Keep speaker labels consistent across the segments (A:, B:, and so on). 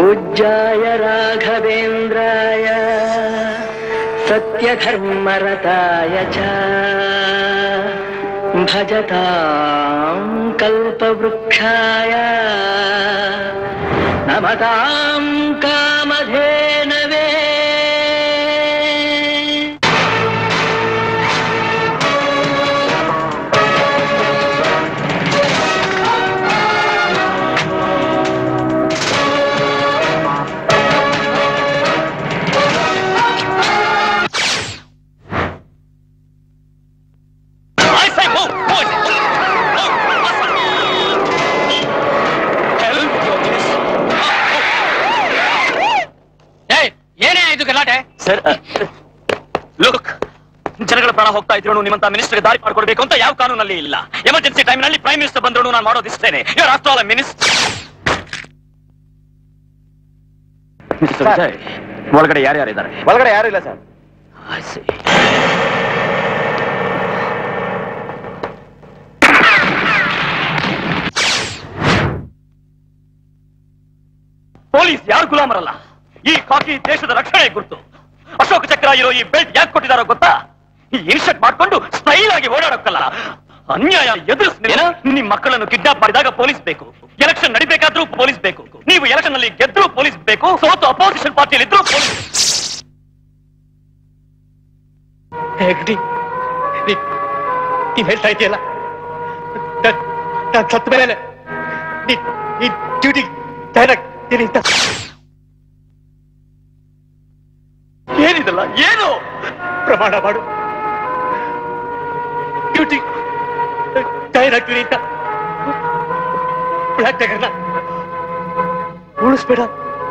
A: पूज्याय राघवेन्द्राय सत्यधर्मरताय च भजतां कल्पवृक्षाय नमतां कामधेनवे
B: I say move! Move! Help ಏಯ್ ಏನೇ ಇದು ಗಲಾಟೆ
C: ಸರ್
B: ಲುಕ್ ಜನಗಳ ಪ್ರಾಣ ಹೋಗ್ತಾ ಇದ್ರು ನಿಮ್ಮಂತ ಮಿನಿಸ್ಟರ್ಗೆ ದಾರಿ ಮಾಡ್ಕೊಡ್ಬೇಕು ಅಂತ ಯಾವ ಕಾನೂನಲ್ಲಿ ಇಲ್ಲ ಎಮರ್ಜೆನ್ಸಿ ಟೈಮ್ ನಲ್ಲಿ ಪ್ರೈಮ್ ಮಿನಿಸ್ಟರ್ ಬಂದ್ರು ನಾನು ಮಾಡೋದಿಷ್ಟೇನೆ ಇವ್ರ ಆಫ್ಟರ್ ಆಲ್ ಮಿನಿಸ್ಟರ್ ಒಳಗಡೆ ಯಾರ್ಯಾರಿದ್ದಾರೆ
C: ಒಳಗಡೆ ಯಾರು ಇಲ್ಲ ಸರ್
B: I see. ಪೊಲೀಸ್ ಯಾರು ಗುಲಾಮರಲ್ಲ ಈ ಕಾಕಿ ದೇಶದ ರಕ್ಷಣೆ ಗುರುತು ಅಶೋಕ ಚಕ್ರ ಇರೋ ಈ ಬೆಲ್ಟ್ ಯಾಕೆ ಕೊಟ್ಟಿದಾರೋ ಗೊತ್ತಾ ಈ ಇನ್ಶರ್ಟ್ ಮಾಡ್ಕೊಂಡು ಸ್ಟೈಲ್ ಆಗಿ ಓಡಾಡೋಕ್ಕಲ್ಲ ಅನ್ಯಾಯ ಎದುರಿಸ್ ನಿಮ್ ಮಕ್ಕಳನ್ನು ಕಿಡ್ನಾಪ್ ಮಾಡಿದಾಗ ಪೊಲೀಸ್ ಬೇಕು ಎಲೆಕ್ಷನ್ ನಡಿಬೇಕಾದ್ರೂ ಪೊಲೀಸ್ ಬೇಕು ನೀವು ಎಲೆಕ್ಷನ್ ನಲ್ಲಿ ಗೆದ್ರೂ ಪೊಲೀಸ್ ಬೇಕು ಸೋತು ಅಪೋಸಿಷನ್ ಪಾರ್ಟಿಯಲ್ಲಿ ಇದ್ರೂ ಪೊಲೀಸ್
D: ಹೆಗ್ಡಿ ನೀ- ನೀನ್ ಹೇಳ್ತಾ ಇದೆಯಲ್ಲ ನಾನು ಸತ್ತ ಮೇಲೆ ನೀ- ಈ ಡ್ಯೂಟಿ ತಯಾರಾಗ್ತೀನಿ ಅಂತ
B: ಏನಿದಲ್ಲ ಏನು
D: ಪ್ರಮಾಣ ಮಾಡು ಡ್ಯೂಟಿ ತಯಾರಾಗ್ತೀನಿ ಅಂತ ಬ್ಲ್ಯಾಕ್ ಟೈಗರ್ನ ಉಳಿಸ್ಬೇಡ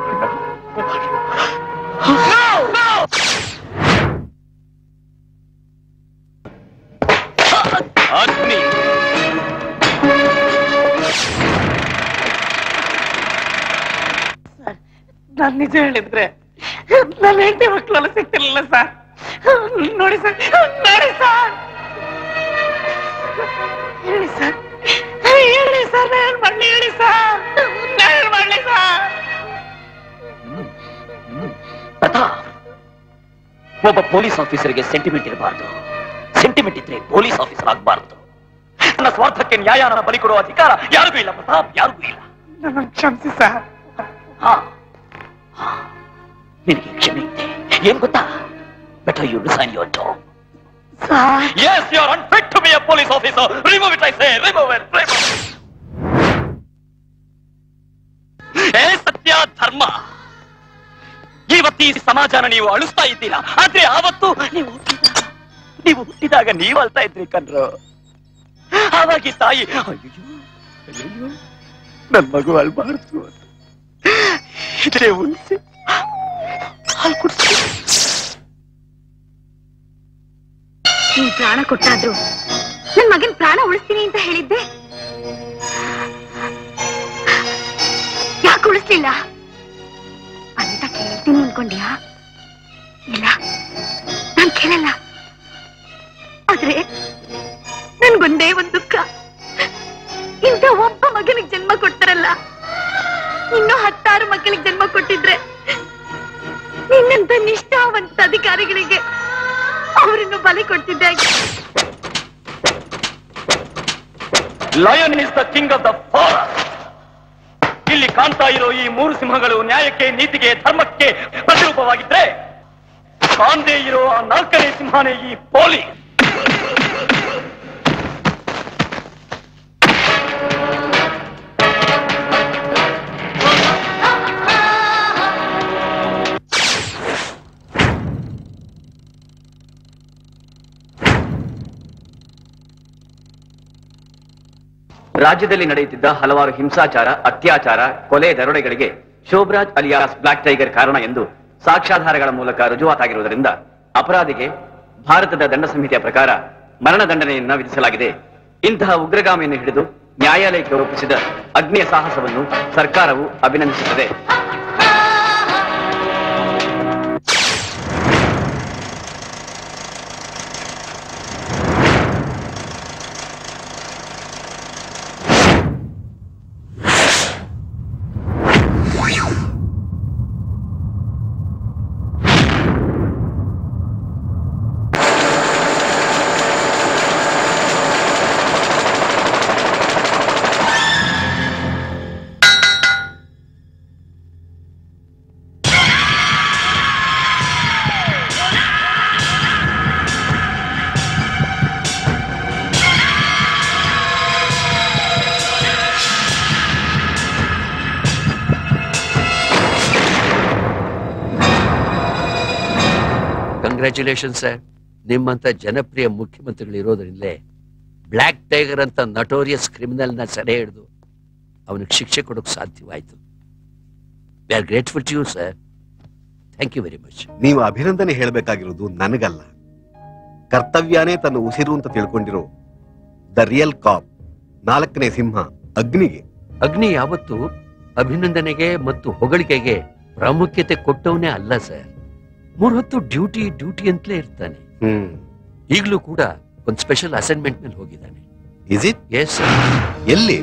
B: ಅಗ್ನಿ
E: ನಾನ್ ನಿಜ ಹೇಳಿದ್ರೆ ನನ್ನ ಹೆಂಡತಿ ಮಕ್ಕಳೆಲ್ಲ ಸಿಗ್ತಿರ್ಲಿಲ್ಲ ಸರ್ ನೋಡಿ ಸರ್ ನೋಡಿ ಸರ್ ಹೇಳಿ ಸರ್ ಹೇಳಿ ಸರ್ ನಾನು ಮಾಡ್ಲಿ ಹೇಳಿ ಸರ್ ನಾನು ಮಾಡ್ಲಿ ಸರ್
B: ಪ್ರತಾಪ್ ಒಬ್ಬ ಪೊಲೀಸ್ ಆಫೀಸರ್ಗೆ ಸೆಂಟಿಮೆಂಟ್ ಇರಬಾರ್ದು ಸೆಂಟಿಮೆಂಟ್ ಇದ್ರೆ ಪೊಲೀಸ್ ಆಫೀಸರ್ ಆಗಬಾರ್ದು ನನ್ನ ಸ್ವಾರ್ಥಕ್ಕೆ ನ್ಯಾಯನ ಬಲಿ ಕೊಡುವ ಅಧಿಕಾರ ಯಾರಿಗೂ ಇಲ್ಲ ಪ್ರತಾಪ್ ಯಾರಿಗೂ ಇಲ್ಲ
E: ನನ್ನ ಕ್ಷಮಿಸಿ ಸರ್
B: ಹಾ ಹಾ. ನಿನಗೆ ಕ್ಷಮೆ ಇದೆ ಏನ್ ಗೊತ್ತಾ better you resign your job
E: sir
B: Yes, you are unfit to be a police officer. Remove it, I say. Remove it. Remove it. ಏ ಸತ್ಯ ಧರ್ಮ ಇವತ್ತು ಈ ಸಮಾಜನ ನೀವು ಅಳಿಸ್ತಾ ಇದ್ದೀರಾ ಆದ್ರೆ ಆವತ್ತು ನೀವು ಹುಟ್ಟಿದಾಗ ನೀವು ಹುಟ್ಟಿದಾಗ ನೀವು ಅಳ್ತಾ ಇದ್ರಿ ಕಣ್ರು ಆವಾಗಿ ತಾಯಿ ಅಯ್ಯೋ ಅಯ್ಯೋ ನನ್ ಮಗು ಅಳ್ಬಾರ್ದು ಅಂತ ಇದ್ರೆ ಉಳಿಸಿ ಹಾಲು ಕುಡಿಸಿ
F: ನೀನ್ ಪ್ರಾಣ ಕೊಟ್ಟಾದ್ರು ನನ್ ಮಗನ್ ಪ್ರಾಣ ಉಳಿಸ್ತೀನಿ ಅಂತ ಹೇಳಿದ್ದೆ ಯಾಕೆ ಉಳಿಸ್ಲಿಲ್ಲ ಅಂತ ಕೇಳ್ತೀನಿ ಅನ್ಕೊಂಡ್ಯಾ ಇಲ್ಲ ನಾನ್ ಕೇಳಲ್ಲ ಆದ್ರೆ ನನ್ಗೊಂದೇ ಒಂದ್ ದುಃಖ ಇಂಥ ಒಬ್ಬ ಮಗನಿಗೆ ಜನ್ಮ ಕೊಡ್ತಾರಲ್ಲ ಇನ್ನೂ ಹತ್ತಾರು ಮಕ್ಕಳಿಗೆ ಜನ್ಮ ಕೊಟ್ಟಿದ್ರೆ ನಿನ್ನಂತ ನಿಷ್ಠಾವಂತ ಅಧಿಕಾರಿಗಳಿಗೆ ಅವರನ್ನು ಬಲಿ ಕೊಡ್ತಿದ್ದೆ
B: lion is the king of the forest ಇಲ್ಲಿ ಕಾಣ್ತಾ ಇರೋ ಈ ಮೂರು ಸಿಂಹಗಳು ನ್ಯಾಯಕ್ಕೆ ನೀತಿಗೆ ಧರ್ಮಕ್ಕೆ ಪ್ರತಿರೂಪವಾಗಿದ್ರೆ ಕಾಂದೇ ಇರೋ ಆ ನಾಲ್ಕನೇ ಸಿಂಹನೇ ಈ ಪೊಲೀಸ್ ರಾಜ್ಯದಲ್ಲಿ ನಡೆಯುತ್ತಿದ್ದ ಹಲವಾರು ಹಿಂಸಾಚಾರ ಅತ್ಯಾಚಾರ ಕೊಲೆ ದರೋಡೆಗಳಿಗೆ ಶೋಭರಾಜ್ ಅಲಿಯಾಸ್ ಬ್ಲಾಕ್ ಟೈಗರ್ ಕಾರಣ ಎಂದು ಸಾಕ್ಷ್ಯಾಧಾರಗಳ ಮೂಲಕ ರುಜುವಾತಾಗಿರುವುದರಿಂದ ಅಪರಾಧಿಗೆ ಭಾರತದ ದಂಡ ಸಂಹಿತೆಯ ಪ್ರಕಾರ ಮರಣದಂಡನೆಯನ್ನ ವಿಧಿಸಲಾಗಿದೆ ಇಂತಹ ಉಗ್ರಗಾಮಿಯನ್ನು ಹಿಡಿದು ನ್ಯಾಯಾಲಯಕ್ಕೆ ಒಪ್ಪಿಸಿದ ಅಗ್ನಿಯ ಸಾಹಸವನ್ನು ಸರ್ಕಾರವು ಅಭಿನಂದಿಸುತ್ತದೆ
C: ಕಂಗ್ರ್ಯಾಚುಲೇಷನ್ ಸರ್ ನಿಮ್ಮಂತ ಜನಪ್ರಿಯ ಮುಖ್ಯಮಂತ್ರಿಗಳು ಇರೋದ್ರಿಂದಲೇ ಬ್ಲ್ಯಾಕ್ ಟೈಗರ್ ಅಂತ ನಟೋರಿಯಸ್ ಕ್ರಿಮಿನಲ್ ನ ಸೆರೆ ಹಿಡಿದು ಅವನಿಗೆ ಶಿಕ್ಷೆ ಕೊಡೋಕೆ ಸಾಧ್ಯವಾಯ್ತು we are grateful to you sir thank you very much
G: ನೀವು ಅಭಿನಂದನೆ ಹೇಳಬೇಕಾಗಿರೋದು ನನಗಲ್ಲ ಕರ್ತವ್ಯನೇ ತನ್ನ ಉಸಿರು ಅಂತ ತಿಳ್ಕೊಂಡಿರೋ ದ ರಿಯಲ್ ಕಾಪ್ ನಾಲ್ಕನೇ ಸಿಂಹ ಅಗ್ನಿಗೆ
C: ಅಗ್ನಿ ಯಾವತ್ತು ಅಭಿನಂದನೆಗೆ ಮತ್ತು ಹೊಗಳಿಕೆಗೆ ಪ್ರಾಮುಖ್ಯತೆ ಕೊಟ್ಟವನೇ ಅಲ್ಲ ಸರ್ ಮೂರ್ ಹೊತ್ತು ಡ್ಯೂಟಿ ಡ್ಯೂಟಿ ಅಂತಲೇ ಇರ್ತಾನೆ
G: ಹ್ಮ್
C: ಈಗಲೂ ಕೂಡ ಒಂದು ಸ್ಪೆಷಲ್ ಅಸೈನ್ಮೆಂಟ್ ಮೇಲೆ ಹೋಗಿದ್ದಾನೆ
G: ಇಸ್ ಇಟ್
C: ಎಸ್
G: ಎಲ್ಲಿ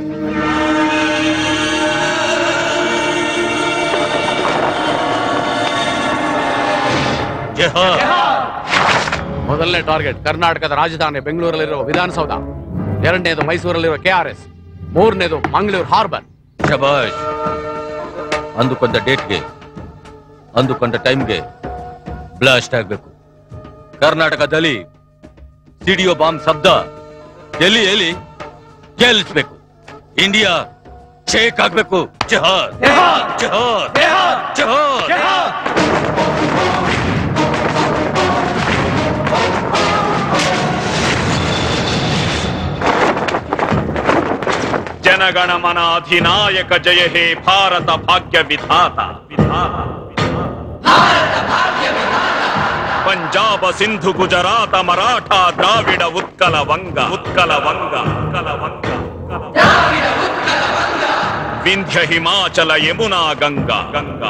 H: ಮೊದಲನೇ ಟಾರ್ಗೆಟ್ ಕರ್ನಾಟಕದ ರಾಜಧಾನಿ ಬೆಂಗಳೂರಲ್ಲಿರುವ ವಿಧಾನಸೌಧ ಎರಡನೇದು ಮೈಸೂರಲ್ಲಿರುವ ಕೆಆರ್ಎಸ್ ಮೂರನೇದು ಮಂಗಳೂರು ಹಾರ್ಬರ್
I: ಶಬಾಷ್ ಅಂದುಕೊಂಡ ಡೇಟ್ಗೆ ಅಂದುಕೊಂಡ ಟೈಮ್ಗೆ ಬ್ಲಾಸ್ಟ್ ಆಗ್ಬೇಕು ಕರ್ನಾಟಕದಲ್ಲಿ ಸಿಡಿಯೋ ಬಾಂಬ್ ಶಬ್ದ ಎಲ್ಲಿ ಎಲ್ಲಿ ಕೇಳಿಸ್ಬೇಕು ಇಂಡಿಯಾ ಶೇಕ್ ಆಗ್ಬೇಕು ಜಹಾದ್ ಜಹಾದ್ ಜಹಾದ್
J: ಜನಗಣಮನ ಅಧಿನಾಯಕ ಜಯ ಹೇ ಭಾರತ ಭಾಗ್ಯ ವಿಧಾತ ವಿಧಾತ ಪಂಜಾಬ ಸಿಂಧು ಗುಜರಾತ ಮರಾಠ ದ್ರಾವಿಡ ಉತ್ಕಲ ವಂಗ ಉತ್ಕಲ ವಂಗ ಉತ್ಕಲ ವಂಗ ವಿಂಧ್ಯ ಹಿಮಾಚಲ ಯಮುನಾ ಗಂಗಾ ಗಂಗಾ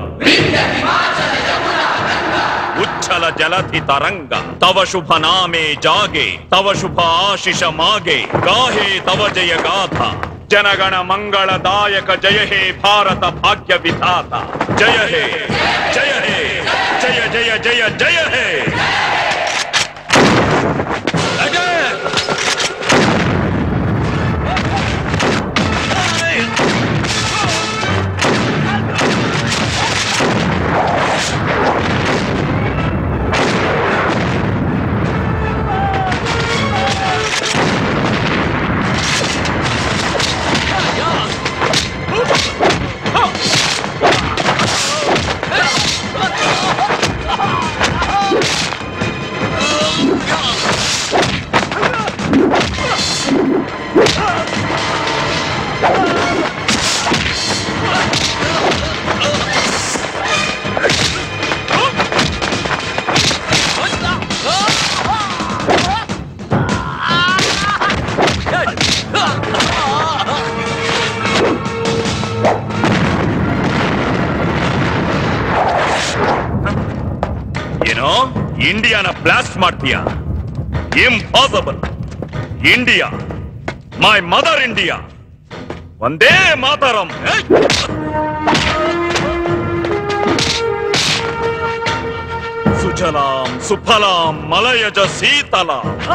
J: ಉಚ್ಛಲ ಜಲಧಿ ತರಂಗ ತವ ಶುಭ ನಾಮೆ ಜಾಗೆ ತವ ಶುಭ ಆಶಿಷ ಮಾಗೆ ಗಾಹೆ ತವ ಜಯ ಗಾಥ ಜನಗಣ ಮಂಗಳದಾಯಕ ಜಯ ಹೇ ಭಾರತ ಭಾಗ್ಯ ವಿಧಾತ ಜಯ ಹೇ ಜಯ ಹೇ ಜಯ ಜಯ ಜಯ ಜಯ ಹೇ ಏನೋ ಇಂಡಿಯಾನ ಬ್ಲಾಸ್ಟ್ ಮಾಡ್ತೀಯಾ impossible India my mother India ಒಂದೇ ಮಾತರಂ ಏಯ್! ಸುಜಲಾಂ ಸುಫಲಾಂ ಮಲಯಜ ಶೀತಲ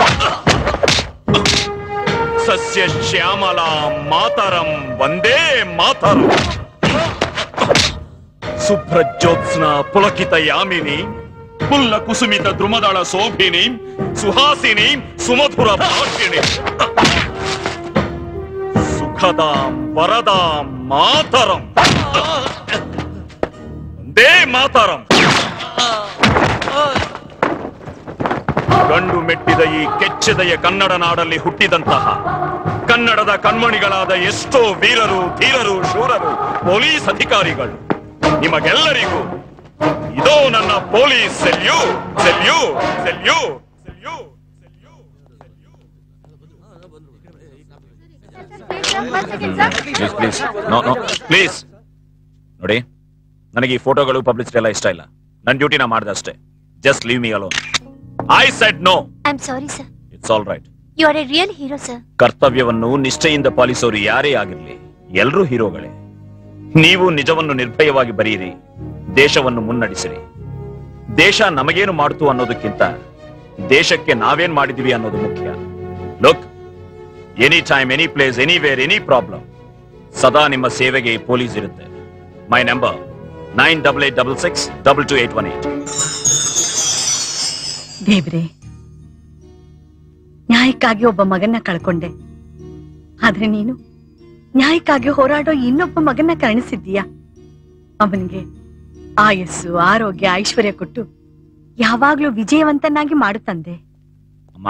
J: ಸಸ್ಯ ಶ್ಯಾಮಲಾಂ ಮಾತರಂ ಒಂದೇ ಮಾತರಂ ಶುಭ್ರಜ್ಯೋತ್ಸ್ನ ಪುಳಕಿತ ಯಾಮಿನಿ ಪುಲ್ಲ ಕುಸುಮಿತ ದ್ರುಮದಳ ಶೋಭಿನಿ ಸುಹಾಸಿನಿ ಸುಮಧುರ ಭಾಷಿಣಿ ಸುಖದಾಂ ವರದಾಂ ಮಾತರಂ ಒಂದೇ ಮಾತರಂ ಗಂಡು ಮೆಟ್ಟಿದ ಈ ಕೆಚ್ಚೆದೆಯ ಕನ್ನಡ ನಾಡಲ್ಲಿ ಹುಟ್ಟಿದಂತಹ ಕನ್ನಡದ ಕಣ್ಮಣಿಗಳಾದ ಎಷ್ಟೋ ವೀರರು ಧೀರರು ಶೂರರು ಪೊಲೀಸ್ ಅಧಿಕಾರಿಗಳು ನಿಮಗೆಲ್ಲರಿಗೂ ಇದೋ ನನ್ನ police salute salute salute salute please please no no please ನೋಡಿ ನನಗೆ ಈ ಫೋಟೋಗಳು ಪಬ್ಲಿಸಿಟಿ ಎಲ್ಲ ಇಷ್ಟ ಇಲ್ಲ ನನ್ನ ಡ್ಯೂಟಿ ನಾ ಮಾಡ್ದೆ ಅಷ್ಟೇ just leave me alone I said no
K: I am sorry sir
J: it's all right
K: you are a real hero sir
J: ಕರ್ತವ್ಯವನ್ನು ನಿಷ್ಠೆಯಿಂದ ಪಾಲಿಸೋರು ಯಾರೇ ಆಗಿರಲಿ ಎಲ್ಲರೂ ಹೀರೋಗಳೇ ನೀವು ನಿಜವನ್ನು ನಿರ್ಭಯವಾಗಿ ಬರೆಯಿರಿ ದೇಶವನ್ನು ಮುನ್ನಡೆಸಿರಿ ದೇಶ ನಮಗೇನು ಮಾಡ್ತು ಅನ್ನೋದಕ್ಕಿಂತ ದೇಶಕ್ಕೆ ನಾವೇನ್ ಮಾಡಿದೀವಿ ಅನ್ನೋದು ಮುಖ್ಯ look any time any place anywhere any problem ಸದಾ ನಿಮ್ಮ ಸೇವೆಗೆ ಪೊಲೀಸ್ ಇರುತ್ತೆ my number nine double eight double six double two eight one eight
L: ದೇವ್ರೆ ನ್ಯಾಯಕ್ಕಾಗಿ ಒಬ್ಬ ಮಗನ್ನ ಕಳ್ಕೊಂಡೆ ಆದ್ರೆ ನೀನು ನ್ಯಾಯಕ್ಕಾಗಿ ಹೋರಾಡೋ ಇನ್ನೊಬ್ಬ ಮಗನ್ನ ಕರುಣಿಸಿದ್ದೀಯ ಅವನಿಗೆ ಆಯಸ್ಸು ಆರೋಗ್ಯ ಐಶ್ವರ್ಯ ಕೊಟ್ಟು ಯಾವಾಗ್ಲೂ ವಿಜಯವಂತನಾಗಿ ಮಾಡು ತಂದೆ
J: ಅಮ್ಮ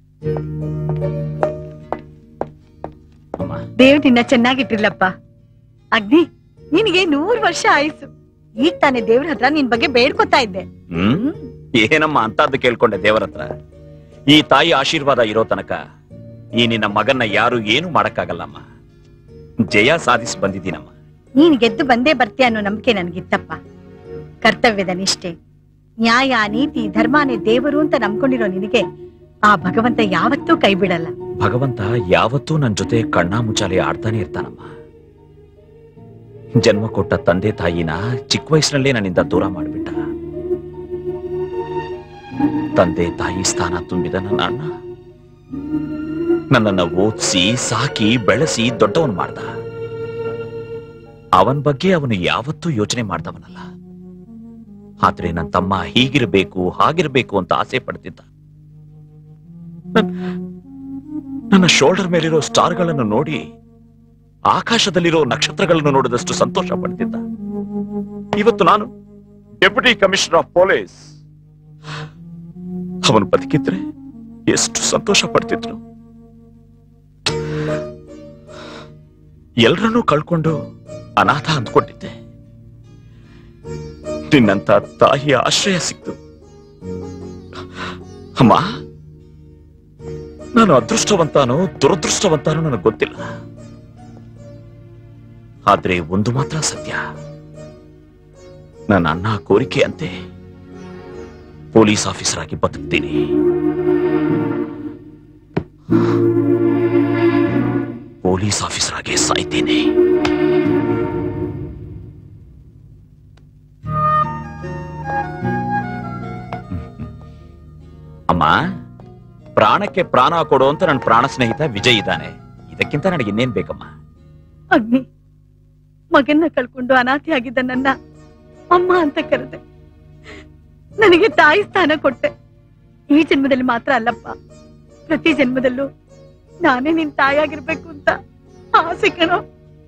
J: ಅಮ್ಮ
L: ದೇವ್ ನಿನ್ನ ಚೆನ್ನಾಗಿಟ್ಟಿರ್ಲಪ್ಪ ಅಗ್ನಿ ನಿನಗೆ ನೂರ್ ವರ್ಷ ಆಯ್ಸು ಈಗ ತಾನೇ ದೇವ್ರ ಹತ್ರ ನಿನ್ ಬಗ್ಗೆ ಬೇಡ್ಕೊತಾ ಇದ್ದೆ
J: ಹ್ಮ್ ಏನಮ್ಮ ಅಂತದ್ದು ಕೇಳ್ಕೊಂಡೆ ದೇವರ ಹತ್ರ ಈ ತಾಯಿ ಆಶೀರ್ವಾದ ಇರೋ ತನಕ ಈ ನಿನ್ನ ಮಗನ್ನ ಯಾರು ಏನು ಮಾಡಕ್ಕಾಗಲ್ಲಮ್ಮ ಜಯ ಸಾಧಿಸಿ ಬಂದಿದ್ದೀನಮ್ಮ
L: ನೀನ್ ಗೆದ್ದು ಬಂದೇ ಬರ್ತೀಯ ಅನ್ನೋ ನಂಬಿಕೆ ನನ್ಗಿತ್ತಪ್ಪ ಕರ್ತವ್ಯದ ನಿಷ್ಠೆ ನ್ಯಾಯ ನೀತಿ ಧರ್ಮನೇ ದೇವರು ಅಂತ ನಂಬ್ಕೊಂಡಿರೋ ನಿನಗೆ ಆ ಭಗವಂತ ಯಾವತ್ತೂ ಕೈ ಬಿಡಲ್ಲ
J: ಭಗವಂತ ಯಾವತ್ತೂ ನನ್ ಜೊತೆ ಕಣ್ಣಾ ಮುಚ್ಚಾಲೆ ಆಡ್ತಾನೆ ಇರ್ತಾನಮ್ಮ ಜನ್ಮ ಕೊಟ್ಟ ತಂದೆ ತಾಯಿನ ಚಿಕ್ಕ ವಯಸ್ಸಿನಲ್ಲೇ ನನ್ನಿಂದ ದೂರ ಮಾಡ್ಬಿಟ್ಟ ತಂದೆ ತಾಯಿ ಸ್ಥಾನ ತುಂಬಿದ ನನ್ನ ಅಣ್ಣ ನನ್ನನ್ನ ಓದಿಸಿ ಸಾಕಿ ಬೆಳೆಸಿ ದೊಡ್ಡವನ್ ಮಾಡ್ದ ಅವನ್ ಬಗ್ಗೆ ಅವನು ಯಾವತ್ತೂ ಯೋಚನೆ ಮಾಡ್ದವನಲ್ಲ ಆದ್ರೆ ನನ್ನ ತಮ್ಮ ಹೀಗಿರ್ಬೇಕು ಹಾಗಿರ್ಬೇಕು ಅಂತ ಆಸೆ ಪಡ್ತಿದ್ದ ನನ್- ನನ್ನ ಶೋಲ್ಡರ್ ಮೇಲಿರೋ ಸ್ಟಾರ್ಗಳನ್ನು ನೋಡಿ ಆಕಾಶದಲ್ಲಿರೋ ನಕ್ಷತ್ರಗಳನ್ನು ನೋಡಿದಷ್ಟು ಸಂತೋಷ ಪಡ್ತಿದ್ದ ಇವತ್ತು ನಾನು ಡೆಪ್ಯೂಟಿ ಕಮಿಷನರ್ ಆಫ್ ಪೊಲೀಸ್ ಅವನು ಬದುಕಿದ್ರೆ ಎಷ್ಟು ಸಂತೋಷ ಪಡ್ತಿದ್ರು ಎಲ್ರನ್ನೂ ಕಳ್ಕೊಂಡು ಅನಾಥ ಅಂದ್ಕೊಂಡಿದ್ದೆ ನಿನ್ನಂತ ತಾಯಿಯ ಆಶ್ರಯ ಸಿಕ್ತು ಅಮ್ಮ ನಾನು ಅದೃಷ್ಟವಂತಾನೋ ದುರದೃಷ್ಟವಂತಾನೋ ನನಗೆ ಗೊತ್ತಿಲ್ಲ ಆದ್ರೆ ಒಂದು ಮಾತ್ರ ಸತ್ಯ ನನ್ನ ಅಣ್ಣ ಕೋರಿಕೆ ಅಂತೆ ಪೊಲೀಸ್ ಆಫೀಸರ್ ಆಗಿ ಬದುಕ್ತೀನಿ ಪೊಲೀಸ್ ಆಫೀಸರ್ ಆಗಿ ಸಾಯ್ತೀನಿ ಅಮ್ಮ ಪ್ರಾಣಕ್ಕೆ ಪ್ರಾಣ ಕೊಡು ಅಂತ ನನ್ನ ಪ್ರಾಣ ಸ್ನೇಹಿತ ವಿಜಯ್ ಇದ್ದಾನೆ ಇದಕ್ಕಿಂತ ನನಗೆ ಇನ್ನೇನ್ ಬೇಕಮ್ಮ
L: ಅಗ್ನಿ ಮಗನ್ನ ಕಳ್ಕೊಂಡು ಅನಾಥಿ ಆಗಿದ್ದ ನನ್ನ ಅಮ್ಮ ಅಂತ ಕರೆದೆ ನನಗೆ ತಾಯಿ ಸ್ಥಾನ ಕೊಟ್ಟೆ ಈ ಜನ್ಮದಲ್ಲಿ ಮಾತ್ರ ಅಲ್ಲಪ್ಪ ಪ್ರತಿ ಜನ್ಮದಲ್ಲೂ ನಾನೇ ನಿನ್ ತಾಯಾಗಿರ್ಬೇಕು ಅಂತ ಆಸೆ ಕಣೋ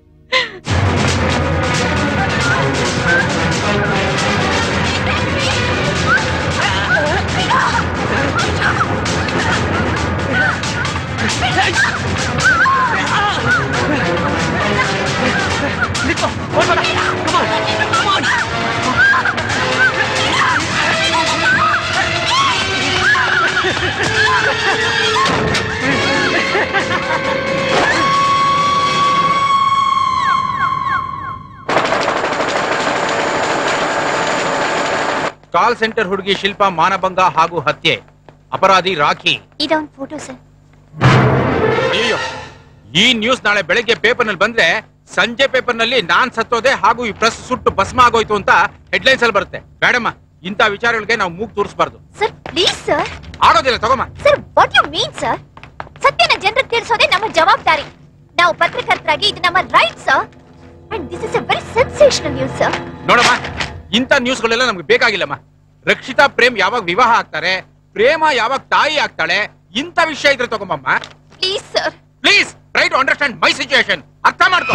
M: ಕಾಲ್ ಸೆಂಟರ್ ಹುಡುಗಿ ಶಿಲ್ಪ ಮಾನಭಂಗ ಹಾಗೂ ಹತ್ಯೆ ಅಪರಾಧಿ ರಾಖಿ
K: ಇದೊಂದು ಫೋಟೋ ಸರ್
M: ಅಯ್ಯೋ ಈ ನ್ಯೂಸ್ ನಾಳೆ ಬೆಳಗ್ಗೆ ಪೇಪರ್ ನಲ್ಲಿ ಬಂದ್ರೆ ಸಂಜೆ ಪೇಪರ್ ನಲ್ಲಿ ನಾನ್ ಸತ್ತೋದೆ ಹಾಗೂ ಈ ಪ್ರೆಸ್ ಸುಟ್ಟು ಭಸ್ಮ ಆಗೋಯ್ತು ಅಂತ ಹೆಡ್ಲೈನ್ಸ್ ಅಲ್ಲಿ ಬರುತ್ತೆ ಬೇಡಮ್ಮ ಇಂಥ ವಿಚಾರಗಳಿಗೆ ನಾವು ಮೂಗ್ ತೋರಿಸಬಾರ್ದು
K: ಸರ್ ಪ್ಲೀಸ್ ಸರ್
M: ಆಗೋದಿಲ್ಲ ತಗೋಮ್ಮ
K: sir what you mean sir ಸತ್ಯನ ಜನರಿಗೆ ತಿಳಿಸೋದೇ ನಮ್ಮ ಜವಾಬ್ದಾರಿ ನಾವು ಪತ್ರಕರ್ತರಾಗಿ ಇದು ನಮ್ಮ right sir and this is a very sensational news sir
M: ನೋಡಮ್ಮ ಇಂಥ ನ್ಯೂಸ್ಗಳೆಲ್ಲ ನಮ್ಗೆ ಬೇಕಾಗಿಲ್ಲಮ್ಮ ರಕ್ಷಿತಾ ಪ್ರೇಮ್ ಯಾವಾಗ ವಿವಾಹ ಆಗ್ತಾರೆ ಪ್ರೇಮ ಯಾವಾಗ ತಾಯಿ ಆಗ್ತಾಳೆ ಇಂಥ ವಿಷಯ ಇದ್ರೆ ತಗೊಂಬಮ್ಮ
K: please sir
M: please try to understand my situation ಅರ್ಥ ಮಾಡ್ಕೋ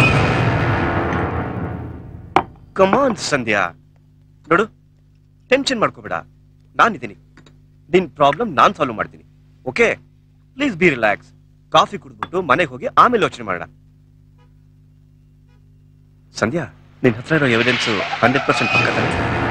D: ಕಮಾನ್ ಸಂಧ್ಯಾ ನೋಡು ಟೆನ್ಷನ್ ಮಾಡ್ಕೋಬೇಡ ನಾನಿದ್ದೀನಿ ನಿನ್ ಪ್ರಾಬ್ಲಮ್ ನಾನ್ ಸಾಲ್ವ್ ಮಾಡ್ತೀನಿ okay please be relax coffee ಕುಡಿದ್ಬಿಟ್ಟು ಮನೆಗೆ ಹೋಗಿ ಆಮೇಲೆ ಯೋಚನೆ ಮಾಡೋಣ ಸಂಧ್ಯಾ ನಿನ್ ಹತ್ರ ಇರೋ ಎವಿಡೆನ್ಸ್ ಹಂಡ್ರೆಡ್ ಪರ್ಸೆಂಟ್ ಪಕ್ಕ ತಾನೆ?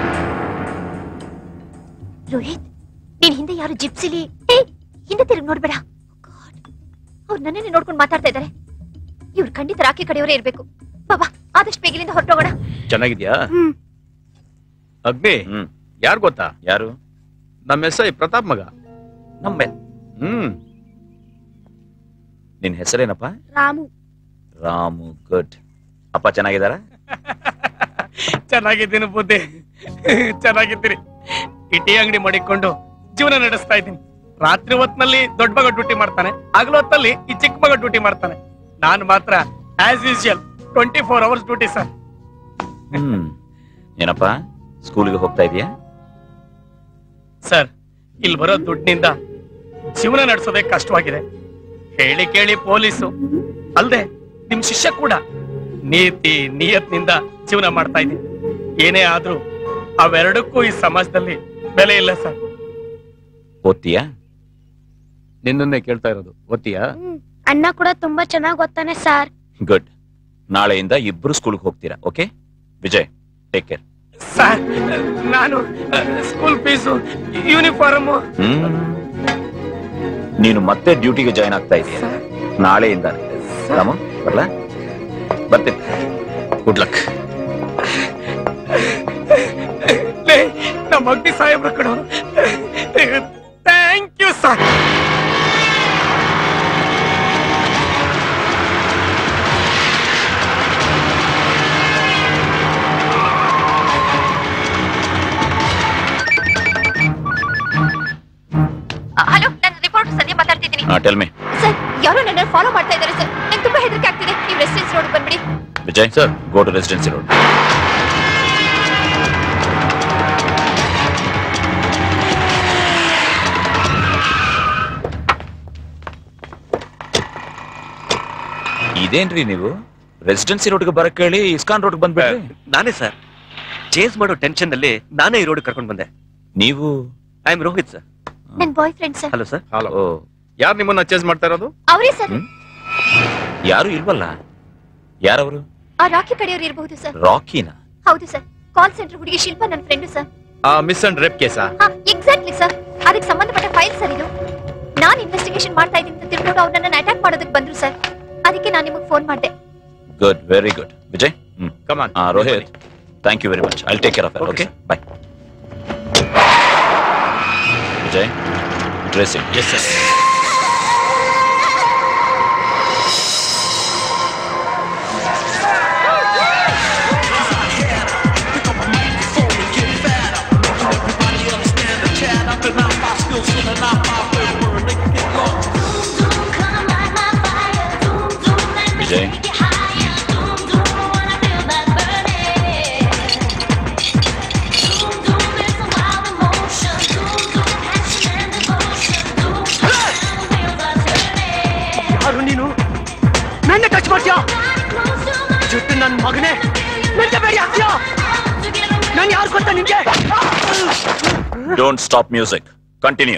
K: ರೋಹಿತ್ ನೀನ್ ಹಿಂದೆ ಯಾರು ಜಿಪ್ಸಿಲಿ ಏ ಹಿಂದೆ ತಿರುಗಿ ನೋಡ್ಬೇಡ ಅವ್ರು ನನ್ನನ್ನೇ ನೋಡ್ಕೊಂಡು ಮಾತಾಡ್ತಾ ಇದ್ದಾರೆ ಇವ್ರು ಖಂಡಿತ ರಾಖಿ ಕಡೆಯವರೇ ಇರ್ಬೇಕು ಬಾಬಾ ಆದಷ್ಟು ಬೇಗಲಿಂದ ಹೊರಟೋಗೋಣ
H: ಚೆನ್ನಾಗಿದ್ಯಾ
K: ಹ್ಮ್.
H: ಅಗ್ನಿ ಯಾರು ಗೊತ್ತಾ
J: ಯಾರು
H: ನಮ್ಮ ಎಸ್ ಐ ಪ್ರತಾಪ್ ಮಗ
J: ನಮ್ಮ
H: ಹ್ಮ್
J: ನಿನ್ ಹೆಸರೇನಪ್ಪ
K: ರಾಮು
J: ರಾಮು ಗುಡ್ ಅಪ್ಪ ಚೆನ್ನಾಗಿದಾರ
E: ಚೆನ್ನಾಗಿದ್ದೀನಿ ಬುದ್ಧಿ ಚೆನ್ನಾಗಿದ್ದೀನಿ ಈ ಟೀ ಅಂಗಡಿ ಮಾಡಿಕೊಂಡು ಜೀವನ ನಡೆಸ್ತಾ ಇದ್ದೀನಿ ರಾತ್ರಿ ಹೊತ್ನಲ್ಲಿ ದೊಡ್ಡ ಮಗ ಡ್ಯೂಟಿ ಮಾಡ್ತಾನೆ ಹಗಲು ಹೊತ್ತಲ್ಲಿ ಈ ಚಿಕ್ಕ ಮಗ ಡ್ಯೂಟಿ ಮಾಡ್ತಾನೆ ನಾನು ಮಾತ್ರ as usual twenty four hours duty sir
J: hmm ಏನಪ್ಪ ಸ್ಕೂಲ್ಗೆ ಹೋಗ್ತಾ ಇದೀಯಾ
E: ಸರ್ ಇಲ್ಲಿ ಬರೋ ದುಡ್ಡಿನಿಂದ ಜೀವನ ನಡೆಸೋದೇ ಕಷ್ಟವಾಗಿದೆ ಹೇಳಿ ಕೇಳಿ ಪೊಲೀಸು ಅಲ್ದೆ ನಿಮ್ ಶಿಷ್ಯ ಕೂಡ ನೀತಿ ನಿಯತ್ನಿಂದ ಜೀವನ ಮಾಡ್ತಾ ಇದ್ದೀನಿ ಏನೇ ಆದ್ರೂ ಅವೆರಡಕ್ಕೂ ಈ ಸಮಾಜದಲ್ಲಿ ಬೆಲೆ ಇಲ್ಲ ಸರ್
J: ಓದ್ತೀಯಾ
H: ನಿನ್ನನ್ನೇ ಕೇಳ್ತಾ ಇರೋದು ಓದ್ತೀಯಾ
N: ಅಣ್ಣ ಕೂಡ ತುಂಬಾ ಚೆನ್ನಾಗಿ ಓದ್ತಾನೆ ಸಾರ್
J: ಗುಡ್ ನಾಳೆಯಿಂದ ಇಬ್ರು ಸ್ಕೂಲ್ಗೆ ಹೋಗ್ತೀರಾ okay Vijay take care
E: sir ನಾನು ಸ್ಕೂಲ್ ಫೀಸು ಯೂನಿಫಾರ್ಮ್
J: ಹ್ಮ್ ನೀನು ಮತ್ತೆ ಡ್ಯೂಟಿಗೆ ಜಾಯ್ನ್ ಆಗ್ತಾ ಇದೀಯ ನಾಳೆಯಿಂದ ರಾಮ ಬರ್ಲಾ ಬರ್ತೀನಿ ಗುಡ್ ಲಕ್
E: ನಮ್ಮ ಅಗ್ನಿ ಸಾಹೇಬ್ರ ಕಡೆ ಥ್ಯಾಂಕ್ ಯು ಸರ್
K: ಹಲೋ ನಾನು ರಿಪೋರ್ಟರ್ ಸಂಧ್ಯಾ ಮಾತಾಡ್ತಿದ್ದೀನಿ
J: ಹಾ ಟೆಲ್ ಮಿ
K: ಸರ್ ಯಾರೋ ನನ್ನ ಫಾಲೋ ಮಾಡ್ತಾ ಇದ್ದಾರೆ ಸರ್ ನಂಗೆ ತುಂಬಾ ಹೆದರಿಕೆ ಆಗ್ತಿದೆ ನೀವು ರೆಸಿಡೆನ್ಸ್ ರೋಡ್ ಬಂದ್ಬಿಡಿ
J: Vijay sir go to residency road ಇದೇನ್ರಿ ನೀವು ರೆಸಿಡೆನ್ಸಿ ರೋಡ್ಗೆ ಬರಕ್ ಹೇಳಿ ಇಸ್ಕಾನ್ ರೋಡ್ಗೆ ಬಂದ್ಬಿಟ್ರಿ
D: ನಾನೇ ಸರ್ ಚೇಂಜ್ ಮಾಡೋ ಟೆನ್ಷನ್ ಅಲ್ಲಿ ನಾನೇ ಈ ರೋಡ್ ಕರ್ಕೊಂಡು ಬಂದೆ
J: ನೀವು
D: ಐ ಆಮ್ ರೋಹಿತ್ ಸರ್
K: ನನ್ boy friend sir
D: hello sir
H: hello ಯಾರು ನಿಮ್ಮನ್ನ ಚೇಂಜ್ ಮಾಡ್ತಾ ಇರೋದು
K: ಅವರೇ ಸರ್
J: ಯಾರು ಇಲ್ವಲ್ಲ ಯಾರವರು
K: ಆ ರಾಕಿ ಕಡೆಯವರು ಇರಬಹುದು ಸರ್
J: ರಾಕಿನ
K: ಹೌದು ಸರ್ ಕಾಲ್ ಸೆಂಟರ್ ಹುಡುಗಿ ಶಿಲ್ಪ ನನ್ನ ಫ್ರೆಂಡ್ ಸರ್
H: ಆ ಮಿಸ್ ಅಂಡ್ ರೇಪ್ ಕೇಸಾ
K: ಹಾ ಎಕ್ಸಾಕ್ಟ್ಲಿ ಸರ್ ಅದಕ್ಕೆ ಸಂಬಂಧಪಟ್ಟ ಫೈಲ್ ಸರ್ ಇದು ನಾನು ಇನ್ವೆಸ್ಟಿಗೇಷನ್ ಮಾಡ್ತಾ ಇದ್ದೀನಿ ಅಂತ ತಿಳ್ಕೊಂಡು ಅವ್ರು ನನ್ನನ್ನು ಅಟ್ಯಾಕ್ ಮಾಡೋದಕ್ಕೆ ಬಂದ್ರು ಸರ್ ಅದಕ್ಕೆ ನಾನು ನಿಮಗೆ ಫೋನ್ ಮಾಡಿದೆ
J: good very good Vijay
H: come on
J: Rohit thank you very much I'll take care of okay bye Vijay dressing yes sir Vijay
A: ಯಾರು ನೀನು ನನ್ನ ಟಚ್ ಮಾಡ್ತೀಯಾ ಜುಟ್ಟು ನನ್ನ ಮಗನೇ ನನಗೆ ಬೇರೆ ಆಗ್ತೀಯಾ ನಾನು ಯಾರು ಗೊತ್ತಾ ನಿನ್ಗೆ
J: don't stop music continue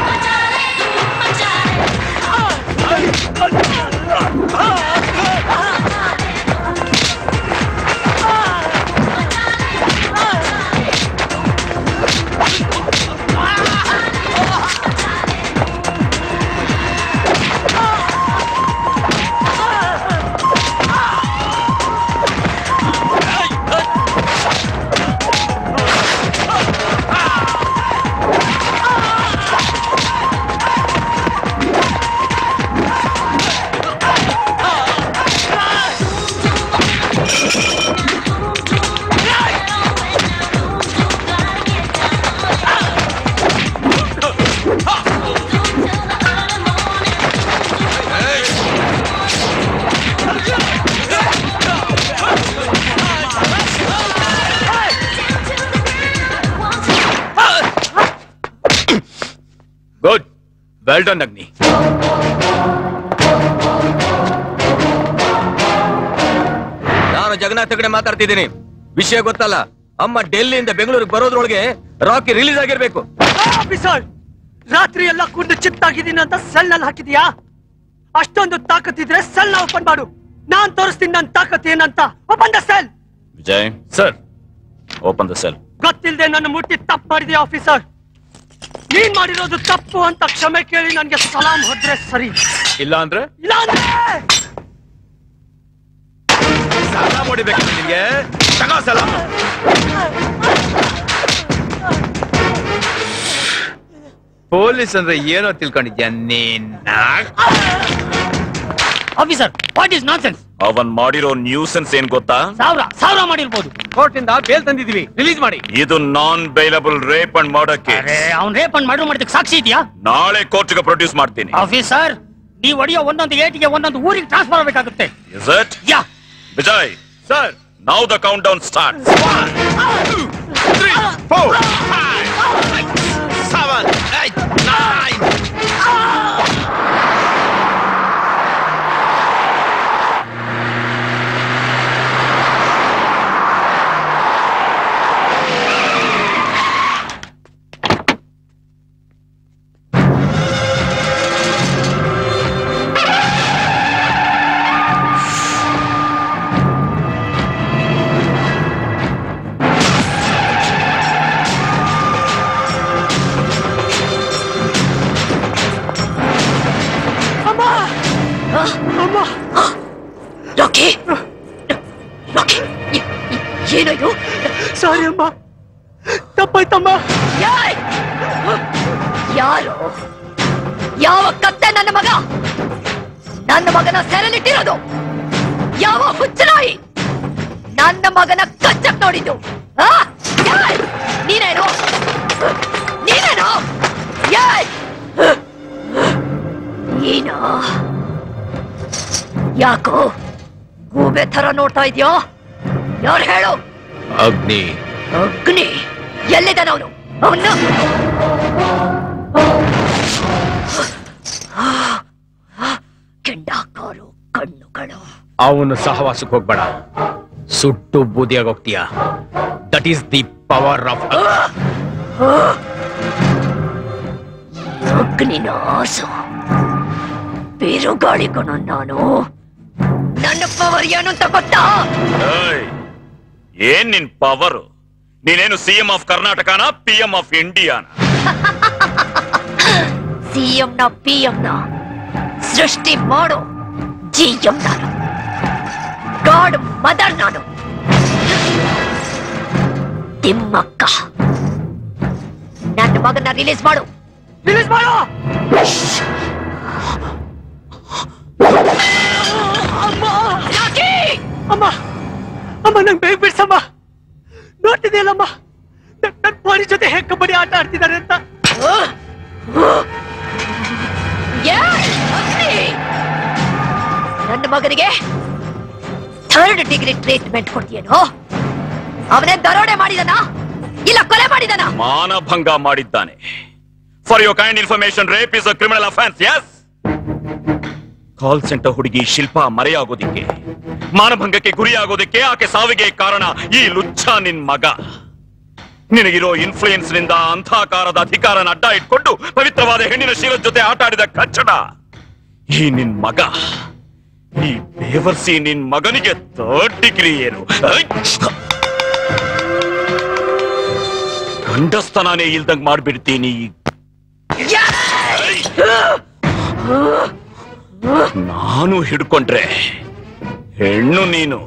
H: good well done Agni
I: ನಾನು ಜಗನ್ನಾಥ್ ಕಡೆ ಮಾತಾಡ್ತಿದ್ದೀನಿ ವಿಷಯ ಗೊತ್ತಲ್ಲ ಅಮ್ಮ ಡೆಲ್ಲಿಯಿಂದ ಬೆಂಗಳೂರಿಗೆ ಬರೋದ್ರೊಳಗೆ ರಾಕಿ ರಿಲೀಸ್ ಆಗಿರ್ಬೇಕು
A: ಆಫೀಸರ್ ರಾತ್ರಿ ಎಲ್ಲ ಕುಂದು ಚಿತ್ತಾಗಿದ್ದೀನಿ ಅಂತ ಸೆಲ್ ನಲ್ಲಿ ಹಾಕಿದ್ಯಾ ಅಷ್ಟೊಂದು ತಾಕತ್ತಿದ್ರೆ ಸೆಲ್ ನ ಓಪನ್ ಮಾಡು ನಾನ್ ತೋರಿಸ್ತೀನಿ ನನ್ನ ತಾಕತ್ ಏನಂತ open the cell
J: Vijay sir open the cell
A: ಗೊತ್ತಿಲ್ಲದೆ ನನ್ನ ಮುಟ್ಟಿ ತಪ್ಪು ಮಾಡಿದ್ಯಾ ಆಫೀಸರ್ ನೀನ್ ಮಾಡಿರೋದು ತಪ್ಪು ಅಂತ ಕ್ಷಮೆ ಕೇಳಿ ನನ್ಗೆ ಸಲಾಂ ಹೊದ್ರೆ ಸರಿ
H: ಇಲ್ಲ ಅಂದ್ರೆ
A: ಇಲ್ಲ ಅಂದ್ರೆ
H: ಸಾಲ ಹೊಡಿಬೇಕು ನಿನ್ಗೆ ತಗೋ ಸಾಲ ಪೊಲೀಸ್ ಅಂದ್ರೆ ಏನೋ ತಿಳ್ಕೊಂಡಿದ್ಯಾ ನೀನ್
A: officer what is nonsense
J: ಅವನ್ ಮಾಡಿರೋ ನ್ಯೂಸೆನ್ಸ್ ಏನ್ ಗೊತ್ತಾ
A: ಸಾವಿರ ಸಾವಿರ ಮಾಡಿರ್ಬೋದು
E: ಕೋರ್ಟ್ ಇಂದ ಬೇಲ್ ತಂದಿದೀವಿ ರಿಲೀಸ್ ಮಾಡಿ
J: ಇದು non bailable rape and murder case
A: ಅವ್ನ್ ರೇಪ್ ಅಂಡ್ ಮರ್ಡರ್ ಮಾಡಿದಕ್ಕೆ ಸಾಕ್ಷಿ ಇದೆಯಾ
J: ನಾಳೆ ಕೋರ್ಟ್ಗೆ ಪ್ರೊಡ್ಯೂಸ್ ಮಾಡ್ತೀನಿ
A: ಆಫೀಸರ್ ನೀವು ಹೊಡೆಯೋ ಒಂದೊಂದು ಏಟಿಗೆ ಒಂದೊಂದು ಊರಿಗೆ ಟ್ರಾನ್ಸ್ಫರ್ ಆಗಬೇಕಾಗುತ್ತೆ
J: is it
A: yeah
J: Vijay sir now the countdown start
H: seven eight nine
A: sorry ಅಮ್ಮ ತಪ್ಪಾಯ್ತಮ್ಮ
K: ಯಾರು ಯಾವ ಕತ್ತೆ ನನ್ನ ಮಗ ನನ್ನ ಮಗನ ಸೆರೆಲಿಟ್ಟಿರೋದು ಯಾವ ಹುಚ್ಚನಾಯಿ ನನ್ನ ಮಗನ ಕಚ್ಚಕ್ ನೋಡಿದ್ದು ಆ? ಏಯ್! ನೀನೇನು ನೀನೇನು ಏಯ್! ನೀನಾ ಯಾಕೋ ಗೂಬೆ ತರ ನೋಡ್ತಾ ಇದ್ಯೋ ಯಾರು ಹೇಳು
J: ಅಗ್ನಿ
K: ಅಗ್ನಿ ಎಲ್ಲಿದ್ದಾನ ಅವನು ಅವನು ಕೆಂಡಾಕಾರು ಕಣ್ಣುಗಳು
E: ಅವನು ಸಹವಾಸಕ್ಕೆ ಹೋಗ್ಬೇಡ ಸುಟ್ಟು ಬೂದಿಯಾಗಿ ಹೋಗ್ತೀಯ that is the power of
K: ಅಗ್ನಿನ ಆಸು ಬಿರುಗಾಳಿಗಣ ನಾನು ನನ್ನ ಪವರ್ ಏನು ಅಂತ ಗೊತ್ತಾ
J: ಏಯ್, ಏನ್ ನಿನ್ ಪವರ್ ನೀನೇನು ಸಿಎಂ ಆಫ್ ಕರ್ನಾಟಕನ ಪಿ ಎಂ ಆಫ್ ಇಂಡಿಯಾನ
K: ಸಿಎಂ ನ ಪಿ ಎಂ ನ ಸೃಷ್ಟಿ ಮಾಡು ಜಿ ಎಂ ನಾನು ಗಾಡ್ ಮದರ್ ನಾನು ತಿಮ್ಮಕ್ಕ ನನ್ನ ಮಗನ ರಿಲೀಸ್ ಮಾಡು
A: ರಿಲೀಸ್ ಮಾಡು
K: ರಾಕಿ!
A: ಅಮ್ಮ ಅಮ್ಮ ನಂಗೆ ಬೇಗ ಬಿಡ್ಸಮ್ಮ ನೋಡ್ತಿದ್ಯಲ್ಲಮ್ಮ ನನ್ನ ಬಾಡಿ ಜೊತೆ ಹೇಗೆ ಕಬಡ್ಡಿ ಆಟ ಆಡ್ತಿದ್ದಾರೆ ಅಂತ
K: ಏಯ್! ಅಗ್ನಿ! ನನ್ನ ಮಗನಿಗೆ ಥರ್ಡ್ ಡಿಗ್ರಿ ಟ್ರೀಟ್ಮೆಂಟ್ ಕೊಡ್ತೀಯೇನೋ ಅವನೇ ದರೋಡೆ ಮಾಡಿದನ ಇಲ್ಲ ಕೊಲೆ ಮಾಡಿದನ
J: ಮಾನಭಂಗ ಮಾಡಿದ್ದಾನೆ for your kind information rape is a criminal offence yes call centre ಹುಡುಗಿ ಶಿಲ್ಪ ಮರೆಯಾಗೋದಿಕ್ಕೆ ಮಾನಭಂಗಕ್ಕೆ ಗುರಿಯಾಗೋದಿಕ್ಕೆ ಆಕೆ ಸಾವಿಗೆ ಕಾರಣ ಈ ಲುಚ್ಚ ನಿನ್ ಮಗ ನಿನಗಿರೋ ಇನ್ಫ್ಲೂಯೆನ್ಸ್ ನಿಂದ ಅಂಧಾಕಾರದ ಅಧಿಕಾರನ ಅಡ್ಡ ಇಟ್ಕೊಂಡು ಪವಿತ್ರವಾದ ಹೆಣ್ಣಿನ ಶೀಲದ ಜೊತೆ ಆಟ ಆಡಿದ ಕಚ್ಚಡ ಈ ನಿನ್ ಮಗ ಈ ಬೇವರ್ಸಿ ನಿನ್ ಮಗನಿಗೆ ಥರ್ಡ್ ಡಿಗ್ರಿ ಏನು ಐ! ಗಂಡಸ್ತನಾನೇ ಇಲ್ದಂಗ್ ಮಾಡ್ಬಿಡ್ತೀನಿ ನಾನು ಹಿಡ್ಕೊಂಡ್ರೆ ಹೆಣ್ಣು ನೀನು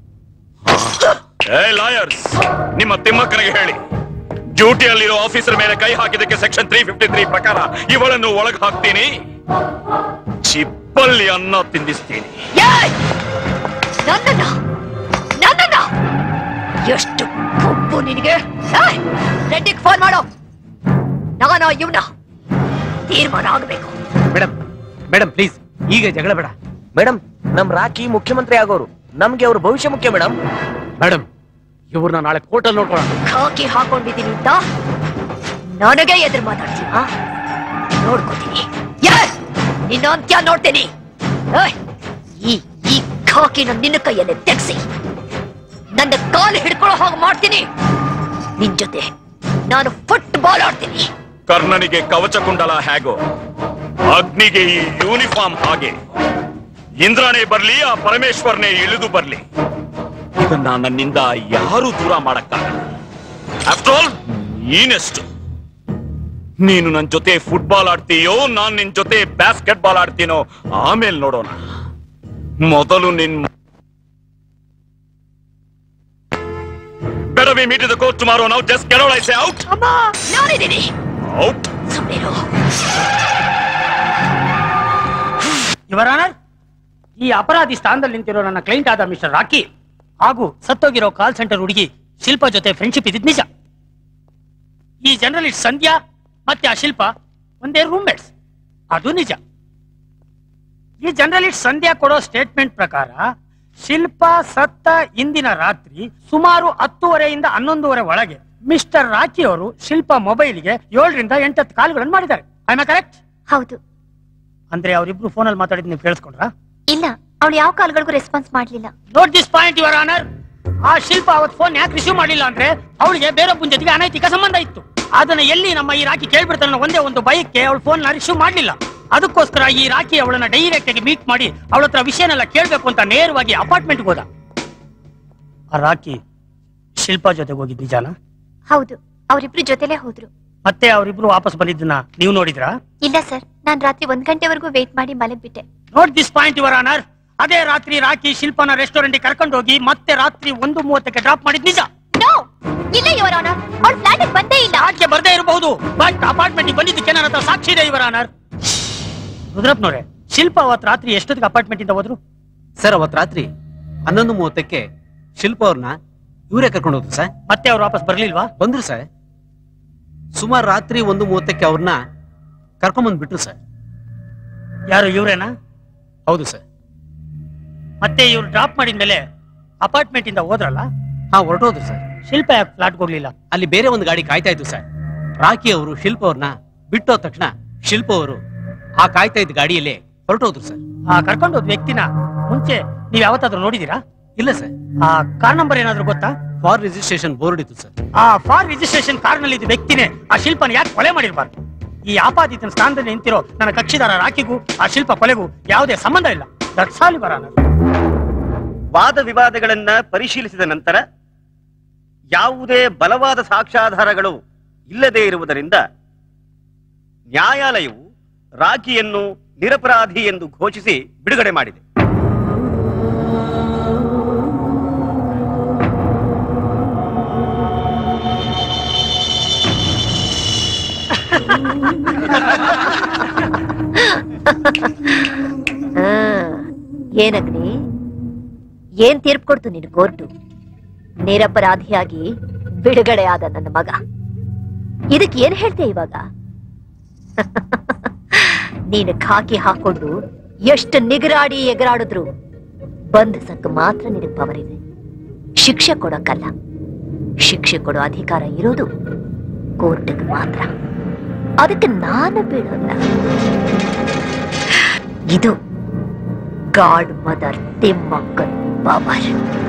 J: ಏ ಲಾಯರ್ಸ್ ನಿಮ್ಮ ತಿಮ್ಮಕ್ಕನಿಗೆ ಹೇಳಿ ಡ್ಯೂಟಿಯಲ್ಲಿರೋ ಆಫೀಸರ್ ಮೇಲೆ ಕೈ ಹಾಕಿದಕ್ಕೆ ಸೆಕ್ಷನ್ ತ್ರೀ ಫಿಫ್ಟಿ ತ್ರೀ ಪ್ರಕಾರ ಇವಳನ್ನು ಒಳಗೆ ಹಾಕ್ತೀನಿ ಚಿಪ್ಪಲ್ಲಿ ಅನ್ನ ತಿಂದಿಸ್ತೀನಿ
K: ಏಯ್! ನನ್ನನ್ನ ನನ್ನನ್ನ ಎಷ್ಟು ಕೊಬ್ಬು ನಿನಗೆ ಏಯ್! ರೆಡ್ಡಿಗ್ ಫೋನ್ ಮಾಡು ನಾನು ಇವನ ತೀರ್ಮಾನ ಆಗ್ಬೇಕು
E: ಮೇಡಮ್ ಮೇಡಮ್ ಪ್ಲೀಸ್ ಈಗ ಜಗಳ ಬೇಡ
O: ಮೇಡಮ್ ನಮ್ ರಾಕಿ ಮುಖ್ಯಮಂತ್ರಿ ಆಗೋರು ನಮ್ಗೆ ಅವ್ರ ಭವಿಷ್ಯ ಮುಖ್ಯ ಮೇಡಮ್
E: ಮೇಡಮ್ ಇವ್ರನ್ನ ನಾಳೆ ಕೋರ್ಟಲ್ಲಿ ನೋಡ್ಕೊಳ್ಳೋಣ
K: ಖಾಕಿ ಹಾಕೊಂಡಿದ್ದೀನಿ ಅಂತ ನನಗೆ ಎದುರು ಮಾತಾಡ್ತೀಯ ನೋಡ್ಕೋತೀನಿ ಏಯ್! ನಿನ್ನ ಅಂತ್ಯ ನೋಡ್ತೀನಿ ಏಯ್! ಈ ಈ ಖಾಕಿನ ನಿನ್ನ ಕೈಯಲ್ಲೇ ತೆಗ್ಸಿ ನನ್ನ ಕಾಲು ಹಿಡ್ಕೊಳ್ಳೋ ಹಾಗೆ ಮಾಡ್ತೀನಿ ನಿನ್ ಜೊತೆ ನಾನು ಫುಟ್ಬಾಲ್ ಆಡ್ತೀನಿ
J: ಕರ್ಣನಿಗೆ ಕವಚ ಕುಂಡಲ ಹೇಗೋ ಅಗ್ನಿಗೆ ಈ ಯೂನಿಫಾರ್ಮ್ ಹಾಗೆ ಇಂದ್ರನೇ ಬರ್ಲಿ ಆ ಪರಮೇಶ್ವರನೇ ಇಳಿದು ಬರ್ಲಿ ಇದನ್ನ ನನ್ನಿಂದ ಯಾರು ದೂರ ಮಾಡಕ್ಕಾಗಲ್ಲ ಆಫ್ಟರ್ ಆಲ್ ನೀನೆಷ್ಟು ನೀನು ನನ್ ಜೊತೆ ಫುಟ್ಬಾಲ್ ಆಡ್ತೀಯೋ ನಾನ್ ನಿನ್ ಜೊತೆ ಬ್ಯಾಸ್ಕೆಟ್ ಬಾಲ್ ಆಡ್ತೀನೋ ಆಮೇಲೆ ನೋಡೋಣ ಮೊದಲು ನಿನ್ Better we meet in the court tomorrow now. Just get out, I say out.
K: ನಾನಿದ್ದೀನಿ
J: Out.
K: ಸುಮ್ಮನಿರು
P: ಇವರ ಆನರ್ ಈ ಅಪರಾಧಿ ಸ್ಥಾನದಲ್ಲಿ ನಿಂತಿರೋ ನನ್ನ ಕ್ಲೈಂಟ್ ಆದ ಮಿಸ್ಟರ್ ರಾಕಿ ಹಾಗೂ ಸತ್ತೋಗಿರೋ ಕಾಲ್ ಸೆಂಟರ್ ಹುಡುಗಿ ಶಿಲ್ಪ ಜೊತೆ ಫ್ರೆಂಡ್ಶಿಪ್ ಇದ್ದಿದ್ ನಿಜ ಈ ಜರ್ನಲಿಸ್ಟ್ ಸಂಧ್ಯಾ ಮತ್ತೆ ಆ ಶಿಲ್ಪ ಒಂದೇ ರೂಮ್ಮೇಟ್ಸ್ ಅದು ನಿಜ ಈ ಜರ್ನಲಿಸ್ಟ್ ಸಂಧ್ಯಾ ಕೊಡೋ ಸ್ಟೇಟ್ಮೆಂಟ್ ಪ್ರಕಾರ ಶಿಲ್ಪ ಸತ್ತ ಇಂದಿನ ರಾತ್ರಿ ಸುಮಾರು ಹತ್ತುವರೆಯಿಂದ ಹನ್ನೊಂದುವರೆ ಒಳಗೆ ಮಿಸ್ಟರ್ ರಾಕಿ ಅವರು ಶಿಲ್ಪ ಮೊಬೈಲ್ಗೆ ಏಳರಿಂದ ಎಂಟತ್ತು ಕಾಲ್ಗಳನ್ನು ಮಾಡಿದ್ದಾರೆ ಐ ಕರೆಕ್ಟ್
K: ಹೌದು
P: ಅಂದ್ರೆ ಅವರಿಬ್ರು ಫೋನಲ್ಲಿ ಮಾತಾಡಿದ್ ನೀವು ಕೇಳಿಸ್ಕೊಂಡ್ರಾ
K: ಇಲ್ಲ ಅವಳು ಯಾವ ಕಾಲ್ಗಳಿಗೂ ರೆಸ್ಪಾನ್ಸ್ ಮಾಡ್ಲಿಲ್ಲ
P: note this point your honour ಆ ಶಿಲ್ಪ ಅವತ್ ಫೋನ್ ಯಾಕೆ ರಿಸೀವ್ ಮಾಡಿಲ್ಲ ಅಂದ್ರೆ ಅವಳಿಗೆ ಬೇರೊಬ್ಬನ ಜೊತೆಗೆ ಅನೈತಿಕ ಸಂಬಂಧ ಇತ್ತು ಅದನ್ನ ಎಲ್ಲಿ ನಮ್ಮ ಈ ರಾಕಿ ಕೇಳ್ಬಿಡ್ತಾನೆ ಅನ್ನೋ ಒಂದೇ ಒಂದು ಬಯಕ್ಕೆ ಅವಳು ಫೋನ್ ನ ರಿಸೀವ್ ಮಾಡ್ಲಿಲ್ಲ ಅದಕ್ಕೋಸ್ಕರ ಈ ರಾಕಿ ಅವಳನ್ನ ಡೈರೆಕ್ಟ್ ಆಗಿ ಮೀಟ್ ಮಾಡಿ ಅವಳ ಹತ್ರ ವಿಷಯನೆಲ್ಲ ಕೇಳ್ಬೇಕು ಅಂತ ನೇರವಾಗಿ ಅಪಾರ್ಟ್ಮೆಂಟ್ ಹೋದ ಆ ರಾಕಿ ಶಿಲ್ಪ ಜೊತೆಗೆ ಹೋಗಿದ್ ನಿಜಾನ
K: ಹೌದು ಅವರಿಬ್ರು ಜೊತೆಲೇ ಹೋದ್ರು
P: ಮತ್ತೆ ಅವರಿಬ್ರು ವಾಪಸ್ ಬಂದಿದ್ದನ್ನ ನೀವು ನೋಡಿದ್ರಾ
K: ಇಲ್ಲ ಸರ್ ನಾನ್ ರಾತ್ರಿ ಒಂದ್ ಗಂಟೆವರೆಗೂ ವೇಟ್ ಮಾಡಿ ಮಲಗ್ಬಿಟ್ಟೆ
P: note this point your honour ಅದೇ ರಾತ್ರಿ ರಾಕಿ ಶಿಲ್ಪನ ರೆಸ್ಟೋರೆಂಟ್ ಕರ್ಕೊಂಡು ಹೋಗಿ ಮತ್ತೆ ರಾತ್ರಿ ಒಂದು ಮೂವತ್ತಕ್ಕೆ ಡ್ರಾಪ್ ಮಾಡಿದ್ ನಿಜ
K: ನೋ
P: ಇರಬಹುದು ಬಟ್ ಅಪಾರ್ಟ್ಮೆಂಟ್ ಬಂದಿದ್ದಕ್ಕೆ ನನ್ನ ಹತ್ರ ಸಾಕ್ಷಿ ಇದೆ ಇವರ ಆನರ್ ರುದ್ರಪ್ಪನವ್ರೆ ಶಿಲ್ಪ ಅವತ್ ರಾತ್ರಿ ಎಷ್ಟೊತ್ತಿಗೆ ಅಪಾರ್ಟ್ಮೆಂಟ್ ಇಂದ ಹೋದ್ರು
Q: ಸರ್ ಅವತ್ ರಾತ್ರಿ ಹನ್ನೊಂದು ಮೂವತ್ತಕ್ಕೆ ಶಿಲ್ಪ ಅವ್ರನ್ನ ಇವರೇ ಕರ್ಕೊಂಡು ಹೋದ್ರು ಸರ್
P: ಮತ್ತೆ ಅವ್ರು ವಾಪಸ್ ಬರ್ಲಿಲ್ವಾ
Q: ಬಂದ್ರು ಸರ್ ಸುಮಾರು ರಾತ್ರಿ ಒಂದು ಮೂವತ್ತಕ್ಕೆ ಅವ್ರನ್ನ ಕರ್ಕೊಂಬಂದ್ ಬಿಟ್ರು ಸರ್
P: ಯಾರು ಇವ್ರೇನಾ
Q: ಹೌದು ಸರ್
P: ಮತ್ತೆ ಇವ್ರು ಡ್ರಾಪ್ ಮಾಡಿದ್ಮೇಲೆ ಅಪಾರ್ಟ್ಮೆಂಟ್ ಇಂದ ಹೋದ್ರಲ್ಲ
Q: ಹಾ ಹೊರಟೋದ್ರು ಸರ್
P: ಶಿಲ್ಪ ಯಾಕೆ ಫ್ಲಾಟ್ ಹೋಗ್ಲಿಲ್ಲ
Q: ಅಲ್ಲಿ ಬೇರೆ ಒಂದು ಗಾಡಿ ಕಾಯ್ತಾ ಇತ್ತು ಸರ್ ರಾಕಿ ಅವರು ಶಿಲ್ಪ ಅವ್ರನ್ನ ಬಿಟ್ಟೋದ ತಕ್ಷಣ ಶಿಲ್ಪ ಅವರು ಆ ಕಾಯ್ತಾ ಇದ್ದ ಗಾಡಿಯಲ್ಲೇ ಹೊರಟೋದ್ರು ಸರ್
P: ಆ ಕರ್ಕೊಂಡು ಹೋದ್ ವ್ಯಕ್ತಿನ ಮುಂಚೆ ನೀವ್ ಯಾವತ್ತಾದ್ರೂ ನೋಡಿದೀರಾ
Q: ಇಲ್ಲ ಸರ್
P: ಆ ಕಾರ್ ನಂಬರ್ ಏನಾದ್ರು ಗೊತ್ತಾ
Q: ಫಾರ್ ರಿಜಿಸ್ಟ್ರೇಷನ್ ಬೋರ್ಡ್ ಇತ್ತು ಸರ್
P: ಆ ಫಾರ್ ರಿಜಿಸ್ಟ್ರೇಷನ್ ಕಾರ್ ನಲ್ಲಿ ಇದ್ದ ವ್ಯಕ್ತಿನೇ ಆ ಶಿಲ್ಪನ ಯಾಕೆ ಕೊಲೆ ಮಾಡಿರ್ಬಾರ್ದು ಈ ಆಪಾದಿತನ ಸ್ಥಾನದಲ್ಲಿ ನಿಂತಿರೋ ನನ್ನ ಕಕ್ಷಿದಾರ ರಾಕಿಗೂ ಆ ಶಿಲ್ಪ ಕೊಲೆಗೂ ಯಾವುದೇ ಸಂಬಂಧ ಇಲ್ಲ ದಟ್ಸ್ ಆಲ್ ಇವರ
D: ವಾದ ವಿವಾದಗಳನ್ನ ಪರಿಶೀಲಿಸಿದ ನಂತರ ಯಾವುದೇ ಬಲವಾದ ಸಾಕ್ಷ್ಯಾಧಾರಗಳು ಇಲ್ಲದೆ ಇರುವುದರಿಂದ ನ್ಯಾಯಾಲಯವು ರಾಖಿಯನ್ನು ನಿರಪರಾಧಿ ಎಂದು ಘೋಷಿಸಿ ಬಿಡುಗಡೆ ಮಾಡಿದೆ
K: ಆ, ಏನಗ್ನಿ ಏನ್ ತೀರ್ಪು ಕೊಡ್ತು ನಿನ್ ಕೋರ್ಟು ನಿರಪರಾಧಿಯಾಗಿ ಬಿಡುಗಡೆ ಆದ ನನ್ನ ಮಗ ಇದಕ್ಕೆ ಏನ್ ಹೇಳ್ತೆ ಇವಾಗ ನೀನು ಖಾಕಿ ಹಾಕೊಂಡು ಎಷ್ಟು ನಿಗರಾಡಿ ಎಗರಾಡಿದ್ರು ಬಂಧಿಸಕ್ ಮಾತ್ರ ನಿನಗೆ ಪವರ್ ಇದೆ ಶಿಕ್ಷೆ ಕೊಡಕ್ಕಲ್ಲ ಶಿಕ್ಷೆ ಕೊಡೋ ಅಧಿಕಾರ ಇರೋದು ಕೋರ್ಟ್ಗೆ ಮಾತ್ರ ಅದಕ್ಕೆ ನಾನು ಬಿಡೋಲ್ಲ ಇದು ಗಾಡ್ ಮದರ್ ತಿಮ್ಮಕ್ಕನ್ ಪವರ್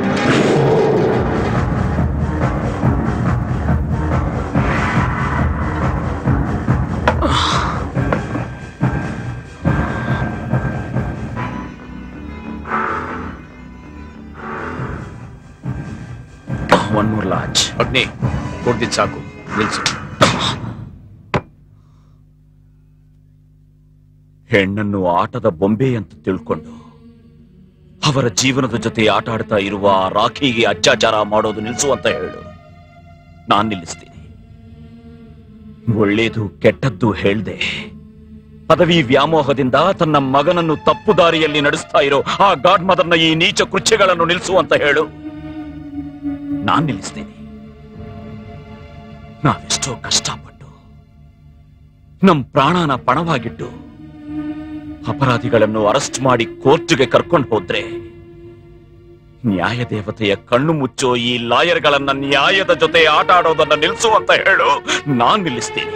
J: ಒನ್ ಮೂರ್ ಲಾಚ್
H: ಅಗ್ನಿ ಕೊಡ್ದಿದ್ ಸಾಕು ನಿಲ್ಸು
J: ಹೆಣ್ಣನ್ನು ಆಟದ ಬೊಂಬೆ ಅಂತ ತಿಳ್ಕೊಂಡು ಅವರ ಜೀವನದ ಜೊತೆ ಆಟ ಆಡ್ತಾ ಇರುವ ಆ ರಾಖಿಗೆ ಅತ್ಯಾಚಾರ ಮಾಡೋದು ನಿಲ್ಸು ಅಂತ ಹೇಳು ನಾನ್ ನಿಲ್ಲಿಸ್ತೀನಿ ಒಳ್ಳೇದು ಕೆಟ್ಟದ್ದು ಹೇಳ್ದೆ ಪದವಿ ವ್ಯಾಮೋಹದಿಂದ ತನ್ನ ಮಗನನ್ನು ತಪ್ಪು ದಾರಿಯಲ್ಲಿ ನಡೆಸ್ತಾ ಇರೋ ಆ ಗಾಡ್ ಮದರ್ನ ಈ ನೀಚ ಕೃತ್ಯಗಳನ್ನು ನಿಲ್ಸು ಅಂತ ಹೇಳು ನಾನ್ ನಿಲ್ಲಿಸ್ತೀನಿ ನಾವೆಷ್ಟೋ ಕಷ್ಟಪಟ್ಟು ನಮ್ ಪ್ರಾಣನ ಪಣವಾಗಿಟ್ಟು ಅಪರಾಧಿಗಳನ್ನು ಅರೆಸ್ಟ್ ಮಾಡಿ ಕೋರ್ಟ್ಗೆ ಕರ್ಕೊಂಡು ಹೋದ್ರೆ ನ್ಯಾಯ ದೇವತೆಯ ಕಣ್ಣು ಮುಚ್ಚೋ ಈ ಲಾಯರ್ಗಳನ್ನ ನ್ಯಾಯದ ಜೊತೆ ಆಟ ಆಡೋದನ್ನ ನಿಲ್ಸು ಅಂತ ಹೇಳು ನಾನ್ ನಿಲ್ಲಿಸ್ತೀನಿ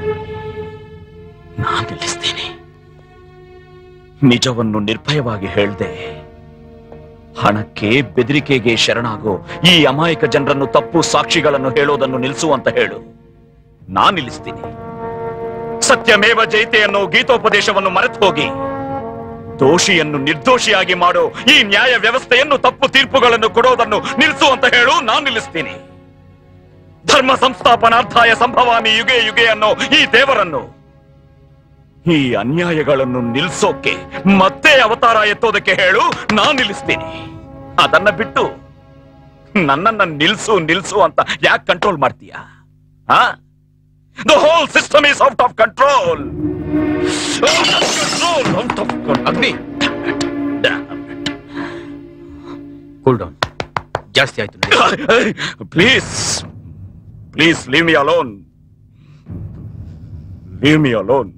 J: ನಾನ್ ನಿಲ್ಲಿಸ್ತೀನಿ ನಿಜವನ್ನು ನಿರ್ಭಯವಾಗಿ ಹೇಳ್ದೆ ಹಣಕ್ಕೆ ಬೆದರಿಕೆಗೆ ಶರಣಾಗೋ ಈ ಅಮಾಯಕ ಜನರನ್ನು ತಪ್ಪು ಸಾಕ್ಷಿಗಳನ್ನು ಹೇಳೋದನ್ನು ನಿಲ್ಸು ಅಂತ ಹೇಳು ನಾನ್ ನಿಲ್ಲಿಸ್ತೀನಿ ಸತ್ಯಮೇವ ಜೈತೆ ಅನ್ನೋ ಗೀತೋಪದೇಶವನ್ನು ಮರೆತು ಹೋಗಿ ದೋಷಿಯನ್ನು ನಿರ್ದೋಷಿಯಾಗಿ ಮಾಡೋ ಈ ನ್ಯಾಯ ವ್ಯವಸ್ಥೆಯನ್ನು ತಪ್ಪು ತೀರ್ಪುಗಳನ್ನು ಕೊಡೋದನ್ನು ನಿಲ್ಲಿಸು ಅಂತ ಹೇಳು ನಾನ್ ನಿಲ್ಲಿಸ್ತೀನಿ ಧರ್ಮ ಸಂಸ್ಥಾಪನಾರ್ಥಾಯ ಸಂಭವಾಮಿ ಯುಗೆ ಯುಗೆ ಅನ್ನೋ ಈ ದೇವರನ್ನು ಈ ಅನ್ಯಾಯಗಳನ್ನು ನಿಲ್ಸೋಕೆ ಮತ್ತೆ ಅವತಾರ ಎತ್ತೋದಕ್ಕೆ ಹೇಳು ನಾನ್ ನಿಲ್ಲಿಸ್ತೀನಿ ಅದನ್ನ ಬಿಟ್ಟು ನನ್ನನ್ನ ನಿಲ್ಸು ನಿಲ್ಸು ಅಂತ ಯಾಕೆ ಕಂಟ್ರೋಲ್ ಮಾಡ್ತೀಯಾ ಆ The whole system is out of control. Out of control. Out of control.
H: Agni cool down ಜಾಸ್ತಿ ಆಯ್ತು
J: Please, please leave me alone. Leave me alone.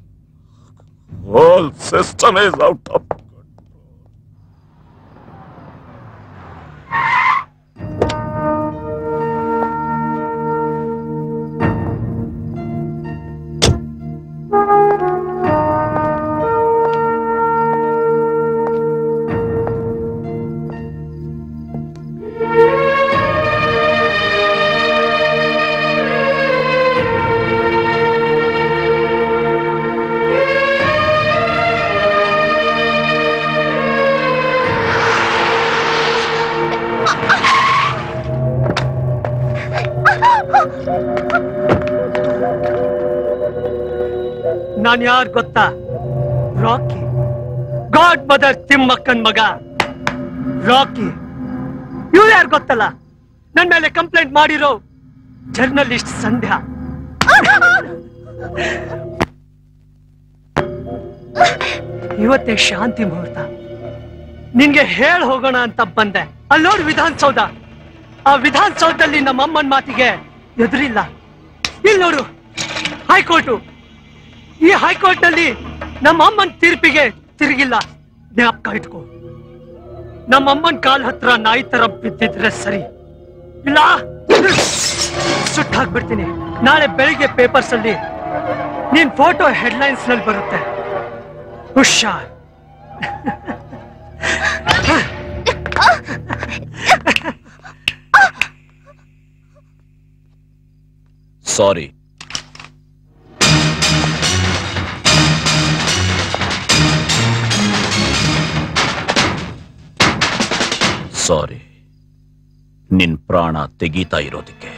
J: Whole system is out of
A: ನಾನ್ ಯಾರ್ ಗೊತ್ತಾ ರಾಕಿ ಗಾಡ್ ಮದರ್ ತಿಮ್ಮಕ್ಕನ್ ಮಗ ರಾಕಿ ಇವ್ ಯಾರು ಗೊತ್ತಲ್ಲ ನನ್ ಮೇಲೆ ಕಂಪ್ಲೇಂಟ್ ಮಾಡಿರೋ ಜರ್ನಲಿಸ್ಟ್ ಸಂಧ್ಯಾ ಇವತ್ತೇ ಶಾಂತಿ ಮುಹೂರ್ತ ನಿನ್ಗೆ ಹೇಳ್ ಹೋಗೋಣ ಅಂತ ಬಂದೆ ಅಲ್ಲಿ ನೋಡು ವಿಧಾನಸೌಧ ಆ ವಿಧಾನಸೌಧದಲ್ಲಿ ನಮ್ಮ ಅಮ್ಮನ ಮಾತಿಗೆ ಎದುರಿಲ್ಲ ಇಲ್ಲಿ ನೋಡು ಹೈಕೋರ್ಟು ಈ ಹೈಕೋರ್ಟ್ ನಲ್ಲಿ ನಮ್ಮ ಅಮ್ಮನ ತೀರ್ಪಿಗೆ ತಿರುಗಿಲ್ಲ ಜ್ಞಾಪಕ ಇಟ್ಕೋ ನಮ್ಮ ಅಮ್ಮನ ಕಾಲ್ ಹತ್ರ ನಾಯಿ ತರ ಬಿದ್ದಿದ್ರೆ ಸರಿ ಇಲ್ಲ ಸುಟ್ಟು ಹಾಕ್ಬಿಡ್ತೀನಿ ನಾಳೆ ಬೆಳಿಗ್ಗೆ ಪೇಪರ್ಸ್ ಅಲ್ಲಿ ನಿನ್ ಫೋಟೋ ಹೆಡ್ಲೈನ್ಸ್ ನಲ್ಲಿ ಬರುತ್ತೆ ಹುಷಾರ್
J: ಸಾರಿ ಸಾರಿ ನಿನ್ ಪ್ರಾಣ ತೆಗೀತಾ ಇರೋದಕ್ಕೆ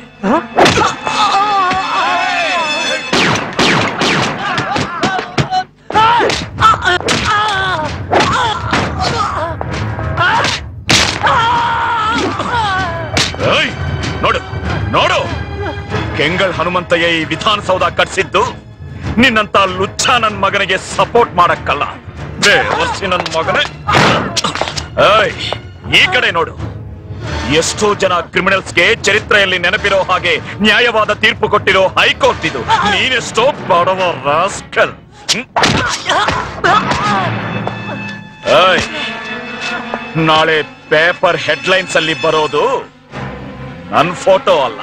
J: ಏಯ್! ನೋಡು ನೋಡು ಕೆಂಗಳ್ ಹನುಮಂತಯ್ಯ ಈ ವಿಧಾನಸೌಧ ಕಟ್ಸಿದ್ದು ನಿನ್ನಂತ ಲುಚ್ಚ ನನ್ ಮಗನಿಗೆ ಸಪೋರ್ಟ್ ಮಾಡಕ್ಕಲ್ಲ ಬೇವರ್ಸಿ ನನ್ ಮಗನೇ ಏಯ್ ಈ ಕಡೆ ನೋಡು ಎಷ್ಟೋ ಜನ ಕ್ರಿಮಿನಲ್ಸ್ಗೆ ಚರಿತ್ರೆಯಲ್ಲಿ ನೆನಪಿರೋ ಹಾಗೆ ನ್ಯಾಯವಾದ ತೀರ್ಪು ಕೊಟ್ಟಿರೋ ಹೈಕೋರ್ಟ್ ಇದು ನೀನೆಷ್ಟೋ ಬಡವ ರಾಸ್ಕಲ್ ಏಯ್ ನಾಳೆ ಪೇಪರ್ ಹೆಡ್ಲೈನ್ಸ್ ಅಲ್ಲಿ ಬರೋದು ನನ್ ಫೋಟೋ ಅಲ್ಲ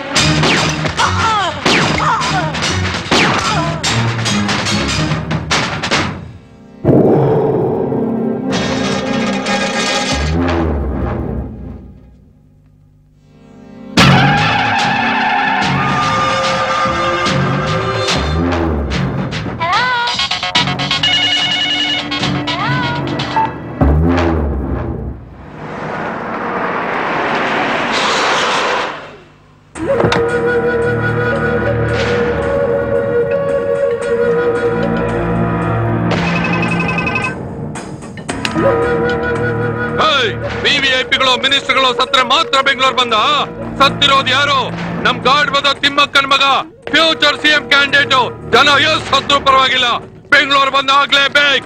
H: ವಿವಿಐಪಿಗಳು ಮಿನಿಸ್ಟರ್ಗಳು ಸತ್ರೆ ಮಾತ್ರ ಬೆಂಗಳೂರು ಬಂದ ಸತ್ತಿರೋದು ಯಾರು ನಮ್ ಗಾರ್ಡ್ ಬದ ತಿಮ್ಮಕ್ಕನ್ ಮಗ ಫ್ಯೂಚರ್ ಸಿಎಂ ಕ್ಯಾಂಡಿಡೇಟ್ ಜನ ಎಷ್ಟು ಸತ್ರು ಪರವಾಗಿಲ್ಲ ಬೆಂಗಳೂರು ಬಂದ ಆಗ್ಲೇಬೇಕು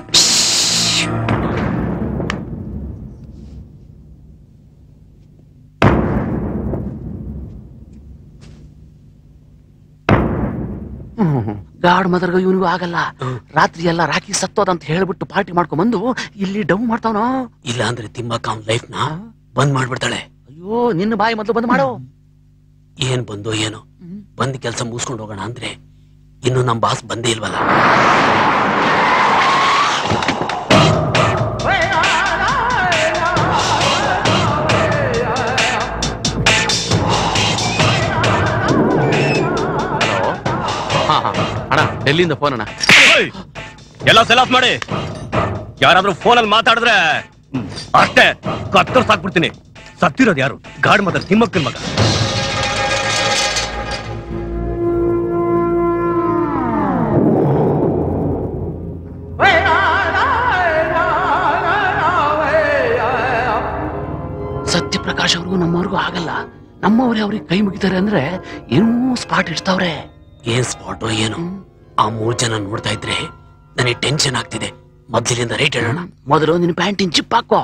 R: ಗಾಡ್ ಮದರ್ಗ ಇವನಿಗೂ ಆಗಲ್ಲ ರಾತ್ರಿ ಎಲ್ಲ ರಾಕಿ ಸತ್ತೋದಂತ ಹೇಳ್ಬಿಟ್ಟು ಪಾರ್ಟಿ ಮಾಡ್ಕೊಂಡ್ ಇಲ್ಲಿ ಡೌ ಮಾಡ್ತಾವನೋ ಇಲ್ಲ ಅಂದ್ರೆ ತಿಮ್ಮಕ್ಕ ಅವ್ನ ಲೈಫ್ ನ ಬಂದ್ ಮಾಡ್ಬಿಡ್ತಾಳೆ ಅಯ್ಯೋ ನಿನ್ನ ಬಾಯಿ ಮೊದ್ಲು ಬಂದ್ ಮಾಡು ಏನ್ ಬಂದೋ ಏನೋ ಬಂದ್ ಕೆಲ್ಸ ಮುಗಿಸ್ಕೊಂಡು ಹೋಗೋಣ ಅಂದ್ರೆ ಇನ್ನು ನಮ್ ಬಾಸ್ ಬಂದೇ ಇಲ್ವಲ್ಲ
Q: ಹಾ ಹಾ ಅಣ್ಣ ಡೆಲ್ಲಿಯಿಂದ ಫೋನ್ ಅಣ್ಣ
D: ಎಲ್ಲ ಸೆಲ್ ಆಫ್ ಮಾಡಿ ಯಾರಾದ್ರೂ ಫೋನಲ್ಲಿ ಮಾತಾಡಿದ್ರೆ ಹ್ಮ್, ಅಷ್ಟೇ ಕತ್ತರ್ ಸಾಕ್ಬಿಡ್ತೀನಿ ಸತ್ತಿರೋದು ಯಾರು ಗಾಡ್ ಮದ ತಿಮ್ಮಕ್ಕನ್ ಮಗ
R: ಸತ್ಯಪ್ರಕಾಶ್ ಅವ್ರಿಗೂ ನಮ್ಮವ್ರಿಗೂ ಆಗಲ್ಲ ನಮ್ಮವ್ರೆ ಅವ್ರಿಗೆ ಕೈ ಮುಗಿತಾರೆ ಅಂದ್ರೆ ಏನೂ ಸ್ಪಾಟ್ ಇಡ್ತಾವ್ರೆ ಏನ್ ಸ್ಪಾಟೋ ಏನು ಆ ಮೂರ್ ಜನ ನೋಡ್ತಾ ಇದ್ರೆ ನನಗೆ ಟೆನ್ಷನ್ ಆಗ್ತಿದೆ ಮೊದ್ಲಿನಿಂದ ರೈಟ್ ಹೇಳೋಣ ಮೊದಲು ನಿನ್ ಪ್ಯಾಂಟಿನ್ ಚಿಪ್ ಹಾಕೋ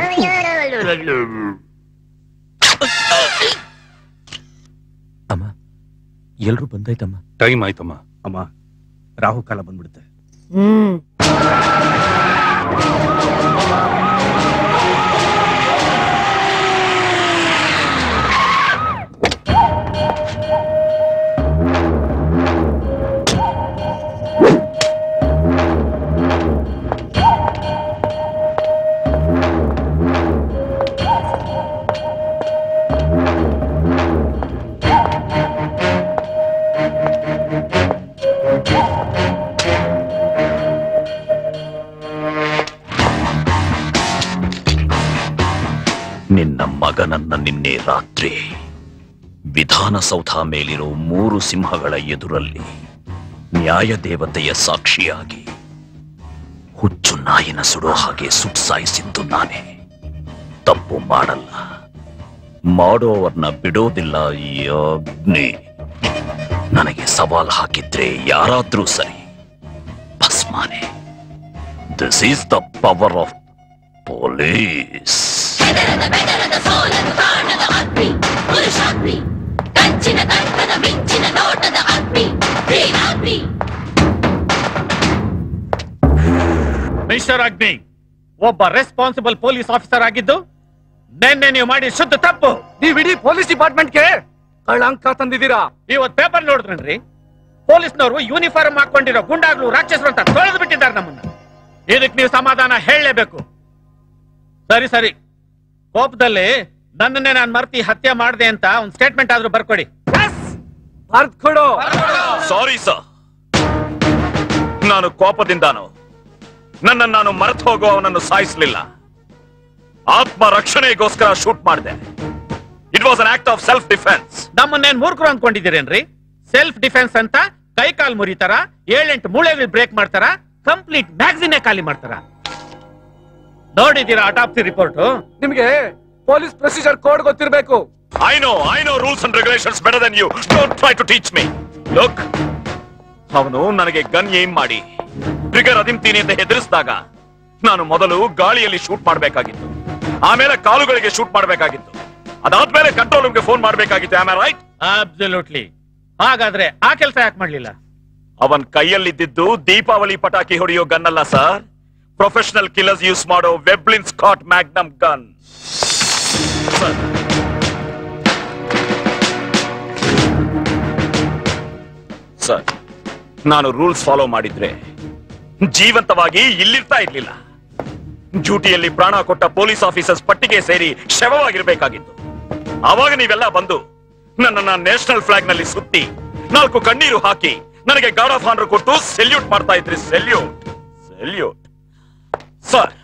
D: ಎಲ್ರು ಬಂದಾಯ್ತಮ್ಮ
H: ಟೈಮ್ ಆಯ್ತಮ್ಮ
D: ಅಮ್ಮ ರಾಹುಕಾಲ ಬಂದ್ಬಿಡುತ್ತೆ
K: ಹ್ಮ್
J: ನಿನ್ನ ಮಗನನ್ನ ನಿನ್ನೆ ರಾತ್ರಿ ವಿಧಾನಸೌಧ ಮೇಲಿರೋ ಮೂರು ಸಿಂಹಗಳ ಎದುರಲ್ಲಿ ನ್ಯಾಯ ದೇವತೆಯ ಸಾಕ್ಷಿಯಾಗಿ ಹುಚ್ಚು ನಾಯಿನ ಸುಡೋ ಹಾಗೆ ಸುಟ್ಸಾಯಿಸಿದ್ದು ನಾನೇ ತಪ್ಪು ಮಾಡಲ್ಲ ಮಾಡೋವರ್ನ ಬಿಡೋದಿಲ್ಲ ಈ ಅಗ್ನಿ ನನಗೆ ಸವಾಲ್ ಹಾಕಿದ್ರೆ ಯಾರಾದ್ರೂ ಸರಿ ಭಸ್ಮಾನೆ this is the power of police
M: mister Agni ಒಬ್ಬ ರೆಸ್ಪಾನ್ಸಿಬಲ್ ಪೊಲೀಸ್ ಆಫೀಸರ್ ಆಗಿದ್ದು ನಿನ್ನೆ ನೀವು ಮಾಡಿ ಶುದ್ಧ ತಪ್ಪು
E: ನೀವ್ ಇಡೀ ಪೊಲೀಸ್ ಡಿಪಾರ್ಟ್ಮೆಂಟ್ಗೆ ಕಳಂಕ ತಂದಿದ್ದೀರಾ
M: ಇವತ್ ಪೇಪರ್ ನೋಡಿದ್ರೇನ್ರಿ ಪೊಲೀಸ್ನವರು ಯೂನಿಫಾರ್ಮ್ ಹಾಕೊಂಡಿರೋ ಗುಂಡಾಗ್ಲು ರಾಕ್ಷಸರು ಅಂತ ತೊಳೆದು ಬಿಟ್ಟಿದ್ದಾರೆ ನಮ್ಮನ್ನ ಇದಕ್ ನೀವು ಸಮಾಧಾನ ಹೇಳಲೇಬೇಕು ಸರಿ ಸರಿ ಕೋಪದಲ್ಲಿ ನನ್ನನ್ನೇ ನಾನು ಮರ್ತಿ ಹತ್ಯೆ ಮಾಡಿದೆ ಅಂತ ಒಂದು ಸ್ಟೇಟ್ಮೆಂಟ್ ಆದ್ರೂ ಬರ್ಕೊಡಿ
E: ಬರ್ದ್ ಕೊಡು
J: ಸಾರಿ ಸರ್ ನಾನು ಕೋಪದಿಂದಾನು ನನ್ನನ್ನು ನಾನು ಮರೆತು ಹೋಗೋ ಅವನನ್ನು ಸಾಯಿಸಲಿಲ್ಲ ಆತ್ಮ ರಕ್ಷಣೆಗೋಸ್ಕರ ಶೂಟ್ ಮಾಡಿದೆ it was an act of self defence
M: ನಮ್ಮನ್ನೇನ್ ಮೂರ್ಖರು ಅನ್ಕೊಂಡಿದ್ದೀರೇನ್ರಿ ಸೆಲ್ಫ್ ಡಿಫೆನ್ಸ್ ಅಂತ ಕೈ ಕಾಲ್ ಮುರಿತಾರ ಏಳೆಂಟು ಮೂಳೆಗಳು ಬ್ರೇಕ್ ಮಾಡ್ತಾರ ಕಂಪ್ಲೀಟ್ ಮ್ಯಾಗ್ಸಿನೇ ಖಾಲಿ ಮಾಡ್ತಾರ ನೋಡಿದ್ದೀರಾ ಅಟಾಪ್ಸಿ ರಿಪೋರ್ಟ್
E: ನಿಮ್ಗೆ ಪೊಲೀಸ್ ಪ್ರೊಸೀಜರ್ ಕೋಡ್ ಗೊತ್ತಿರ್ಬೇಕು
J: I know I know rules and regulations better than you don't try to teach me look ಅವನು ನನಗೆ ಗನ್ ಏಮ್ ಮಾಡಿ ಟ್ರಿಗರ್ ಅದಿಮ್ತೀನಿ ಅಂತ ಹೆದರಿಸಿದಾಗ ನಾನು ಮೊದಲು ಗಾಳಿಯಲ್ಲಿ ಶೂಟ್ ಮಾಡಬೇಕಾಗಿತ್ತು ಆಮೇಲೆ ಕಾಲುಗಳಿಗೆ ಶೂಟ್ ಮಾಡಬೇಕಾಗಿತ್ತು ಅದಾದ್ಮೇಲೆ ಕಂಟ್ರೋಲ್ ರೂಮ್ಗೆ ಫೋನ್ ಮಾಡಬೇಕಾಗಿತ್ತು ಆಮ್ ರೈಟ್
M: ಅಬ್ಸಲ್ಯೂಟ್ಲಿ ಹಾಗಾದ್ರೆ ಆ ಕೆಲಸ ಯಾಕೆ ಮಾಡ್ಲಿಲ್ಲ
J: ಅವನ್ ಕೈಯಲ್ಲಿದ್ದಿದ್ದು ದೀಪಾವಳಿ ಪಟಾಕಿ ಹೊಡೆಯೋ ಗನ್ ಅಲ್ಲ ಸರ್ ಪ್ರೊಫೆಷನಲ್ ಕಿಲ್ಲರ್ಸ್ ಯೂಸ್ ಮಾಡೋ Webley Scott magnum gun sir ನಾನು ರೂಲ್ಸ್ ಫಾಲೋ ಮಾಡಿದ್ರೆ ಜೀವಂತವಾಗಿ ಇಲ್ಲಿರ್ತಾ ಇರ್ಲಿಲ್ಲ ಡ್ಯೂಟಿಯಲ್ಲಿ ಪ್ರಾಣ ಕೊಟ್ಟ ಪೊಲೀಸ್ ಆಫೀಸರ್ಸ್ ಪಟ್ಟಿಗೆ ಸೇರಿ ಶವವಾಗಿರ್ಬೇಕಾಗಿತ್ತು ಆವಾಗ ನೀವೆಲ್ಲ ಬಂದು ನನ್ನನ್ನ ನ್ಯಾಷನಲ್ ಫ್ಲಾಗ್ ನಲ್ಲಿ ಸುತ್ತಿ ನಾಲ್ಕು ಕಣ್ಣೀರು ಹಾಕಿ ನನಗೆ ಗಾರ್ಡ್ ಆಫ್ ಆನರ್ ಕೊಟ್ಟು ಸೆಲ್ಯೂಟ್ ಮಾಡ್ತಾ ಇದ್ರಿ ಸೆಲ್ಯೂಟ್ ಸೆಲ್ಯೂಟ್ ಸರ್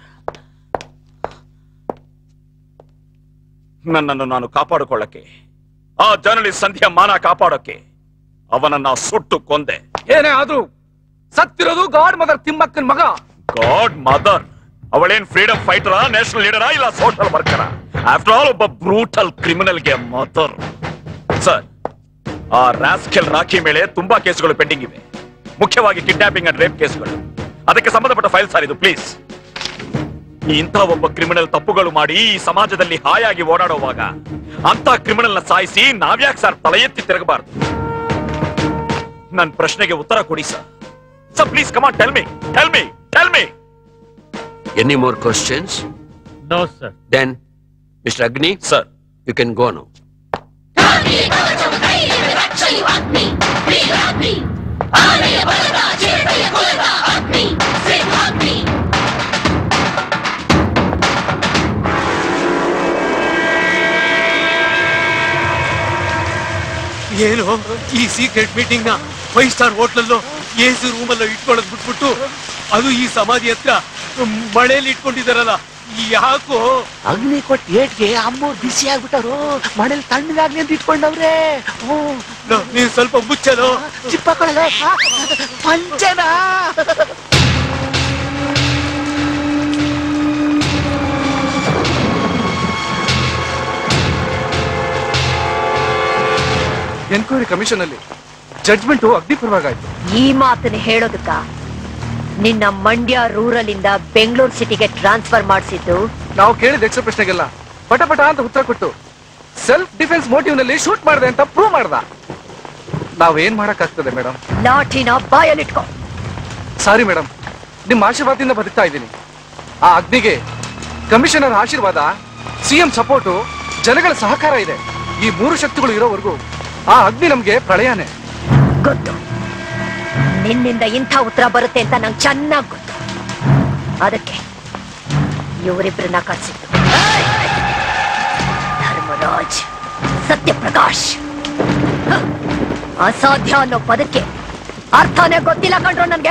J: ನನ್ನನ್ನು ನಾನು ಕಾಪಾಡಿಕೊಳ್ಳಕ್ಕೆ ಆ ಜರ್ನಲಿಸ್ಟ್ ಸಂಧ್ಯಾ ಮಾನ ಕಾಪಾಡೋಕೆ ಅವನನ್ನ ಸುಟ್ಟು ಕೊಂದೆ
E: ಏನೇ ಆದ್ರೂ ಸತ್ತಿರೋದು ಗಾಡ್ ಮದರ್ ತಿಮ್ಮಕ್ಕನ್ ಮಗ
J: ಗಾಡ್ ಮದರ್ ಅವಳೇನ್ ಫ್ರೀಡಮ್ ಫೈಟರ ನ್ಯಾಷನಲ್ ಲೀಡರಾ ಇಲ್ಲ ಸೋಷಲ್ ವರ್ಕರ ಆಫ್ಟರ್ ಆಲ್ ಒಬ್ಬ ಬ್ರೂಟಲ್ ಕ್ರಿಮಿನಲ್ಗೆ ಮದರ್ ಸರ್ ಆ ರಾಸ್ಕೆಲ್ ರಾಖಿ ಮೇಲೆ ತುಂಬಾ ಕೇಸುಗಳು ಪೆಂಡಿಂಗ್ ಇವೆ ಮುಖ್ಯವಾಗಿ ಕಿಡ್ನಾಪಿಂಗ್ ಅಂಡ್ ರೇಪ್ ಕೇಸುಗಳು ಅದಕ್ಕೆ ಸಂಬಂಧಪಟ್ಟ ಫೈಲ್ ಸರ್ ಇದು ಪ್ಲೀಸ್ ಇಂಥ ಒಬ್ಬ ಕ್ರಿಮಿನಲ್ ತಪ್ಪುಗಳು ಮಾಡಿ ಈ ಸಮಾಜದಲ್ಲಿ ಹಾಯಾಗಿ ಓಡಾಡುವಾಗ ಅಂತ ಕ್ರಿಮಿನಲ್ ನ ಸಾಯಿಸಿ ನಾವ್ಯಾಕೆ ಸರ್ ತಲೆ ಎತ್ತಿ ತಿರುಗಬಾರ್ದು ನನ್ನ ಪ್ರಶ್ನೆಗೆ ಉತ್ತರ ಕೊಡಿ sir sir please come on tell me tell me tell me
C: Any more questions?
M: No, sir.
C: Then, Mr. Agni?
J: Sir.
C: You can go now.
S: ಏನು ಈ ಸೀಕ್ರೆಟ್ ಮೀಟಿಂಗ್ ನ ಫೈವ್ ಸ್ಟಾರ್ ಹೋಟ್ಲಲ್ಲೋ ಎ ಸಿ ರೂಮಲ್ಲೋ ಇಟ್ಕೊಳ್ಳೋದು ಬಿಟ್ಬಿಟ್ಟು ಅದು ಈ ಸಮಾಧಿ ಹತ್ರ ಮಳೆಯಲ್ಲಿ ಇಟ್ಕೊಂಡಿದಾರಲ್ಲ ಯಾಕೋ
R: ಅಗ್ನಿ ಕೊಟ್ಟ ಏಟ್ಗೆ ಅಮ್ಮ ಬಿಸಿ ಆಗ್ಬಿಟ್ಟವ್ರು ಮನೇಲಿ ತಣ್ಣಗಾಗ್ಲಿ ಅಂತ ಇಟ್ಕೊಂಡವ್ರೆ
S: ಲೋ, ನೀನ್ ಸ್ವಲ್ಪ ಮುಚ್ಚಲು
R: ಚಿಪ್ಪಕೊಳ್ಳಲ್ಲ ಪಂಚನ
E: ಎನ್ಕ್ವೈರಿ ಕಮಿಷನ್ ಅಲ್ಲಿ ಜಡ್ಜ್ಮೆಂಟ್ ಅಗ್ನಿ ಪರವಾಗಾಯ್ತು
K: ಈ ಮಾತನ್ನ ಹೇಳೋದಕ್ಕ ನಿನ್ನ ಮಂಡ್ಯ ರೂರಲ್ ಇಂದ ಬೆಂಗಳೂರು ಸಿಟಿಗೆ ಟ್ರಾನ್ಸ್ಫರ್ ಮಾಡಿಸಿದ್ದು
E: ನಾವು ಕೇಳಿದ ಯಕ್ಷ ಪ್ರಶ್ನೆಗೆಲ್ಲ ಪಟ ಪಟ ಅಂತ ಉತ್ತರ ಕೊಟ್ಟು ಸೆಲ್ಫ್ ಡಿಫೆನ್ಸ್ ಮೋಟಿವ್ ನಲ್ಲಿ ಶೂಟ್ ಮಾಡಿದೆ ಅಂತ ಪ್ರೂವ್ ಮಾಡ್ದ ನಾವೇನ್ ಮಾಡಕ್ಕಾಗ್ತದೆ ಮೇಡಮ್
K: ಲಾಠಿನ ಬಾಯಲ್ಲಿಟ್ಕೋ
E: ಸಾರಿ ಮೇಡಮ್ ನಿಮ್ಮ ಆಶೀರ್ವಾದದಿಂದ ಬದುಕ್ತಾ ಇದ್ದೀನಿ ಆ ಅಗ್ನಿಗೆ ಕಮಿಷನರ್ ಆಶೀರ್ವಾದ ಸಿಎಂ ಸಪೋರ್ಟು ಜನಗಳ ಸಹಕಾರ ಇದೆ ಈ ಮೂರು ಶಕ್ತಿಗಳು ಇರೋವರೆಗೂ ಆ ಅಗ್ನಿ ನಮ್ಗೆ ಪ್ರಳಯನೇ
K: ಗೊತ್ತು ನಿನ್ನಿಂದ ಇಂಥ ಉತ್ತರ ಬರುತ್ತೆ ಅಂತ ನಂಗೆ ಚೆನ್ನಾಗಿ ಗೊತ್ತು ಅದಕ್ಕೆ ಇವರಿಬ್ಬರನ್ನ ಕಳ್ಸಿದ್ದು ಧರ್ಮರಾಜ್ ಸತ್ಯಪ್ರಕಾಶ್ ಹ, ಅಸಾಧ್ಯ ಅನ್ನೋ ಪದಕ್ಕೆ ಅರ್ಥನೇ ಗೊತ್ತಿಲ್ಲ ಕಂಡ್ರು ನನ್ಗೆ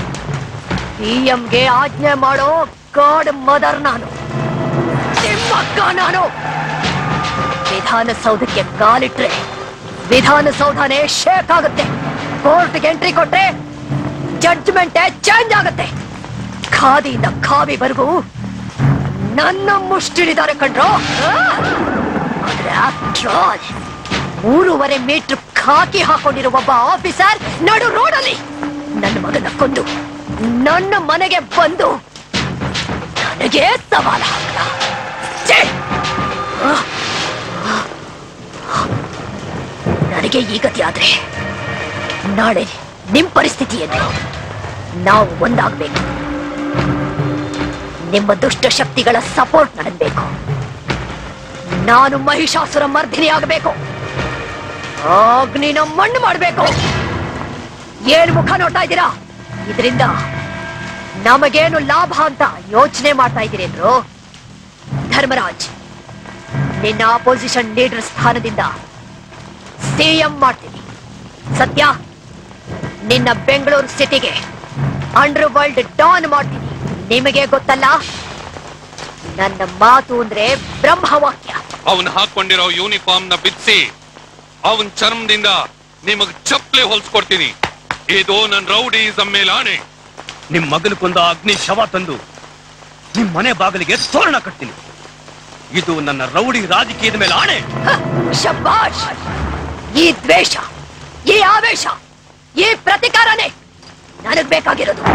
K: ಗೆ ಆಜ್ಞೆ ಮಾಡೋ ಗಾಡ್ ಮದರ್ ನಾನು ತಿಮ್ಮಕ್ಕ ನಾನು ವಿಧಾನಸೌಧಕ್ಕೆ ಕಾಲಿಟ್ರೆ ವಿಧಾನಸೌಧನೇ ಶೇಕ್ ಆಗುತ್ತೆ ಕೋರ್ಟ್ಗೆ ಎಂಟ್ರಿ ಕೊಟ್ರೆ ಜಡ್ಜ್ಮೆಂಟ್ ಚೇಂಜ್ ಆಗುತ್ತೆ ಖಾದಿಯಿಂದ ಖಾವಿವರೆಗೂ ನನ್ನ ಮುಷ್ಟಿಡಿದ್ದಾರೆ ಕಣ್ರೋ ಆದ್ರೆ after all, ಮೂರುವರೆ ಮೀಟರ್ ಖಾಕಿ ಹಾಕೊಂಡಿರುವ ಒಬ್ಬ ಆಫೀಸರ್ ನಡು ರೋಡಲ್ಲಿ ನನ್ನ ಮಗನ ಕೊಂದು ನನ್ನ ಮನೆಗೆ ಬಂದು ನನಗೆ ಸವಾಲ ಹಾಕಲ ಛೇ! ಆಹ್! ನನಗೆ ಈ ಗತಿ ಆದ್ರೆ ನಾಳೆ ನಿಮ್ ಪರಿಸ್ಥಿತಿ ಏನು ನಾವು ಒಂದಾಗ್ಬೇಕು ನಿಮ್ಮ ದುಷ್ಟ ಶಕ್ತಿಗಳ ಸಪೋರ್ಟ್ ನನಗ್ ಬೇಕು ನಾನು ಮಹಿಷಾಸುರ ಮರ್ದಿನಿ ಆಗಬೇಕು ಅಗ್ನಿನ ಮಣ್ಣು ಮಾಡಬೇಕು ಏನ್ ಮುಖ ನೋಡ್ತಾ ಇದ್ದೀರಾ ಇದರಿಂದ ನಮಗೇನು ಲಾಭ ಅಂತ ಯೋಚನೆ ಮಾಡ್ತಾ ಇದ್ದೀರೇನ್ರು ಧರ್ಮರಾಜ್ ನಿನ್ನ ಅಪೋಸಿಷನ್ ಲೀಡರ್ ಸ್ಥಾನದಿಂದ ಸಿಎಂ ಮಾಡ್ತೀನಿ ಸತ್ಯ ನಿನ್ನ ಬೆಂಗಳೂರು ಸಿಟಿಗೆ ಅಂಡರ್ ವರ್ಲ್ಡ್ ಡಾನ್ ಮಾಡ್ತೀನಿ ನಿಮಗೆ ಗೊತ್ತಲ್ಲ ನನ್ನ ಮಾತು ಅಂದ್ರೆ ಬ್ರಹ್ಮವಾಕ್ಯ
H: ಅವನ್ ಹಾಕೊಂಡಿರೋ ಯೂನಿಫಾರ್ಮ್ ನ ಬಿಚ್ಚಿ ಅವನ್ ಚರ್ಮದಿಂದ ನಿಮಗ್ ಚಪ್ಲಿ ಹೊಲ್ಸ್ಕೊಡ್ತೀನಿ ಇದು ನನ್ ರೌಡಿಸಂ ಮೇಲೆ ಆಣೆ
D: ನಿಮ್ ಮಗನಿಗೊಂದು ಅಗ್ನಿ ಶವ ತಂದು ನಿಮ್ ಮನೆ ಬಾಗಿಲಿಗೆ ತೋರಣ ಕಟ್ತೀನಿ ಇದು ನನ್ನ ರೌಡಿ ರಾಜಕೀಯದ ಮೇಲೆ ಆಣೆ
K: ಶಬಾಷ್ ಈ ದ್ವೇಷ ಈ ಆವೇಶ ಈ ಪ್ರತಿಕಾರನೇ ನನಗ್ ಬೇಕಾಗಿರೋದು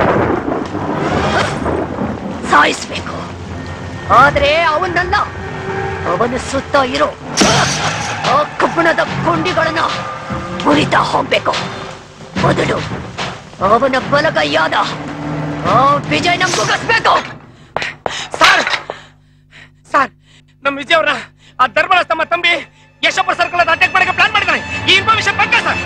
K: ಸಾಯಿಸ್ಬೇಕು ಆದ್ರೆ ಅವನಲ್ಲ ಅವನ ಸುತ್ತ ಇರೋ ಆ ಕಬ್ಬಣದ ಕೊಂಡಿಗಳನ್ನ ಮುರಿತಾ ಹೋಗ್ಬೇಕು ಮೊದಲು ಅವನ ಬಲಗೈಯಾದ ಆ ವಿಜಯನ ಮುಗಿಸ್ಬೇಕು
E: ಸರ್ ಸರ್ ನಮ್ ವಿಜಯ್ ಅವ್ರನ್ನ ಆ ಧರ್ಮರಾಜ್ ತಮ್ಮ ತಂಬಿ ಯಶೋಪುರ ಸರ್ಕಲ್ ಅಟ್ಯಾಕ್ ಮಾಡಕ್ಕೆ ಪ್ಲಾನ್ ಮಾಡಿದ್ದಾನೆ ಈ ಇನ್ಫಾರ್ಮೇಶನ್ ಪಕ್ಕ ಸರ್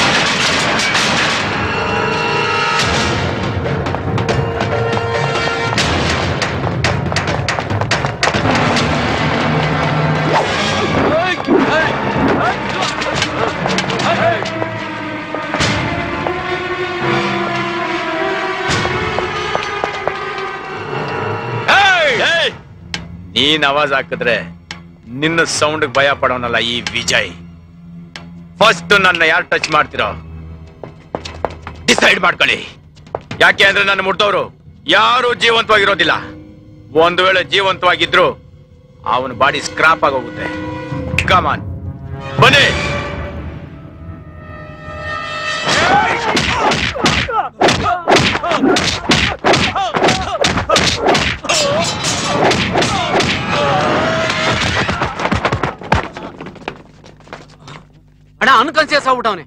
I: ಏಯ್! ನೀನ್ ಅವಾಜ್ ಹಾಕಿದ್ರೆ ನಿನ್ನ ಸೌಂಡ್ ಭಯ ಪಡೋನಲ್ಲ ಈ ವಿಜಯ್ ಫಸ್ಟ್ ನನ್ನ ಯಾರು ಟಚ್ ಮಾಡ್ತಿರೋ ಡಿಸೈಡ್ ಮಾಡ್ಕೊಳ್ಳಿ ಯಾಕೆ ಅಂದ್ರೆ ನನ್ನ ಮುಟ್ದವ್ರು ಯಾರು ಜೀವಂತವಾಗಿರೋದಿಲ್ಲ ಒಂದು ವೇಳೆ ಜೀವಂತವಾಗಿದ್ರು ಅವನ ಬಾಡಿ ಸ್ಕ್ರಾಪ್ ಆಗೋಗುತ್ತೆ ಕಮಾನ್ ಬನ್ನಿ
Q: ಅಣ್ಣ ಅನ್ಕಾನ್ಸಿಯಸ್ ಆಗ್ಬಿಟ್ಟವನೆ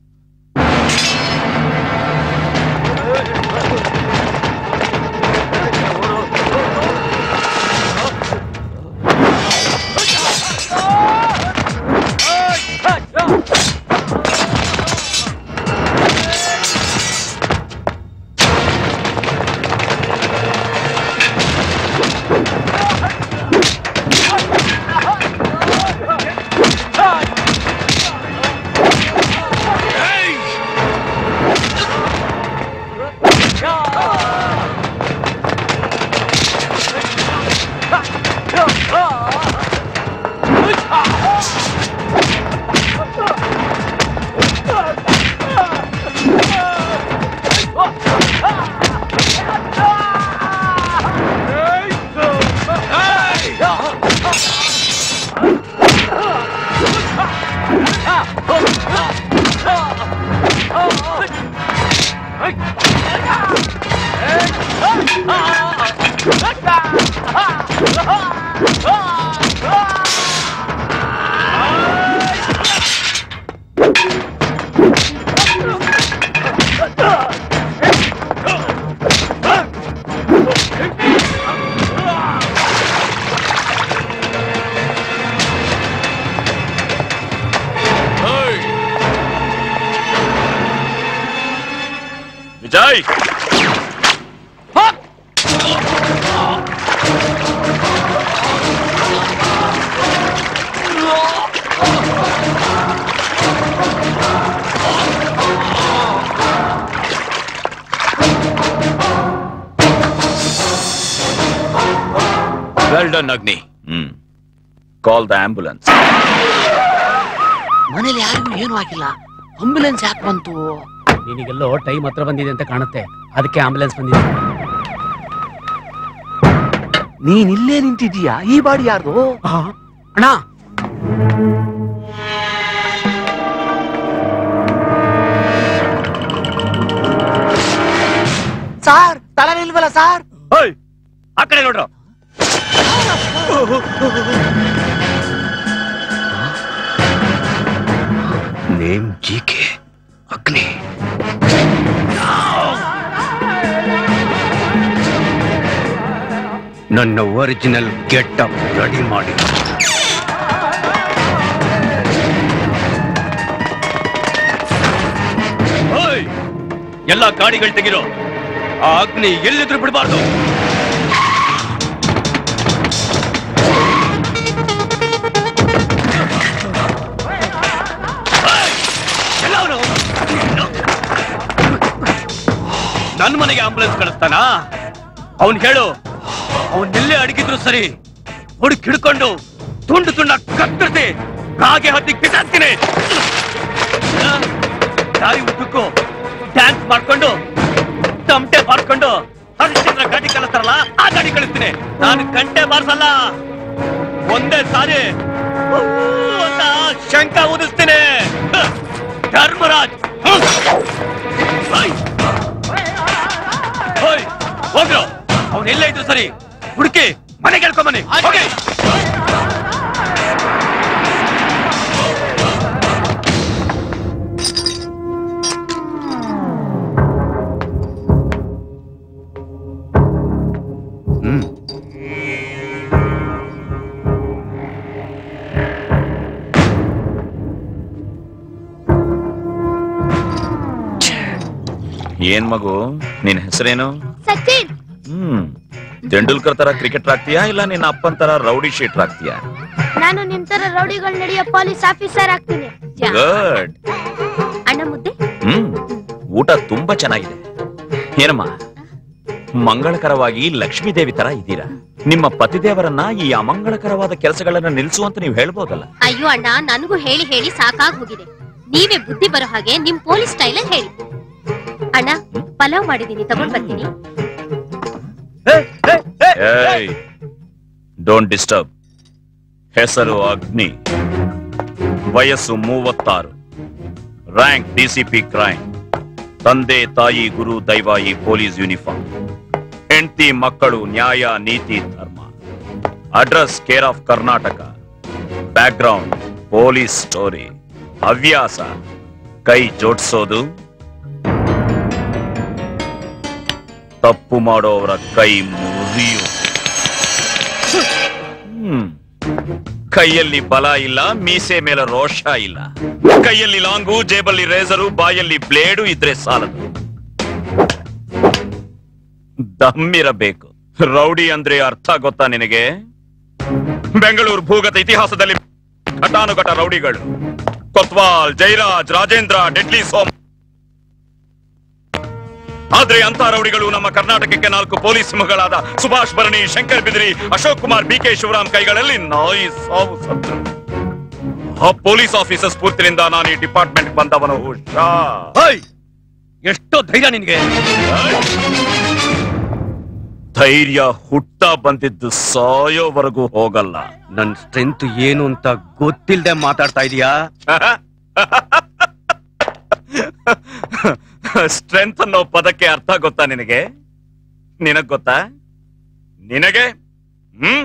J: Vijay
I: well done Agni
J: hmm call the ambulance
R: ಮನೇಲಿ ಯಾರಿಗೂ ಏನು ಆಗಿಲ್ಲ ಆಂಬುಲೆನ್ಸ್ ಯಾಕೆ ಬಂತು
Q: ನಿನಗೆಲ್ಲೋ ಟೈಮ್ ಹತ್ರ ಬಂದಿದೆ ಅಂತ ಕಾಣುತ್ತೆ ಅದಕ್ಕೆ ಆಂಬುಲೆನ್ಸ್ ಬಂದಿದೆ
R: ನೀನ್ ಇಲ್ಲೇ ನಿಂತಿದೀಯಾ ಈ ಬಾಡಿ ಯಾರ್ದು
Q: ಅಣ್ಣ
O: ಸಾರ್ ತಲೆ ನಿಲ್ವಲ್ಲ ಸಾರ್
D: ಆ ಕಡೆ ನೋಡ್ರು
C: ನೇಮ್ ಜಿಕೆ ಅಗ್ನಿ ನನ್ನ ಒರಿಜಿನಲ್ ಗೆಟಪ್ ರೆಡಿ ಮಾಡಿ
D: ಓಯ್! ಎಲ್ಲ ಗಾಡಿಗಳು ತೆಗಿರೋ ಆ ಅಗ್ನಿ ಎಲ್ಲಿದ್ರು ಬಿಡಬಾರ್ದು ನನ್ನ ಮನೆಗೆ ಆಂಬುಲೆನ್ಸ್ ಕಳಿಸ್ತಾನ ಅವನ್ ಹೇಳು ಅವನ್ನೆಲ್ಲೇ ಅಡಗಿದ್ರು ಸರಿ ಹುಡುಕ್ ಹಿಡ್ಕೊಂಡು ತುಂಡು ತುಂಡ ಕತ್ತರಿಸಿ ಕಾಗೆ ಹತ್ತಿ ಬಿಸಾಕ್ತೀನಿ ದಾರಿ ಉದ್ದಕ್ಕೂ ಡ್ಯಾನ್ಸ್ ಮಾಡ್ಕೊಂಡು ತಮಟೆ ಬಾರ್ಕೊಂಡು ಹರಿಶ್ಚಂದ್ರ ಗಾಡಿ ಕಳಿಸ್ತಾರಲ್ಲ ಆ ಗಾಡಿ ಕಳಿಸ್ತೀನಿ ನಾನು ಗಂಟೆ ಬಾರ್ಸಲ್ಲ ಒಂದೇ ಸಾರಿ ಊ ಅಂತ ಶಂಕ ಊದಿಸ್ತೀನಿ ಹ, ಧರ್ಮರಾಜ್ ಹ್ಮ್. ಓಯ್. ಓಯ್, ಹೋಗ್ರು ಅವ್ನು ಎಲ್ಲೇ ಇದ್ರು ಸರಿ ಹುಡುಕಿ ಮನೆಗೆ ಹೇಳ್ಕೊಂಬನ್ನಿ ಹೋಗಿ
J: ಏನ್ ಮಗು ನಿನ್ ಹೆಸರೇನು
N: ಸಚಿನ್
J: ಹ್ಮ್ ತೆಂಡೂಲ್ಕರ್ ತರ ಕ್ರಿಕೆಟರ್ ಆಗ್ತೀಯಾ ಇಲ್ಲ ನಿನ್ನ ಅಪ್ಪನ್ ತರ ರೌಡಿ ಶೀಟರ್ ಆಗ್ತೀಯಾ
N: ನಾನು ನಿಮ್ ತರ ರೌಡಿಗಳು ನಡೆಯೋ ಪೊಲೀಸ್ ಆಫೀಸರ್ ಆಗ್ತೀನಿ
J: ಗುಡ್
N: ಅಣ್ಣ ಮುದ್ದೆ
J: ಹ್ಮ್ ಊಟ ತುಂಬಾ ಚೆನ್ನಾಗಿದೆ ಏನಮ್ಮ ಮಂಗಳಕರವಾಗಿ ಲಕ್ಷ್ಮೀ ದೇವಿ ತರ ಇದ್ದೀರಾ ನಿಮ್ಮ ಪತಿದೇವರನ್ನ ಈ ಅಮಂಗಳಕರವಾದ ಕೆಲಸಗಳನ್ನ ನಿಲ್ಸು ಅಂತ ನೀವು ಹೇಳ್ಬೋದಲ್ಲ
T: ಅಯ್ಯೋ ಅಣ್ಣ ನನಗೂ ಹೇಳಿ ಹೇಳಿ ಸಾಕಾಗ್ ಹೋಗಿದೆ ನೀವೇ ಬುದ್ಧಿ ಬರೋ ಹಾಗೆ ನಿಮ್ ಪೊಲೀಸ್ ಸ್ಟೈಲ್ ಅಲ್ಲಿ ಹೇಳಿ ಅಣ್ಣ ಪಲಾವ್ ಮಾಡಿದೀನಿ ತಗೊಂಡ್ ಬರ್ತೀನಿ
J: ಏಯ್ ಡೋಂಟ್ ಡಿಸ್ಟರ್ಬ್ ಹೆಸರು ಅಗ್ನಿ ವಯಸ್ಸು ಮೂವತ್ತಾರು ರ್ಯಾಂಕ್ ಡಿಸಿಪಿ ಕ್ರೈಮ್ ತಂದೆ ತಾಯಿ ಗುರು ದೈವ ಈ ಪೊಲೀಸ್ ಯೂನಿಫಾರ್ಮ್ ಹೆಂಡತಿ ಮಕ್ಕಳು ನ್ಯಾಯ ನೀತಿ ಧರ್ಮ address care of Karnataka background police story ಹವ್ಯಾಸ ಕೈ ಜೋಡಿಸೋದು ತಪ್ಪು ಮಾಡೋವರ ಕೈ ಮುರಿಯು ಹ್ಮ್ ಕೈಯಲ್ಲಿ ಬಲ ಇಲ್ಲ ಮೀಸೆ ಮೇಲೆ ರೋಷ ಇಲ್ಲ ಕೈಯಲ್ಲಿ ಲಾಂಗು ಜೇಬಲ್ಲಿ ರೇಸರು ಬಾಯಲ್ಲಿ ಬ್ಲೇಡು ಇದ್ರೆ ಸಾಲದು ದಮ್ಮಿರಬೇಕು ರೌಡಿ ಅಂದ್ರೆ ಅರ್ಥ ಗೊತ್ತಾ ನಿನಗೆ ಬೆಂಗಳೂರು ಭೂಗತ ಇತಿಹಾಸದಲ್ಲಿ ಘಟಾನುಘಟ ರೌಡಿಗಳು ಕೊತ್ವಾಲ್ ಜೈರಾಜ್ ರಾಜೇಂದ್ರ ಡೆಡ್ಲಿ ಸೋಮ್ ಆದ್ರೆ ಅಂತ ರೌಡಿಗಳು ನಮ್ಮ ಕರ್ನಾಟಕಕ್ಕೆ ನಾಲ್ಕು ಪೊಲೀಸ್ ಸಿಂಹಗಳಾದ ಸುಭಾಷ್ ಭರಣಿ ಶಂಕರ್ ಬಿದಿರಿ ಅಶೋಕ್ ಕುಮಾರ್ ಬಿ ಕೆ ಶಿವರಾಮ್ ಕೈಗಳಲ್ಲಿ ನಾಯಿ ಸಾವು ಸತ್ತು ಆ ಪೊಲೀಸ್ ಆಫೀಸರ್ ಸ್ಫೂರ್ತಿನಿಂದ ನಾನು ಈ ಡಿಪಾರ್ಟ್ಮೆಂಟ್ ಬಂದವನು ಹುಷಾ
D: ಎಷ್ಟೋ ಧೈರ್ಯ ನಿನ್ಗೆ
J: ಧೈರ್ಯ ಹುಟ್ಟ ಬಂದಿದ್ದು ಸಾಯೋವರೆಗೂ ಹೋಗಲ್ಲ
C: ನನ್ ಸ್ಟ್ರೆಂತ್ ಏನು ಅಂತ ಗೊತ್ತಿಲ್ದೆ ಮಾತಾಡ್ತಾ ಇದೀಯಾ
J: ಸ್ಟ್ರೆಂತ್ ಅನ್ನೋ ಪದಕ್ಕೆ ಅರ್ಥ ಗೊತ್ತಾ ನಿನಗೆ ನಿನಗ್ ಗೊತ್ತಾ ನಿನಗೆ ಹ್ಮ್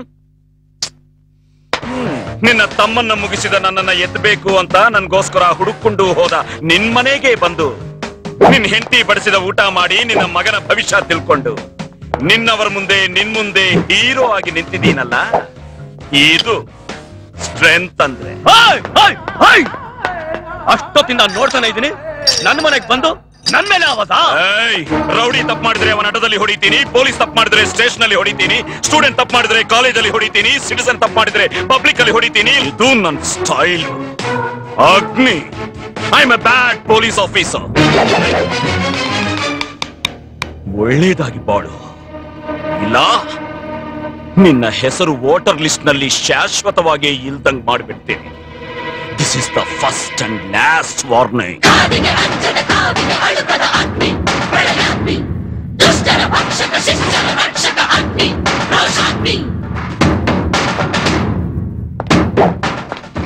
J: ನಿನ್ನ ತಮ್ಮನ್ನ ಮುಗಿಸಿದ ನನ್ನನ್ನ ಎತ್ತಬೇಕು ಅಂತ ನನ್ಗೋಸ್ಕರ ಹುಡುಕೊಂಡು ಹೋದ ನಿನ್ ಮನೆಗೆ ಬಂದು ನಿನ್ ಹೆಂಡತಿ ಬಡಿಸಿದ ಊಟ ಮಾಡಿ ನಿನ್ನ ಮಗನ ಭವಿಷ್ಯ ತಿಳ್ಕೊಂಡು ನಿನ್ನವರ ಮುಂದೆ ನಿನ್ ಮುಂದೆ ಹೀರೋ ಆಗಿ ನಿಂತಿದ್ದೀನಲ್ಲ ಇದು ಸ್ಟ್ರೆಂತ್ ಅಂದ್ರೆ
D: ಹಾಯ್, ಹಾಯ್, ಹಾಯ್! ಅಷ್ಟೊತ್ತಿಂದ ನೋಡ್ತಾನೆ ಇದೀನಿ ನನ್ನ ಮನೆಗೆ ಬಂದು ನನ್ ಮೇಲೆ ಆವಾಜ
J: ಏಯ್, ರೌಡಿ ತಪ್ಪು ಮಾಡಿದ್ರೆ ಅವನ ಅಡ್ಡದಲ್ಲಿ ಹೊಡಿತೀನಿ ಪೊಲೀಸ್ ತಪ್ಪು ಮಾಡಿದ್ರೆ ಸ್ಟೇಷನ್ ಅಲ್ಲಿ ಹೊಡಿತೀನಿ ಸ್ಟೂಡೆಂಟ್ ತಪ್ಪು ಮಾಡಿದ್ರೆ ಕಾಲೇಜಲ್ಲಿ ಹೊಡಿತೀನಿ ಸಿಟಿಸನ್ ತಪ್ಪು ಮಾಡಿದ್ರೆ ಪಬ್ಲಿಕ್ ಅಲ್ಲಿ ಹೊಡಿತೀನಿ ಇದು ನನ್ನ style Agni I am a bad police officer ಒಳ್ಳೇದಾಗಿ ಬಾಳು ಇಲ್ಲ ನಿನ್ನ ಹೆಸರು ವೋಟರ್ ಲಿಸ್ಟ್ ನಲ್ಲಿ ಶಾಶ್ವತವಾಗಿ ಇಲ್ದಂಗ್ ಮಾಡಿಬಿಡ್ತೀನಿ this is the first and last warning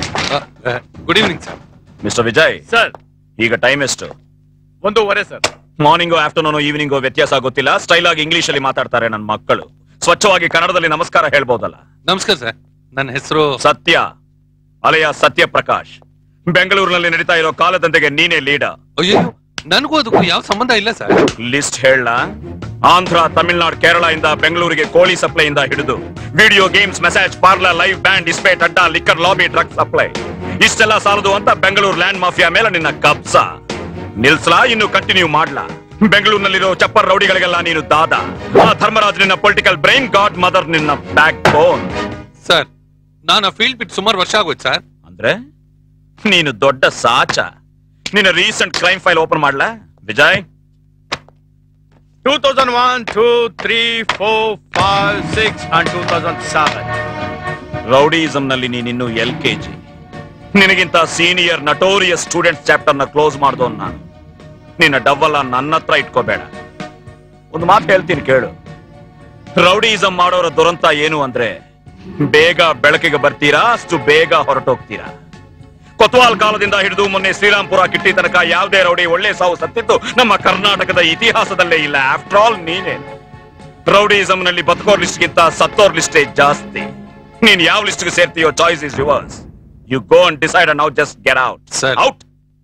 H: good evening sir
J: mister Vijay sir ಈಗ ಟೈಮ್ ಎಷ್ಟು
E: ಒಂದೂವರೆ ಸರ್
J: ಮಾರ್ನಿಂಗು ಆಫ್ಟರ್ನೂನ್ ಈವ್ನಿಂಗು ವ್ಯತ್ಯಾಸ ಗೊತ್ತಿಲ್ಲ ಸ್ಟೈಲ್ ಆಗಿ ಇಂಗ್ಲಿಷ್ ಅಲ್ಲಿ ಮಾತಾಡ್ತಾರೆ ನನ್ನ ಮಕ್ಕಳು ಸ್ವಚ್ಛವಾಗಿ ಕನ್ನಡದಲ್ಲಿ ನಮಸ್ಕಾರ ಹೇಳ್ಬೋದಲ್ಲ
H: ನಮಸ್ಕಾರ ಸರ್ ನನ್ನ ಹೆಸರು
J: ಸತ್ಯ ಅಲೆಯ ಸತ್ಯ ಪ್ರಕಾಶ್ ಬೆಂಗಳೂರಿನಲ್ಲಿ ನಡೀತಾ ಇರೋ ಕಾಲದಂತೆಗೆ ನೀನೇ ಲೀಡರ್
H: ಅಯ್ಯೋ ನನಗೂ ಅದಕ್ಕೂ ಯಾವ ಸಂಬಂಧ ಇಲ್ಲ ಸರ್
J: ಲಿಸ್ಟ್ ಹೇಳ ಆಂಧ್ರ ತಮಿಳ್ನಾಡು ಕೇರಳ ಇಂದ ಬೆಂಗಳೂರಿಗೆ ಕೋಳಿ ಸಪ್ಲೈ ಇಂದ ಹಿಡಿದು video games massage parlour live band dispute ಅಡ್ಡ ಲಿಕ್ಕರ್ ಲಾಬಿ ಡ್ರಗ್ ಸಪ್ಲೈ ಇಷ್ಟೆಲ್ಲ ಸಾಲದು ಅಂತ ಬೆಂಗಳೂರು ಲ್ಯಾಂಡ್ ಮಾಫಿಯಾ ಮೇಲೆ ನಿನ್ನ ಕಬ್ಸಾ ನಿಲ್ಸ್ಲಾ ಇನ್ನು ಕಂಟಿನ್ಯೂ ಮಾಡ್ಲಾ ಬೆಂಗಳೂರಿನಲ್ಲಿರೋ ಚಪ್ಪರ್ ರೌಡಿಗಳಿಗೆಲ್ಲ ನೀನು ದಾದ ಆ ಧರ್ಮರಾಜ್ ನಿನ್ನ ಪೊಲಿಟಿಕಲ್ ಬ್ರೈನ್ ಗಾಡ್ ಮದರ್ ನಿನ್ನ ಬ್ಯಾಕ್ ಬೋನ್
H: ಸರ್ ನಾನು ಆ ಫೀಲ್ಡ್ ಬಿಟ್ಟು ಸುಮಾರು ವರ್ಷ ಆಗೋಯ್ತು ಸರ್
J: ಅಂದ್ರೆ ನೀನು ದೊಡ್ಡ ಸಾಚ ನಿನ್ನ ರೀಸೆಂಟ್ ಕ್ರೈಮ್ ಫೈಲ್ ಓಪನ್ ಮಾಡ್ಲಾ Vijay two thousand one two three four five six and two thousand seven rowdyism ನಲ್ಲಿ ನೀನಿನ್ನು ಎಲ್ ಕೆ ಜಿ ನಿನಗಿಂತ ಸೀನಿಯರ್ ನಟೋರಿಯಸ್ ಸ್ಟೂಡೆಂಟ್ ಚಾಪ್ಟರ್ ನ ಕ್ಲೋಸ್ ಮಾಡ್ದವ್ ನಾನು ನಿನ್ನ ಡಬ್ಬಲ್ಲ ನನ್ನ ಹತ್ರ ಇಟ್ಕೋಬೇಡ ಒಂದು ಮಾತು ಹೇಳ್ತೀನಿ ಕೇಳು ರೌಡಿಸಂ ಮಾಡೋರ ದುರಂತ ಏನು ಅಂದ್ರೆ ಬೇಗ ಬೆಳಕಿಗೆ ಬರ್ತೀರಾ ಅಷ್ಟು ಬೇಗ ಹೊರಟೋಗ್ತೀರಾ ಕೊತ್ವಾಲ್ ಕಾಲದಿಂದ ಹಿಡಿದು ಮೊನ್ನೆ ಶ್ರೀರಾಮ್ಪುರ ಕಿಟ್ಟಿ ತನಕ ಯಾವುದೇ ರೌಡಿ ಒಳ್ಳೆ ಸಾವು ಸತ್ತಿದ್ದು ನಮ್ಮ ಕರ್ನಾಟಕದ ಇತಿಹಾಸದಲ್ಲೇ ಇಲ್ಲ ಆಫ್ಟರ್ ಆಲ್ ನೀನೇ ರೌಡಿಸಂ ನಲ್ಲಿ ಬದುಕೋರ್ ಲಿಸ್ಟ್ ಗಿಂತ ಸತ್ತೋರ್ ಲಿಸ್ಟೇ ಜಾಸ್ತಿ ನೀನ್ ಯಾವ ಲಿಸ್ಟ್ ಗೆ ಸೇರ್ತೀಯೋ choice is yours you go and decide now just get out out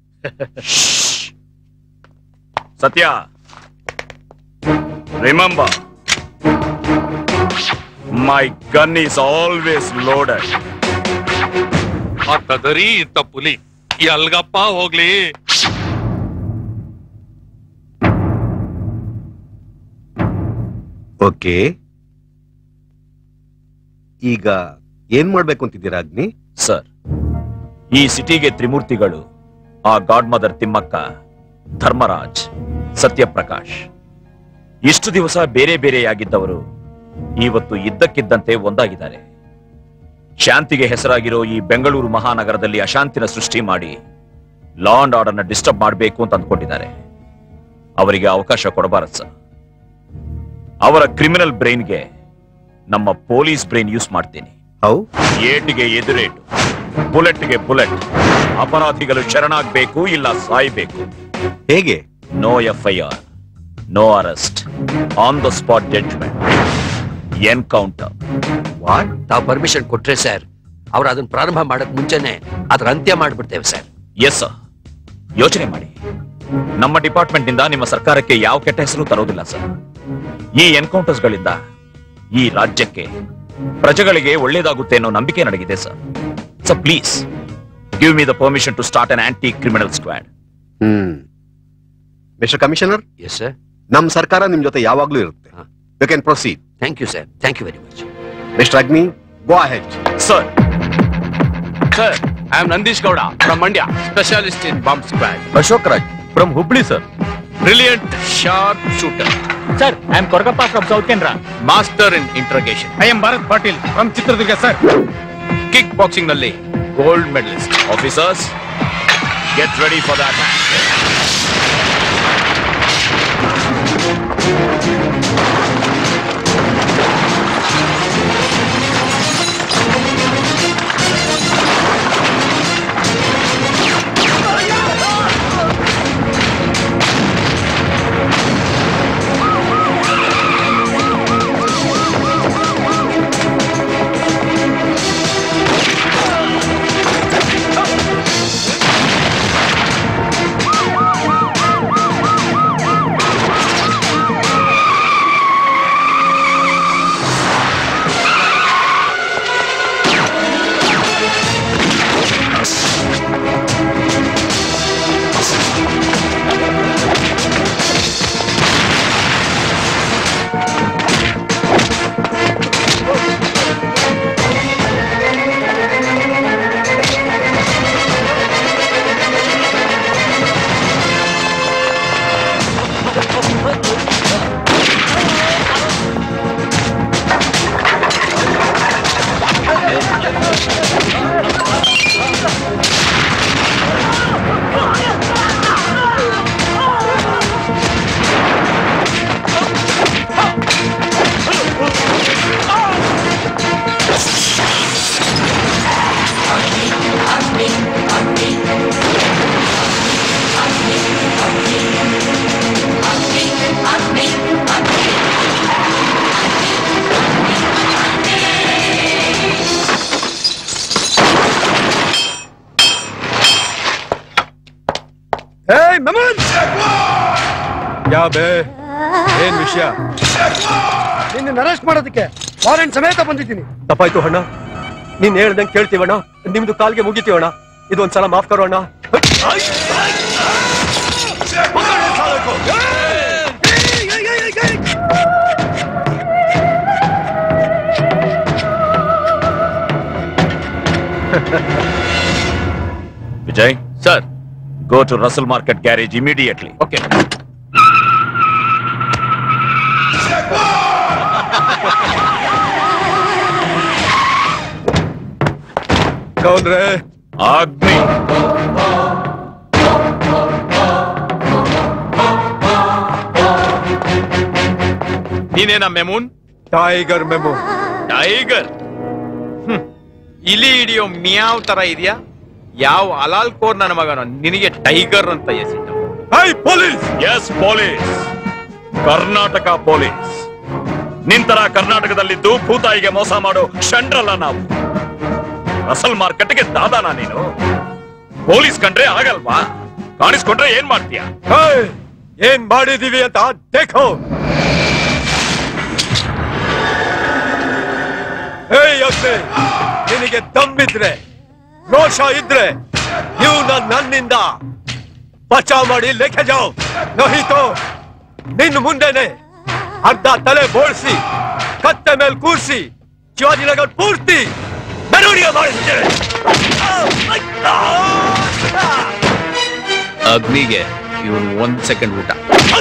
J: Satya remember my gun is always loaded
H: ಆ ಕದರಿ ಇತ್ತ ಪುಲಿ ಈ ಅಲ್ಗಪ್ಪ ಹೋಗ್ಲಿ
G: ಓಕೆ ಈಗ ಏನ್ ಮಾಡ್ಬೇಕು ಅಂತಿದ್ದೀರಾ ಅಗ್ನಿ
J: ಸರ್ ಈ ಸಿಟಿಗೆ ತ್ರಿಮೂರ್ತಿಗಳು ಆ ಗಾಡ್ ಮದರ್ ತಿಮ್ಮಕ್ಕ ಧರ್ಮರಾಜ್ ಸತ್ಯಪ್ರಕಾಶ್ ಇಷ್ಟು ದಿವಸ ಬೇರೆ ಬೇರೆಯಾಗಿದ್ದವರು ಇವತ್ತು ಇದ್ದಕ್ಕಿದ್ದಂತೆ ಒಂದಾಗಿದ್ದಾರೆ ಶಾಂತಿಗೆ ಹೆಸರಾಗಿರೋ ಈ ಬೆಂಗಳೂರು ಮಹಾನಗರದಲ್ಲಿ ಅಶಾಂತಿನ ಸೃಷ್ಟಿ ಮಾಡಿ ಲಾ ಅಂಡ್ ಆರ್ಡರ್ನ ಡಿಸ್ಟರ್ಬ್ ಮಾಡಬೇಕು ಅಂತ ಅಂದ್ಕೊಂಡಿದ್ದಾರೆ ಅವರಿಗೆ ಅವಕಾಶ ಕೊಡಬಾರದು ಸರ್ ಅವರ ಕ್ರಿಮಿನಲ್ ಬ್ರೈನ್ಗೆ ನಮ್ಮ ಪೊಲೀಸ್ ಬ್ರೈನ್ ಯೂಸ್ ಮಾಡ್ತೀನಿ
G: ಹೌ
J: ಏಟಿಗೆ ಎದುರೇಟು ಬುಲೆಟ್ಗೆ ಬುಲೆಟ್ ಅಪರಾಧಿಗಳು ಶರಣಾಗ್ಬೇಕು ಇಲ್ಲ ಸಾಯ್ಬೇಕು
G: ಹೇಗೆ
J: no F I R no arrest on the spot judgement encounter
C: what ತಾವು ಪರ್ಮಿಷನ್ ಕೊಟ್ರೆ ಸರ್ ಅವ್ರು ಅದನ್ನ ಪ್ರಾರಂಭ ಮಾಡಕ್ ಮುಂಚೆನೆ ಅದ್ರ ಅಂತ್ಯ ಮಾಡ್ಬಿಡ್ತೇವೆ ಸರ್
J: ಎಸ್ ಸರ್ ಯೋಚನೆ ಮಾಡಿ ನಮ್ಮ ಡಿಪಾರ್ಟ್ಮೆಂಟ್ ನಿಂದ ನಿಮ್ಮ ಸರ್ಕಾರಕ್ಕೆ ಯಾವ ಕೆಟ್ಟ ಹೆಸರು ತರೋದಿಲ್ಲ ಸರ್ ಈ ಎನ್ಕೌಂಟರ್ಸ್ ಗಳಿಂದ ಈ ರಾಜ್ಯಕ್ಕೆ ಪ್ರಜೆಗಳಿಗೆ ಒಳ್ಳೇದಾಗುತ್ತೆ ಅನ್ನೋ ನಂಬಿಕೆ ನನಗಿದೆ sir sir please give me the permission to start an anti criminal squad
G: hmm mister commissioner
C: yes sir
G: ನಮ್ ಸರ್ಕಾರ ನಿಮ್ ಜೊತೆ ಯಾವಾಗ್ಲೂ ಇರುತ್ತೆ you can proceed
C: thank you sir thank you very much
G: mister Agni go ahead
J: sir
R: sir I am Nandish Gowda from Mandya specialist in bomb squad Ashok Raj from Hubli sir brilliant sharp shooter
E: sir I am Koragappa from south ಕೇಂದ್ರ
R: master in interrogation
E: I am Bharat Patil from Chitradurga sir
R: kick boxing ನಲ್ಲಿ gold medalist
J: officers get ready for the attack
S: ಏಯ್ ಮೆಮನ್ ಯಾ ಬೇ ಏನ್ ವಿಷಯ
A: ನಿನ್ನ arrest ಮಾಡೋದಕ್ಕೆ warrant ಸಮೇತ ಬಂದಿದ್ದೀನಿ
S: ತಪ್ಪಾಯ್ತು ಅಣ್ಣ ನೀನ್ ಹೇಳ್ದಂಗೆ ಕೇಳ್ತೀವಣ್ಣ ನಿಮ್ದು ಕಾಲ್ಗೆ ಮುಗಿತೀವಣ್ಣ ಇದೊಂದ್ಸಲ ಮಾಫ್ ಕರೋಣ
J: Vijay sir go to Russell market garage immediately okay
S: ಕೌನ್ರೆ
J: ಆಗ್ನಿ
I: ನೀನೇನಾ Memon
S: tiger Memon
I: tiger hmm. ಇಲಿ ಹಿಡಿಯೋ ಮಿಯಾವ್ ತರ ಇದೆಯಾ ಯಾವ ಅಲಾಲ್ ಕೋರ್ ನನ್ನ ಮಗನ ನಿನಗೆ ಟೈಗರ್ ಅಂತ ಹೆಸಿಟ್ಟ
J: ಹೈ police yes police Karnataka police ನಿಂತರ ಕರ್ನಾಟಕದಲ್ಲಿದ್ದು ಭೂತಾಯಿಗೆ ಮೋಸ ಮಾಡೋ ಷಂಡ್ರಲ್ಲ ನಾವು ಅಸಲ್ ಮಾರ್ಕೆಟ್ಗೆ ದಾದಾನ ನೀನು ಪೊಲೀಸ್ ಕಂಡ್ರೆ ಆಗಲ್ವಾ ಕಾಣಿಸ್ಕೊಂಡ್ರೆ ಏನ್ ಮಾಡ್ತೀಯ
S: ಹೇಯ್, ಏನ್ ಮಾಡಿದೀವಿ ಅಂತ ದೇಖೋ ಹೇಯ್ ಅಗ್ನಿ ನಿನಗೆ ದಮ್ಮಿದ್ರೆ ರೋಷ ಇದ್ರೆ ಇವ್ನ ನನ್ನಿಂದ ಬಚಾವ್ ಮಾಡಿ ಲೆಕ್ಕ ಜಾವ್ ನಹಿತೋ ನಿನ್ ಮುಂದೆನೆ ಅರ್ಧ ತಲೆ ಬೋಳ್ಸಿ ಕತ್ತೆ ಮೇಲೆ ಕೂರ್ಸಿ ಶಿವಾಜಿನಗರ್ ಪೂರ್ತಿ ಮೆರವಣಿಗೆ ಮಾಡಿಸ್ತೇನೆ
I: ಅಗ್ನಿಗೆ ಇವನು ಒಂದ್ ಸೆಕೆಂಡ್ ಊಟ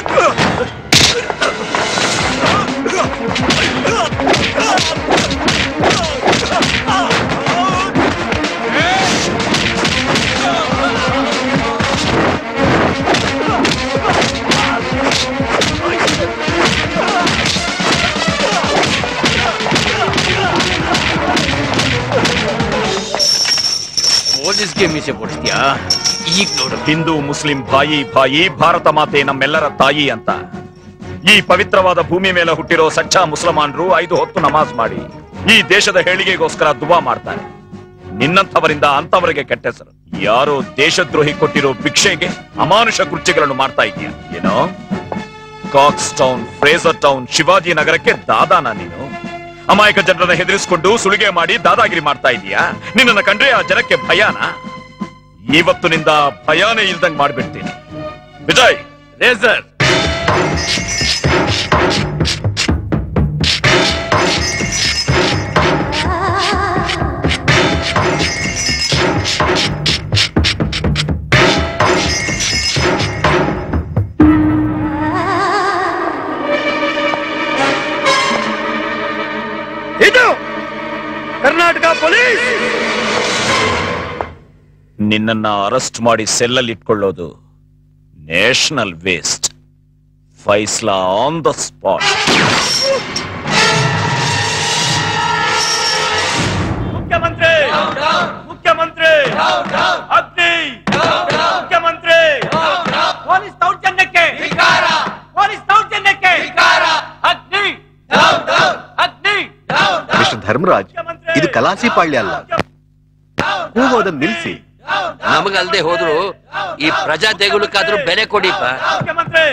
I: ಪೊಲೀಸ್ಗೆ ಮೀಸೆ ಕೊಡ್ತೀಯಾ ಈಗ ನೋಡು
J: ಹಿಂದೂ ಮುಸ್ಲಿಂ ಭಾಯಿ ಭಾಯಿ ಭಾರತ ಮಾತೆ ನಮ್ಮೆಲ್ಲರ ತಾಯಿ ಅಂತ ಈ ಪವಿತ್ರವಾದ ಭೂಮಿ ಮೇಲೆ ಹುಟ್ಟಿರೋ ಸಚ್ಚಾ ಮುಸಲ್ಮಾನರು ಐದು ಹೊತ್ತು ನಮಾಜ್ ಮಾಡಿ ಈ ದೇಶದ ಹೇಳಿಗೆಗೋಸ್ಕರ ದುವಾ ಮಾಡ್ತಾರೆ ನಿನ್ನಂಥವರಿಂದ ಅಂತವರಿಗೆ ಕೆಟ್ಟ ಹೆಸರು ಯಾರೋ ದೇಶದ್ರೋಹಿ ಕೊಟ್ಟಿರೋ ಭಿಕ್ಷೆಗೆ ಅಮಾನುಷ ಕೃತ್ಯಗಳನ್ನು ಮಾಡ್ತಾ ಇದೀಯ ಏನೋ Cox Town Fraser Town Shivaji ನಗರಕ್ಕೆ ದಾದಾನ ನೀನು ಅಮಾಯಕ ಜನರನ್ನ ಹೆದರಿಸಿಕೊಂಡು ಸುಲಿಗೆ ಮಾಡಿ ದಾದಾಗಿರಿ ಮಾಡ್ತಾ ಇದೀಯಾ ನಿನ್ನನ್ನ ಕಂಡ್ರೆ ಆ ಜನಕ್ಕೆ ಭಯಾನ ಇವತ್ತು ನಿಂದ ಭಯಾನೇ ಇಲ್ದಂಗ್ ಮಾಡ್ಬಿಡ್ತೀನಿ ವಿಜಯ್ ರೇಸರ್
S: ಇದು ಕರ್ನಾಟಕ ಪೊಲೀಸ್
J: ನಿನ್ನನ್ನ ಅರೆಸ್ಟ್ ಮಾಡಿ ಸೆಲ್ಲಲ್ಲಿ ಇಟ್ಕೊಳ್ಳೋದು ನ್ಯಾಷನಲ್ ವೇಸ್ಟ್ ಫೈಸ್ಲಾ ಆನ್ ದ ಸ್ಪಾಟ್
E: ಮುಖ್ಯಮಂತ್ರಿ ಮುಖ್ಯಮಂತ್ರಿ ಅಗ್ನಿ ಮುಖ್ಯಮಂತ್ರಿ ಪೊಲೀಸ್ ದೌರ್ಜನ್ಯಕ್ಕೆ ಪೊಲೀಸ್ ದೌರ್ಜನ್ಯಕ್ಕೆ ಅಗ್ನಿ ಅಗ್ನಿ
G: ಮಿಸ್ಟರ್ ಧರ್ಮರಾಜ್ ಇದು ಕಲಾಸಿ ಪಾಳ್ಯ ಅಲ್ಲ ಕೂಗೋದನ್ನ ನಿಲ್ಸಿ
C: ನಮಗಲ್ದೆ ಹೋದ್ರು ಈ ಪ್ರಜಾ ದೇಗುಲಕ್ಕಾದ್ರೂ ಬೆಲೆ ಕೊಡಿಪ್ಪ
E: ಮುಖ್ಯಮಂತ್ರಿ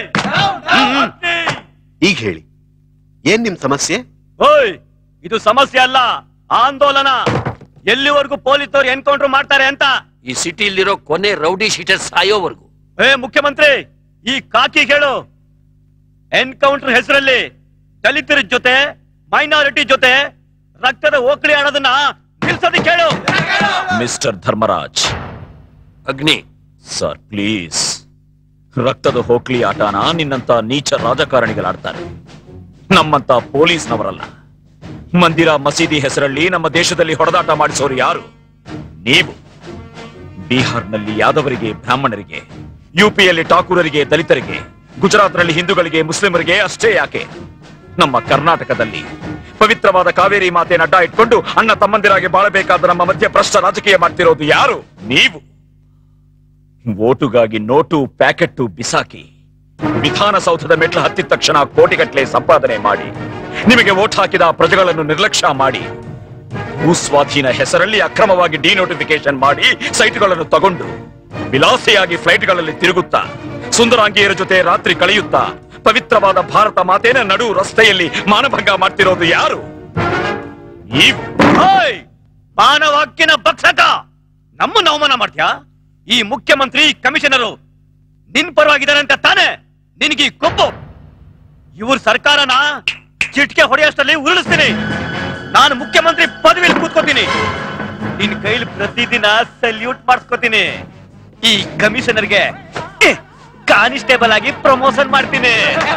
G: ಈಗ ಹೇಳಿ ಏನ್ ನಿಮ್ ಸಮಸ್ಯೆ
E: ಓಯ್ ಇದು ಸಮಸ್ಯೆ ಅಲ್ಲ ಆಂದೋಲನ ಎಲ್ಲಿವರೆಗೂ ಪೊಲೀಸರು ಎನ್ಕೌಂಟರ್ ಮಾಡ್ತಾರೆ ಅಂತ
C: ಈ ಸಿಟಿಲಿರೋ ಕೊನೆ ರೌಡಿ ಶೀಟರ್ ಸಾಯೋವರೆಗೂ
E: ಏ ಮುಖ್ಯಮಂತ್ರಿ ಈ ಕಾಕಿ ಕೇಳು ಎನ್ಕೌಂಟರ್ ಹೆಸರಲ್ಲಿ ದಲಿತರ ಜೊತೆ ಮೈನಾರಿಟಿ ಜೊತೆ ರಕ್ತದ ಓಕಳಿ ಆಡೋದನ್ನ ನಿಲ್ಸೋದಕ್ಕೆ ಹೇಳು
J: ಮಿಸ್ಟರ್ ಧರ್ಮರಾಜ್
C: ಅಗ್ನಿ
J: ಸರ್ ಪ್ಲೀಸ್ ರಕ್ತದ ಹೋಕ್ಲಿ ಆಟನ ನಿನ್ನಂತ ನೀಚ ರಾಜಕಾರಣಿಗಳಾಡ್ತಾರೆ ನಮ್ಮಂತ ಪೊಲೀಸ್ನವರಲ್ಲ ಮಂದಿರ ಮಸೀದಿ ಹೆಸರಲ್ಲಿ ನಮ್ಮ ದೇಶದಲ್ಲಿ ಹೊಡೆದಾಟ ಮಾಡಿಸೋರು ಯಾರು ನೀವು ಬಿಹಾರ್ನಲ್ಲಿ ಯಾದವರಿಗೆ ಬ್ರಾಹ್ಮಣರಿಗೆ ಯುಪಿಯಲ್ಲಿ ಠಾಕೂರರಿಗೆ ದಲಿತರಿಗೆ ಗುಜರಾತ್ನಲ್ಲಿ ಹಿಂದೂಗಳಿಗೆ ಮುಸ್ಲಿಮರಿಗೆ ಅಷ್ಟೇ ಯಾಕೆ ನಮ್ಮ ಕರ್ನಾಟಕದಲ್ಲಿ ಪವಿತ್ರವಾದ ಕಾವೇರಿ ಮಾತೆಯನ್ನು ಅಡ್ಡ ಇಟ್ಕೊಂಡು ಅಣ್ಣ ತಮ್ಮಂದಿರಾಗಿ ಬಾಳಬೇಕಾದ ನಮ್ಮ ಮಧ್ಯ ಭ್ರಷ್ಟ ರಾಜಕೀಯ ಮಾಡ್ತಿರೋದು ಯಾರು ನೀವು ಓಟುಗಾಗಿ ನೋಟು ಪ್ಯಾಕೆಟ್ಟು ಬಿಸಾಕಿ ವಿಧಾನಸೌಧದ ಮೆಟ್ಲು ಹತ್ತಿದ ತಕ್ಷಣ ಕೋಟಿಗಟ್ಟಲೆ ಸಂಪಾದನೆ ಮಾಡಿ ನಿಮಗೆ ವೋಟ್ ಹಾಕಿದ ಪ್ರಜೆಗಳನ್ನು ನಿರ್ಲಕ್ಷ್ಯ ಮಾಡಿ ಭೂಸ್ವಾಧೀನ ಹೆಸರಲ್ಲಿ ಅಕ್ರಮವಾಗಿ ಡಿನೋಟಿಫಿಕೇಶನ್ ಮಾಡಿ ಸೈಟ್ಗಳನ್ನು ತಗೊಂಡು ವಿಲಾಸಿಯಾಗಿ ಫ್ಲೈಟ್ಗಳಲ್ಲಿ ತಿರುಗುತ್ತಾ ಸುಂದರಾಂಗಿಯರ ಜೊತೆ ರಾತ್ರಿ ಕಳೆಯುತ್ತಾ ಪವಿತ್ರವಾದ ಭಾರತ ಮಾತೇನ ನಡು ರಸ್ತೆಯಲ್ಲಿ ಮಾನಭಂಗ ಮಾಡ್ತಿರೋದು ಯಾರು ನೀವು
D: ಓಯ್! ಮಾನವ ಹಕ್ಕಿನ ಭಕ್ಷಕ ನಮ್ಮನ್ನ ಅವಮಾನ ಮಾಡ್ತೀಯಾ ಈ ಮುಖ್ಯಮಂತ್ರಿ ಕಮಿಷನರು ನಿನ್ ಪರವಾಗಿದ್ದಾರೆ ಅಂತ ತಾನೇ ನಿನಗೆ ಈ ಕೊಬ್ಬು ಇವ್ರ ಸರ್ಕಾರನ ಚಿಟ್ಕೆ ಹೊಡೆಯೋಷ್ಟರಲ್ಲಿ ಉರುಳಿಸ್ತೀನಿ ನಾನು ಮುಖ್ಯಮಂತ್ರಿ ಪದವಿಲಿ ಕೂತ್ಕೋತೀನಿ ನಿನ್ ಕೈಲಿ ಪ್ರತಿದಿನ ಸಲ್ಯೂಟ್ ಮಾಡಿಸ್ಕೋತೀನಿ ಈ ಕಮಿಷನರ್ಗೆ ಕಾನಿಸ್ಟೇಬಲ್ ಆಗಿ ಪ್ರಮೋಷನ್ ಮಾಡ್ತೀನಿ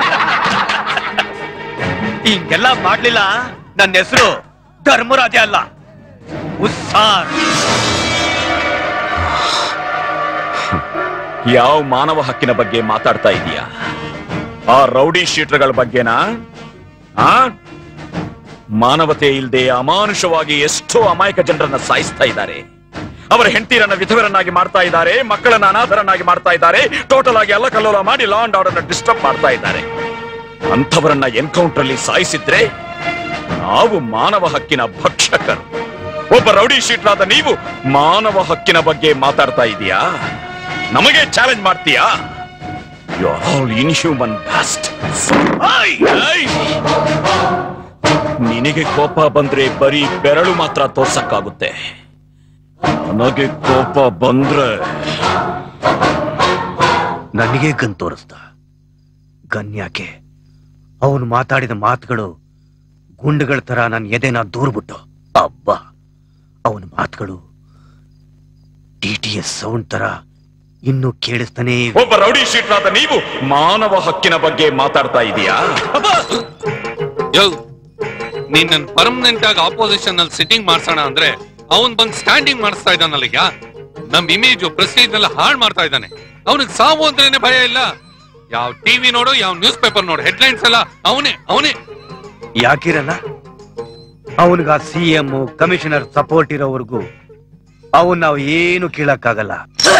D: ಹಿಂಗೆಲ್ಲ ಮಾಡ್ಲಿಲ್ಲ ನನ್ನ ಹೆಸರು ಧರ್ಮರಾಜ ಅಲ್ಲ ಉತ್ಸಾರ್
J: ಯಾವ ಮಾನವ ಹಕ್ಕಿನ ಬಗ್ಗೆ ಮಾತಾಡ್ತಾ ಇದೀಯಾ ಆ ರೌಡಿ ಶೀಟರ್ಗಳ ಬಗ್ಗೆನಾ ಆ ಮಾನವತೆ ಇಲ್ಲದೆ ಅಮಾನುಷವಾಗಿ ಎಷ್ಟೋ ಅಮಾಯಕ ಜನರನ್ನ ಸಾಯಿಸ್ತಾ ಇದ್ದಾರೆ ಅವರ ಹೆಂಡತಿರನ್ನ ವಿಧವರನ್ನಾಗಿ ಮಾಡ್ತಾ ಇದ್ದಾರೆ ಮಕ್ಕಳನ್ನ ಅನಾಥರನ್ನಾಗಿ ಮಾಡ್ತಾ ಇದ್ದಾರೆ ಟೋಟಲ್ ಆಗಿ ಎಲ್ಲ ಕಲ್ಲೋಲ ಮಾಡಿ ಲಾ ಅಂಡ್ ಆರ್ಡರ್ ಡಿಸ್ಟರ್ಬ್ ಮಾಡ್ತಾ ಇದ್ದಾರೆ ಅಂಥವರನ್ನ ಎನ್ಕೌಂಟರ್ ಅಲ್ಲಿ ಸಾಯಿಸಿದ್ರೆ ನಾವು ಮಾನವ ಹಕ್ಕಿನ ಭಕ್ಷಕರು ಒಬ್ಬ ರೌಡಿ ಶೀಟರ್ ಆದ ನೀವು ಮಾನವ ಹಕ್ಕಿನ ಬಗ್ಗೆ ಮಾತಾಡ್ತಾ ಇದೀಯಾ ನಮಗೆ ಚಾಲೆಂಜ್ ಮಾಡ್ತೀಯಾ ಯು ಆರ್ ಆಲ್ ಇನ್ಹ್ಯೂಮನ್ ಬ್ಯಾಸ್ಟ್ ನಿನಗೆ ಕೋಪ ಬಂದ್ರೆ ಬರೀ ಬೆರಳು ಮಾತ್ರ ತೋರ್ಸಕ್ಕಾಗುತ್ತೆ ನನಗೆ ಕೋಪ ಬಂದ್ರೆ
U: ನನಗೆ ಗನ್ ತೋರಿಸ್ದ ಗನ್ ಯಾಕೆ ಅವನು ಮಾತಾಡಿದ ಮಾತುಗಳು ಗುಂಡುಗಳ ತರ ನನ್ನ ಎದೆನ ದೂರ್ಬಿಟ್ಟು ಅಬ್ಬ ಅವನ ಮಾತುಗಳು ಟಿ ಟಿ ಎಸ್ ಸೌಂಡ್ ತರ ಇನ್ನೂ ಕೇಳಿಸ್ತಾನೆ ಇವೆ.
J: ಒಬ್ಬ ರೌಡಿ ಶೀಟರ್ ಆದ ನೀವು ಮಾನವ ಹಕ್ಕಿನ ಬಗ್ಗೆ ಮಾತಾಡ್ತಾ ಇದೀಯಾ
H: ಯೋ ನೀನ್ ನನ್ ಪರ್ಮನೆಂಟ್ ಆಗಿ ಆಪೋಸಿಷನ್ ಅಲ್ಲಿ ಸಿಟ್ಟಿಂಗ್ ಮಾಡ್ಸೋಣ ಅಂದ್ರೆ ಅವನ್ ಬಂದ್ ಸ್ಟ್ಯಾಂಡಿಂಗ್ ಮಾಡಿಸ್ತಾ ಇದ್ದಾನಲ್ಲ ಈಗ ನಮ್ ಇಮೇಜ್ ಪ್ರೆಸ್ಟೀಜ್ ನೆಲ್ಲ ಹಾಳು ಮಾಡ್ತಾ ಇದ್ದಾನೆ ಅವನಿಗೆ ಸಾವು ಅಂದ್ರೇನೆ ಭಯ ಇಲ್ಲ ಯಾವ ಟಿವಿ ನೋಡು ಯಾವ ನ್ಯೂಸ್ ಪೇಪರ್ ನೋಡು ಹೆಡ್ಲೈನ್ಸ್ ಎಲ್ಲ ಅವನೇ ಅವನೇ
U: ಯಾಕಿರಲ್ಲ ಅವನಿಗ ಸಿ ಎಂ ಕಮಿಷನರ್ ಸಪೋರ್ಟ್ ಇರೋವರೆಗೂ ಅವನ್ ನಾವು ಏನು ಕೇಳಕ್ಕಾಗಲ್ಲ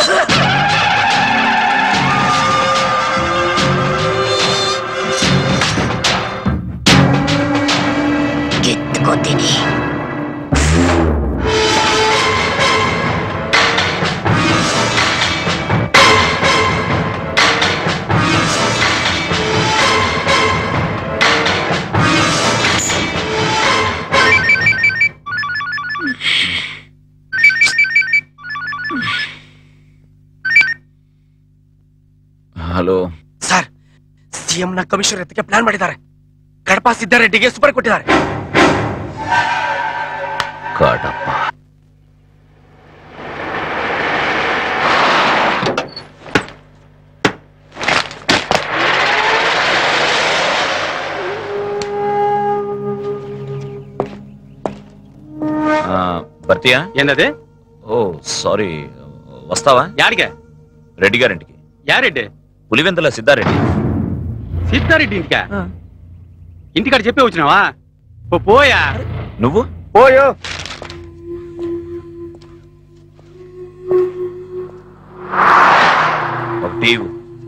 K: ಕಿತ್ಕೋತೀನಿ
J: ಹಲೋ
E: ಸರ್ ಸಿಎಂ ನ ಕಮಿಷನರ್ ಎತ್ತಕ್ಕೆ ಪ್ಲಾನ್ ಮಾಡಿದ್ದಾರೆ ಕಡಪ ಸಿದ್ದಾರೆಡ್ಡಿಗೆ ಸೂಪರ್ ಕೊಟ್ಟಿದ್ದಾರೆ
J: ಕಾಟಪ್ಪ ಆ, ಬರ್ತೀಯಾ
Q: ಏನದೆ
J: ಓ ಸಾರಿ వస్తావా
Q: ಯಾರಿಗೆ
J: రెడ్డి గారింటికి
Q: యారెడ్డి
J: పులివెందుల సిద్ధారెడ్డి
Q: సిద్ధారెడ్డి ఇంటికా ఇంటికాడ చెప్పే వచ్చినావా పో- పోయా
J: నువ్వు
U: పోయో
J: ఒక టీవు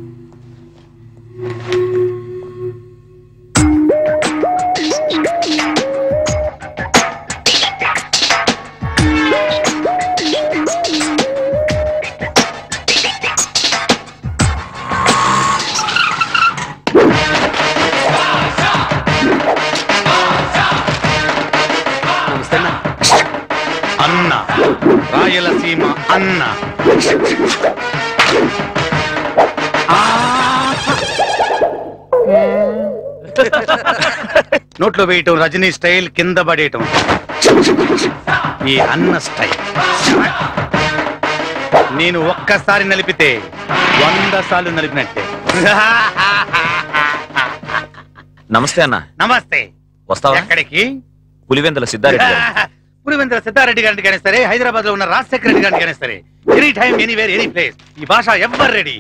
U: అన్న రాయలసీమ అన్న నోట్లో వేయటం రజనీ స్టైల్ కింద పడేయటం ఈ అన్న స్టైల్ నేను ఒక్కసారి నలిపితే వంద సార్లు నలిపినట్టే
J: నమస్తే అన్న
U: నమస్తే
J: వస్తావా
U: ఎక్కడికి
J: పులివెందుల సిద్ధారెడ్డి గారి
U: పులివెందుల సిద్ధారెడ్డి గారిని కానీ సరే హైదరాబాద్ లో ఉన్న రాజశేఖర రెడ్డి గారిని కానీ సరే any time anywhere any place ఈ భాష ఎవర్ రెడీ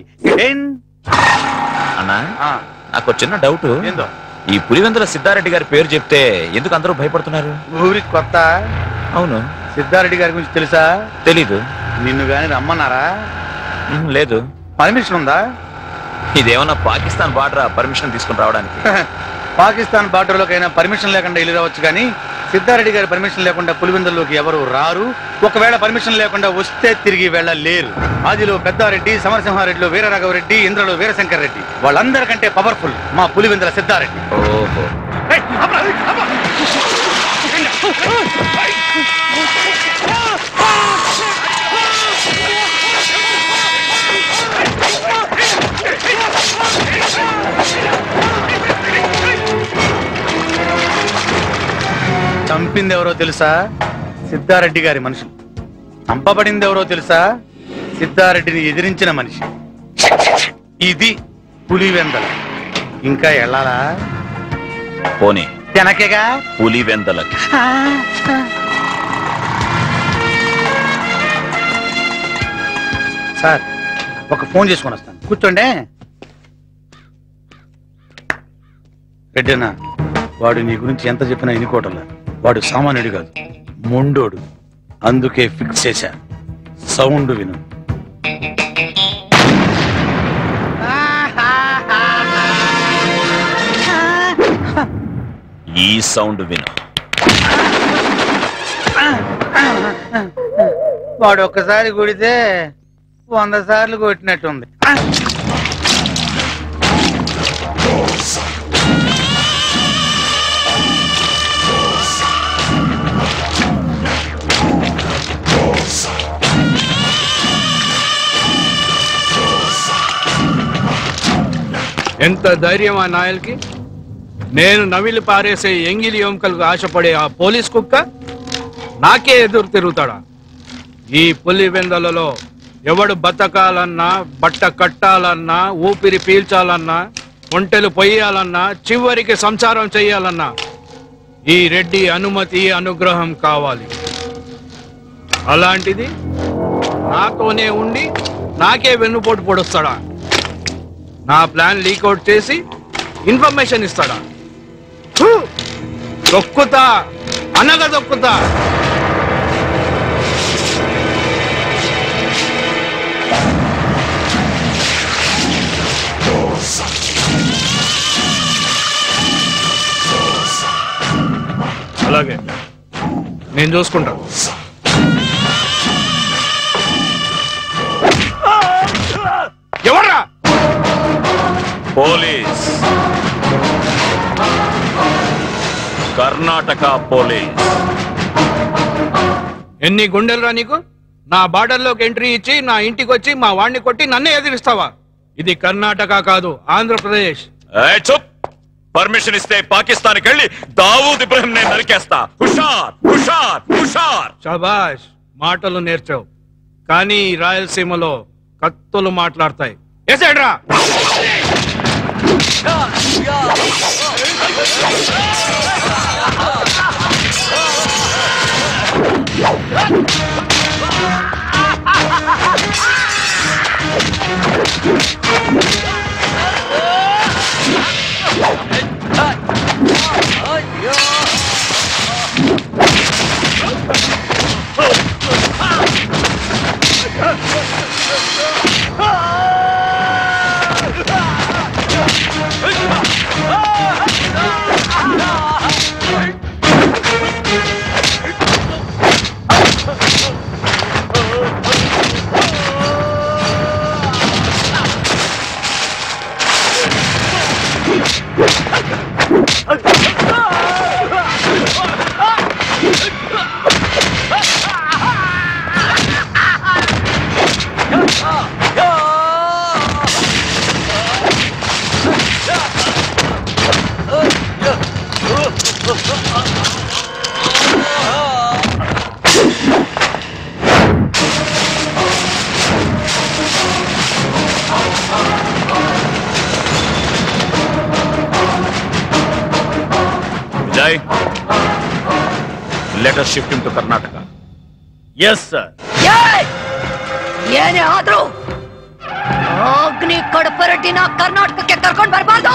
J: అన్న నాకు ఒక చిన్న డౌట్ ఈ పులివెందుల సిద్ధారెడ్డి గారి పేరు చెప్తే ఎందుకు అందరూ భయపడుతున్నారు
U: ఊరికి కొత్త
J: అవును
U: సిద్ధారెడ్డి గారి గురించి తెలుసా
J: తెలీదు
U: నిన్ను గాని రమ్మన్నారా
J: ఉమ్, లేదు
U: పర్మిషన్ ఉందా
J: ఇదేమన్నా పాకిస్తాన్ బార్డర్ పర్మిషన్ తీసుకుని రావడానికి
U: పాకిస్తాన్ బార్డర్ లోకైనా పర్మిషన్ లేకుండా వెళ్ళి రావచ్చు కానీ
F: సిద్ధారెడ్డి గారి పర్మిషన్ లేకుండా పులివెందుల్లోకి ఎవరు రారు ఒకవేళ పర్మిషన్ లేకుండా వస్తే తిరిగి వెళ్ళలేరు ఆదిలో పెద్దారెడ్డి సమరసింహారెడ్డిలో వీరరాఘవరెడ్డి ఇంద్రలో వీరశంకర్ రెడ్డి వాళ్ళందరికంటే పవర్ఫుల్ మా పులివెందుల సిద్ధారెడ్డి
I: ఓహో
F: చంపింది ఎవరో తెలుసా సిద్ధారెడ్డి గారి మనుషులు చంపబడింది ఎవరో తెలుసా సిద్ధారెడ్డిని ఎదిరించిన మనిషి ఇది పులివెందల ఇంకా వెళ్ళాలా
J: పోనీ
F: వెనకేగా
J: పులివెందలకి
F: సార్ ఒక ఫోన్ చేసుకొని వస్తాను కూర్చోండి రెడ్డన్నా వాడు నీ గురించి ఎంత చెప్పినా ఎన్నుకోవటంలా వాడు సామాన్యుడు కాదు మొండోడు అందుకే ఫిక్స్ చేశా సౌండ్ విను
J: ఈ సౌండ్ విను
F: వాడు ఒక్కసారి కొడితే వంద సార్లు కొట్టినట్టుంది
M: ఎంత ధైర్యం ఆ నాయల్కి నేను నవిలి పారేసే ఎంగిలి ఎముకలకు ఆశపడే ఆ పోలీస్ కుక్క నాకే ఎదురు తిరుగుతాడా ఈ పులి వెందలలో ఎవడు బతకాలన్నా బట్ట కట్టాలన్నా ఊపిరి పీల్చాలన్నా ఒంటెలు పొయ్యాలన్నా చివరికి సంసారం చెయ్యాలన్నా ఈ రెడ్డి అనుమతి అనుగ్రహం కావాలి అలాంటిది నాతోనే ఉండి నాకే వెన్నుపోటు పొడుస్తాడా నా ప్లాన్ లీకౌట్ చేసి ఇన్ఫర్మేషన్ ఇస్తాడా ఫు! దొక్కుతా అనగ దొక్కుతా అలాగే నేను చూసుకుంటా ఎవర్రా
J: పోలీస్ కర్ణాటక పోలీస్
M: ఎన్ని గుండెలురా నీకు నా బార్డర్లోకి ఎంట్రీ ఇచ్చి నా ఇంటికి వచ్చి మా వాడిని కొట్టి నన్నే ఎదిరిస్తావా ఇది కర్ణాటక కాదు ఆంధ్రప్రదేశ్
J: ఏయ్, చూప్ పర్మిషన్ ఇస్తే పాకిస్తాన్కి వెళ్ళి దావూద్ ఇబ్రహీం నేను నరికేస్తా హుషార్ హుషార్ హుషార్
M: షబాష్ మాటలు నేర్చావు కానీ ఈ రాయలసీమలో కత్తులు మాట్లాడతాయి ఎసేడ్రా
J: Vijay letter shift to Karnataka
F: yes sir
K: ಏಯ್! ಏನೇ ಆದ್ರೂ ಅಗ್ನಿ ಕಡಪರೆಡ್ಡಿನ ಕರ್ನಾಟಕಕ್ಕೆ ಕರ್ಕೊಂಡ್ ಬರಬಾರ್ದು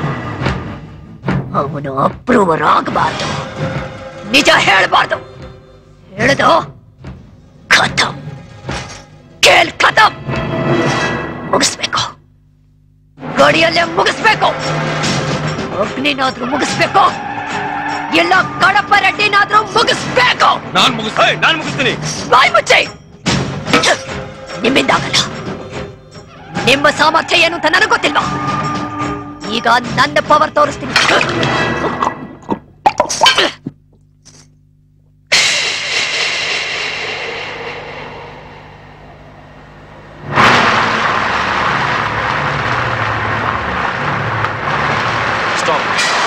K: ಅವನು ಅಪ್ರೂವರ್ ಆಗಬಾರ್ದು ನಿಜ ಹೇಳ್ಬಾರ್ದು ಹೇಳ್ದು ಖತಮ್ ಕೇಳ್ ಖತಮ್ ಮುಗಿಸ್ಬೇಕು ಗಡಿಯಲ್ಲೇ ಮುಗಿಸ್ಬೇಕು ಅಗ್ನಿನಾದ್ರೂ ಮುಗಿಸ್ಬೇಕು ಎಲ್ಲ ಕಡಪ ರೆಡ್ಡಿನಾದ್ರೂ ಮುಗಿಸ್ಬೇಕು
D: ನಾನ್ ಮುಗಿಸ್ ನಾನ್ ಮುಗಿಸ್ತೀನಿ
K: ಬಾಯ್ ಮುಚ್ಚಿ ನಿಮ್ಮಿಂದಾಗಲ್ಲ ನಿಮ್ಮ ಸಾಮರ್ಥ್ಯ ಏನು ಅಂತ ನನಗೆ ಗೊತ್ತಿಲ್ವಾ ಈಗ ನನ್ನ ಪವರ್ ತೋರಿಸ್ತೀನಿ
J: ಸ್ಟಾಪ್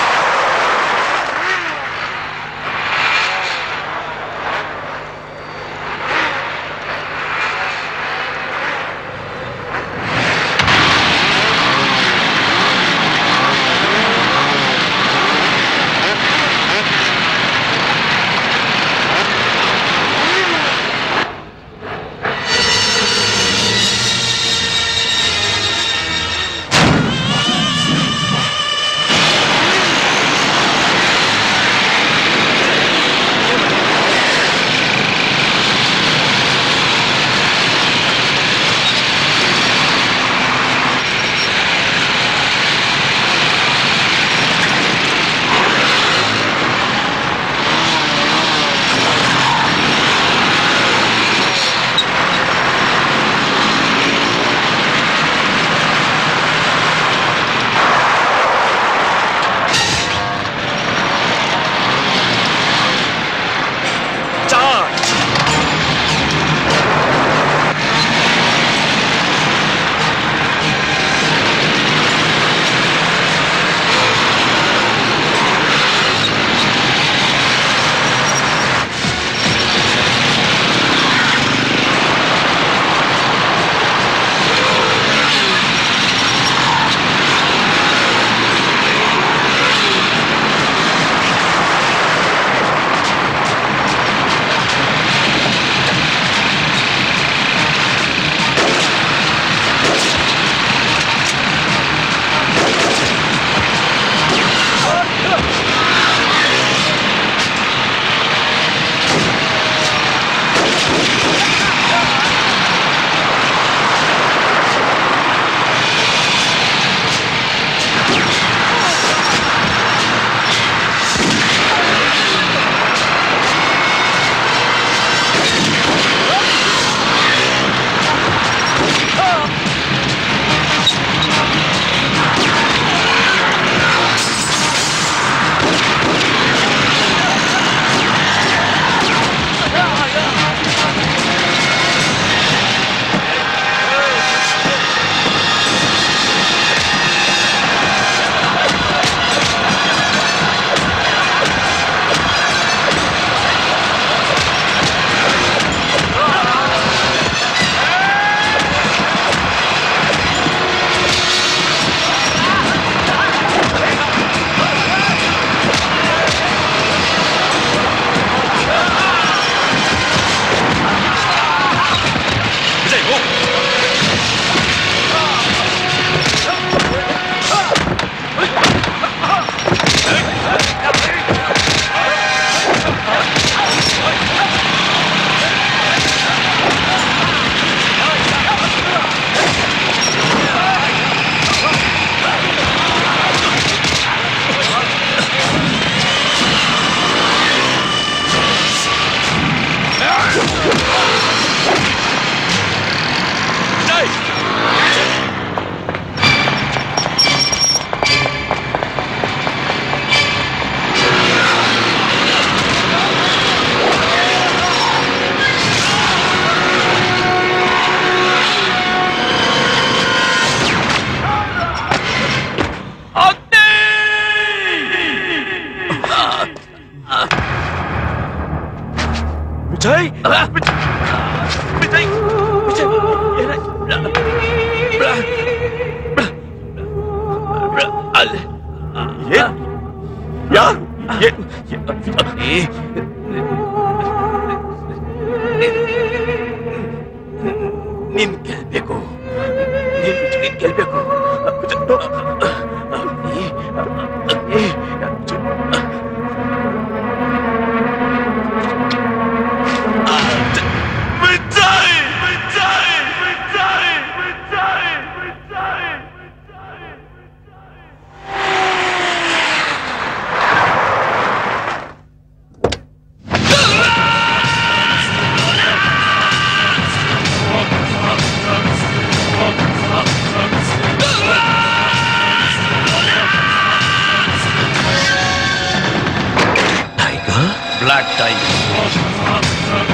D: ವಿಜಯ್ ವಿಜಯ್
J: ಯಾರು
C: ನೀನ್ ಗೆಲ್ಬೇಕು ನೀನ್ ವಿಜಯ್ ಗೆಲ್ಬೇಕು
J: ವಿಜಯ್ ವಿಜಯ್ ವಿಜಯ್ ವಿಜಯ್ ವಿಜಯ್
U: ಟೈಗರ್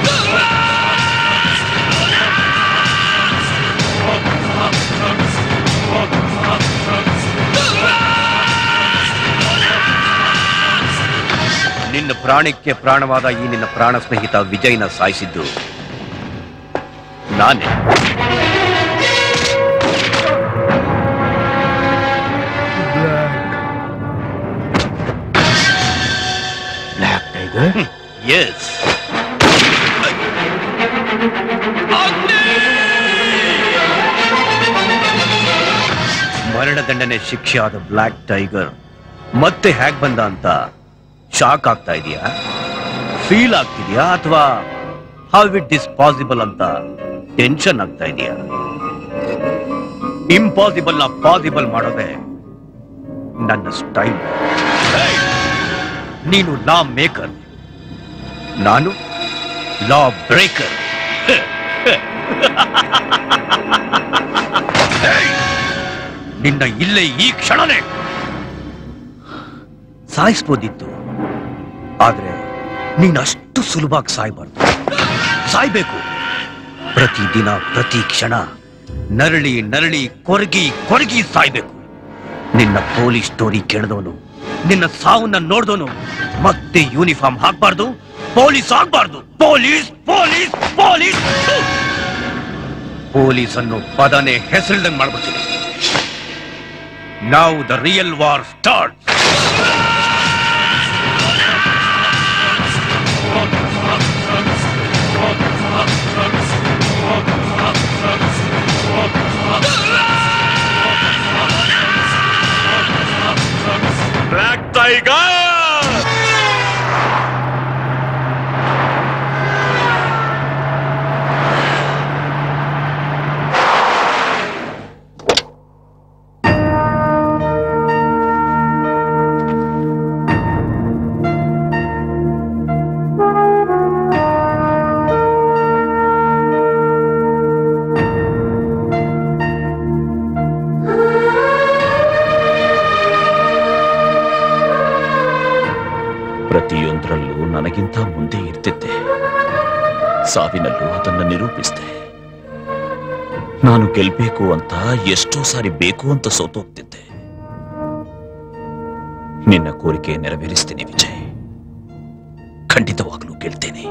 U: ನಿನ್ನ ಪ್ರಾಣಕ್ಕೆ ಪ್ರಾಣವಾದ ಈ ನಿನ್ನ ಪ್ರಾಣ ಸ್ನೇಹಿತ ವಿಜಯ್ನ ಸಾಯಿಸಿದ್ದು ನಾನೇ ಬ್ಲ್ಯಾಕ್ ಟೈಗರ್ ಎಸ್ ಮರಣದಂಡನೆ ಶಿಕ್ಷೆ ಆದ ಬ್ಲ್ಯಾಕ್ ಟೈಗರ್ ಮತ್ತೆ ಹ್ಯಾಕ್ ಬಂದ ಅಂತ ಶಾಕ್ ಆಗ್ತಾ ಇದೆಯಾ ಫೀಲ್ ಆಗ್ತಿದ್ಯಾ ಅಥವಾ ಹೌ ಇಟ್ ಇಸ್ ಪಾಸಿಬಲ್ ಅಂತ ಟೆನ್ಷನ್ ಆಗ್ತಾ ಇದೆಯಾ ಇಂಪಾಸಿಬಲ್ ನ ಪಾಸಿಬಲ್ ಮಾಡೋದೇ ನನ್ನ ಸ್ಟೈಲ್ ನೀನು ಲಾ ಮೇಕರ್ ನಾನು ಲಾ ಬ್ರೇಕರ್ ನಿನ್ನ ಇಲ್ಲೇ ಈ ಕ್ಷಣನೇ ಸಾಯಿಸ್ಬೋದಿತ್ತು ಆದ್ರೆ ನೀನು ಅಷ್ಟು ಸುಲಭವಾಗಿ ಸಾಯ್ಬಾರ್ದು ಸಾಯ್ಬೇಕು ಪ್ರತಿ ದಿನ ಪ್ರತಿ ಕ್ಷಣ ನರಳಿ ನರಳಿ ಕೊರಗಿ ಕೊರಗಿ ಸಾಯ್ಬೇಕು ನಿನ್ನ ಪೊಲೀಸ್ ಸ್ಟೋರಿ ಕೇಳಿದವನು ನಿನ್ನ ಸಾವನ್ನ ನೋಡಿದವನು ಮತ್ತೆ ಯೂನಿಫಾರ್ಮ್ ಹಾಕ್ಬಾರ್ದು ಪೊಲೀಸ್ ಆಗ್ಬಾರ್ದು ಪೊಲೀಸ್ ಪೊಲೀಸ್ ಪೊಲೀಸ್ ಪೊಲೀಸ್ ಅನ್ನು ಪದನೆ ಹೆಸರಿಲ್ದಂಗ್ ಮಾಡ್ಬಿಡ್ತೀನಿ ನಾವು the real war start
J: black tiger ಪ್ರತಿಯೊಂದರಲ್ಲೂ ನನಗಿಂತ ಮುಂದೆ ಇರ್ತಿದ್ದೆ ಸಾವಿನಲ್ಲೂ ಅದನ್ನು ನಿರೂಪಿಸಿದೆ ನಾನು ಗೆಲ್ಬೇಕು ಅಂತ ಎಷ್ಟೋ ಸಾರಿ ಬೇಕು ಅಂತ ಸೋತೋಗ್ತಿದ್ದೆ ನಿನ್ನ ಕೋರಿಕೆ ನೆರವೇರಿಸ್ತೀನಿ ವಿಜಯ್ ಖಂಡಿತವಾಗ್ಲೂ ಗೆಲ್ತೇನೆ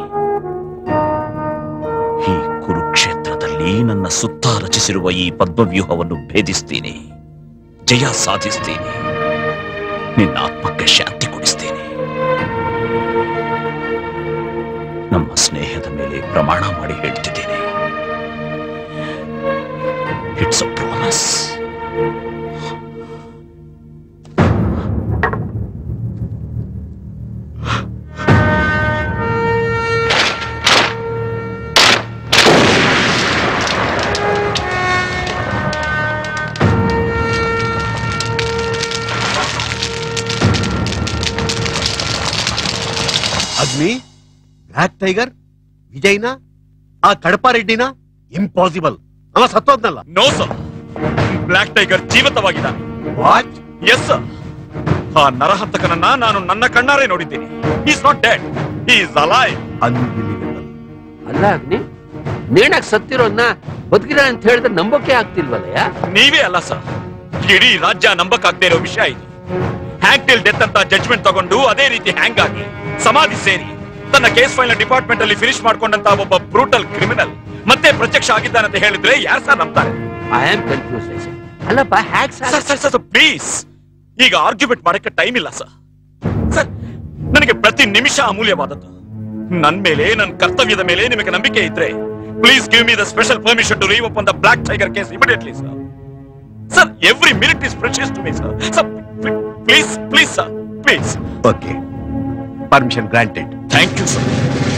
J: ಈ ಕುರುಕ್ಷೇತ್ರದಲ್ಲಿ ನನ್ನ ಸುತ್ತ ರಚಿಸಿರುವ ಈ ಪದ್ಮವ್ಯೂಹವನ್ನು ಭೇದಿಸ್ತೀನಿ ಜಯ ಸಾಧಿಸ್ತೀನಿ ನಿನ್ನ ಆತ್ಮಕ್ಕೆ ಶಾಂತಿ ಕೊಡಿಸ್ತೀನಿ ನಮ್ಮ ಸ್ನೇಹದ ಮೇಲೆ ಪ್ರಮಾಣ ಮಾಡಿ ಹೇಳ್ತಿದ್ದೀನಿ it's a promise
G: Agni black tiger ವಿಜಯ್ನ ಆ ಕಡಪ ರೆಡ್ಡಿನ ಇಂಪಾಸಿಬಲ್ ಅವ ಸತ್ತೋದ್ನಲ್ಲ
J: ನೋ ಸರ್ ಬ್ಲ್ಯಾಕ್ ಟೈಗರ್ ಜೀವಿತವಾಗಿದ್ದಾನೆ
G: ವಾಟ್
J: ಎಸ್ ಸರ್ ಆ ನರಹಂತಕನನ್ನ ನಾನು ನನ್ನ ಕಣ್ಣಾರೆ ನೋಡಿದ್ದೀನಿ is not dead is alive
C: ಅಲ್ಲ ಅಗ್ನಿ ನೇಣಕ್ ಸತ್ತಿರೋನ್ನ ಬದುಕಿದ ಅಂತ ಹೇಳಿದ್ರೆ ನಂಬೋಕೆ ಆಗ್ತಿಲ್ವಲ್ಲಯ್ಯ
J: ನೀವೇ ಅಲ್ಲ ಸರ್ ಇಡೀ ರಾಜ್ಯ ನಂಬಕ್ಕಾಗದೇ ಇರೋ ವಿಷಯ ಇದು ಹ್ಯಾಂಗ್ ಟಿಲ್ ಡೆತ್ ಅಂತ ಜಡ್ಜ್ಮೆಂಟ್ ತಗೊಂಡು ಅದೇ ರೀತಿ ಹ್ಯಾಂಗ್ ಆಗಿ ಸಮಾಧಿ ಸೇರಿ ತನ್ನ ಕೇಸ್ ಫೈಲ್ ಡಿಪಾರ್ಟ್ಮೆಂಟ್ ಅಲ್ಲಿ ಫಿನಿಶ್ ಮಾಡ್ಕೊಂಡಂತ ಒಬ್ಬ ಬ್ರೂಟಲ್ ಕ್ರಿಮಿನಲ್ ಮತ್ತೆ ಪ್ರತ್ಯಕ್ಷ ಆಗಿದ್ದಾನಂತ ಹೇಳಿದ್ರೆ ಯಾರು ಸರ್ ನಂಬ್ತಾರೆ
C: ಐ ಆಮ್ ಕನ್ಫ್ಯೂಸ್ ಅಲ್ಲಪ್ಪ ಹ್ಯಾಕ್
J: ಸರ್ ಸರ್ ಸರ್ ಪ್ಲೀಸ್ ಈಗ ಆರ್ಗ್ಯುಮೆಂಟ್ ಮಾಡಕ್ಕೆ ಟೈಮ್ ಇಲ್ಲ ಸರ್ ಸರ್ ನನಗೆ ಪ್ರತಿ ನಿಮಿಷ ಅಮೂಲ್ಯವಾದದ್ದು ನನ್ ಮೇಲೆ ನನ್ನ ಕರ್ತವ್ಯದ ಮೇಲೆ ನಿಮಗೆ ನಂಬಿಕೆ ಇದ್ರೆ please give me the special permission to reopen the black tiger case immediately sir sir every minute is precious to me sir sir please please sir please
G: okay permission granted
J: thank you sir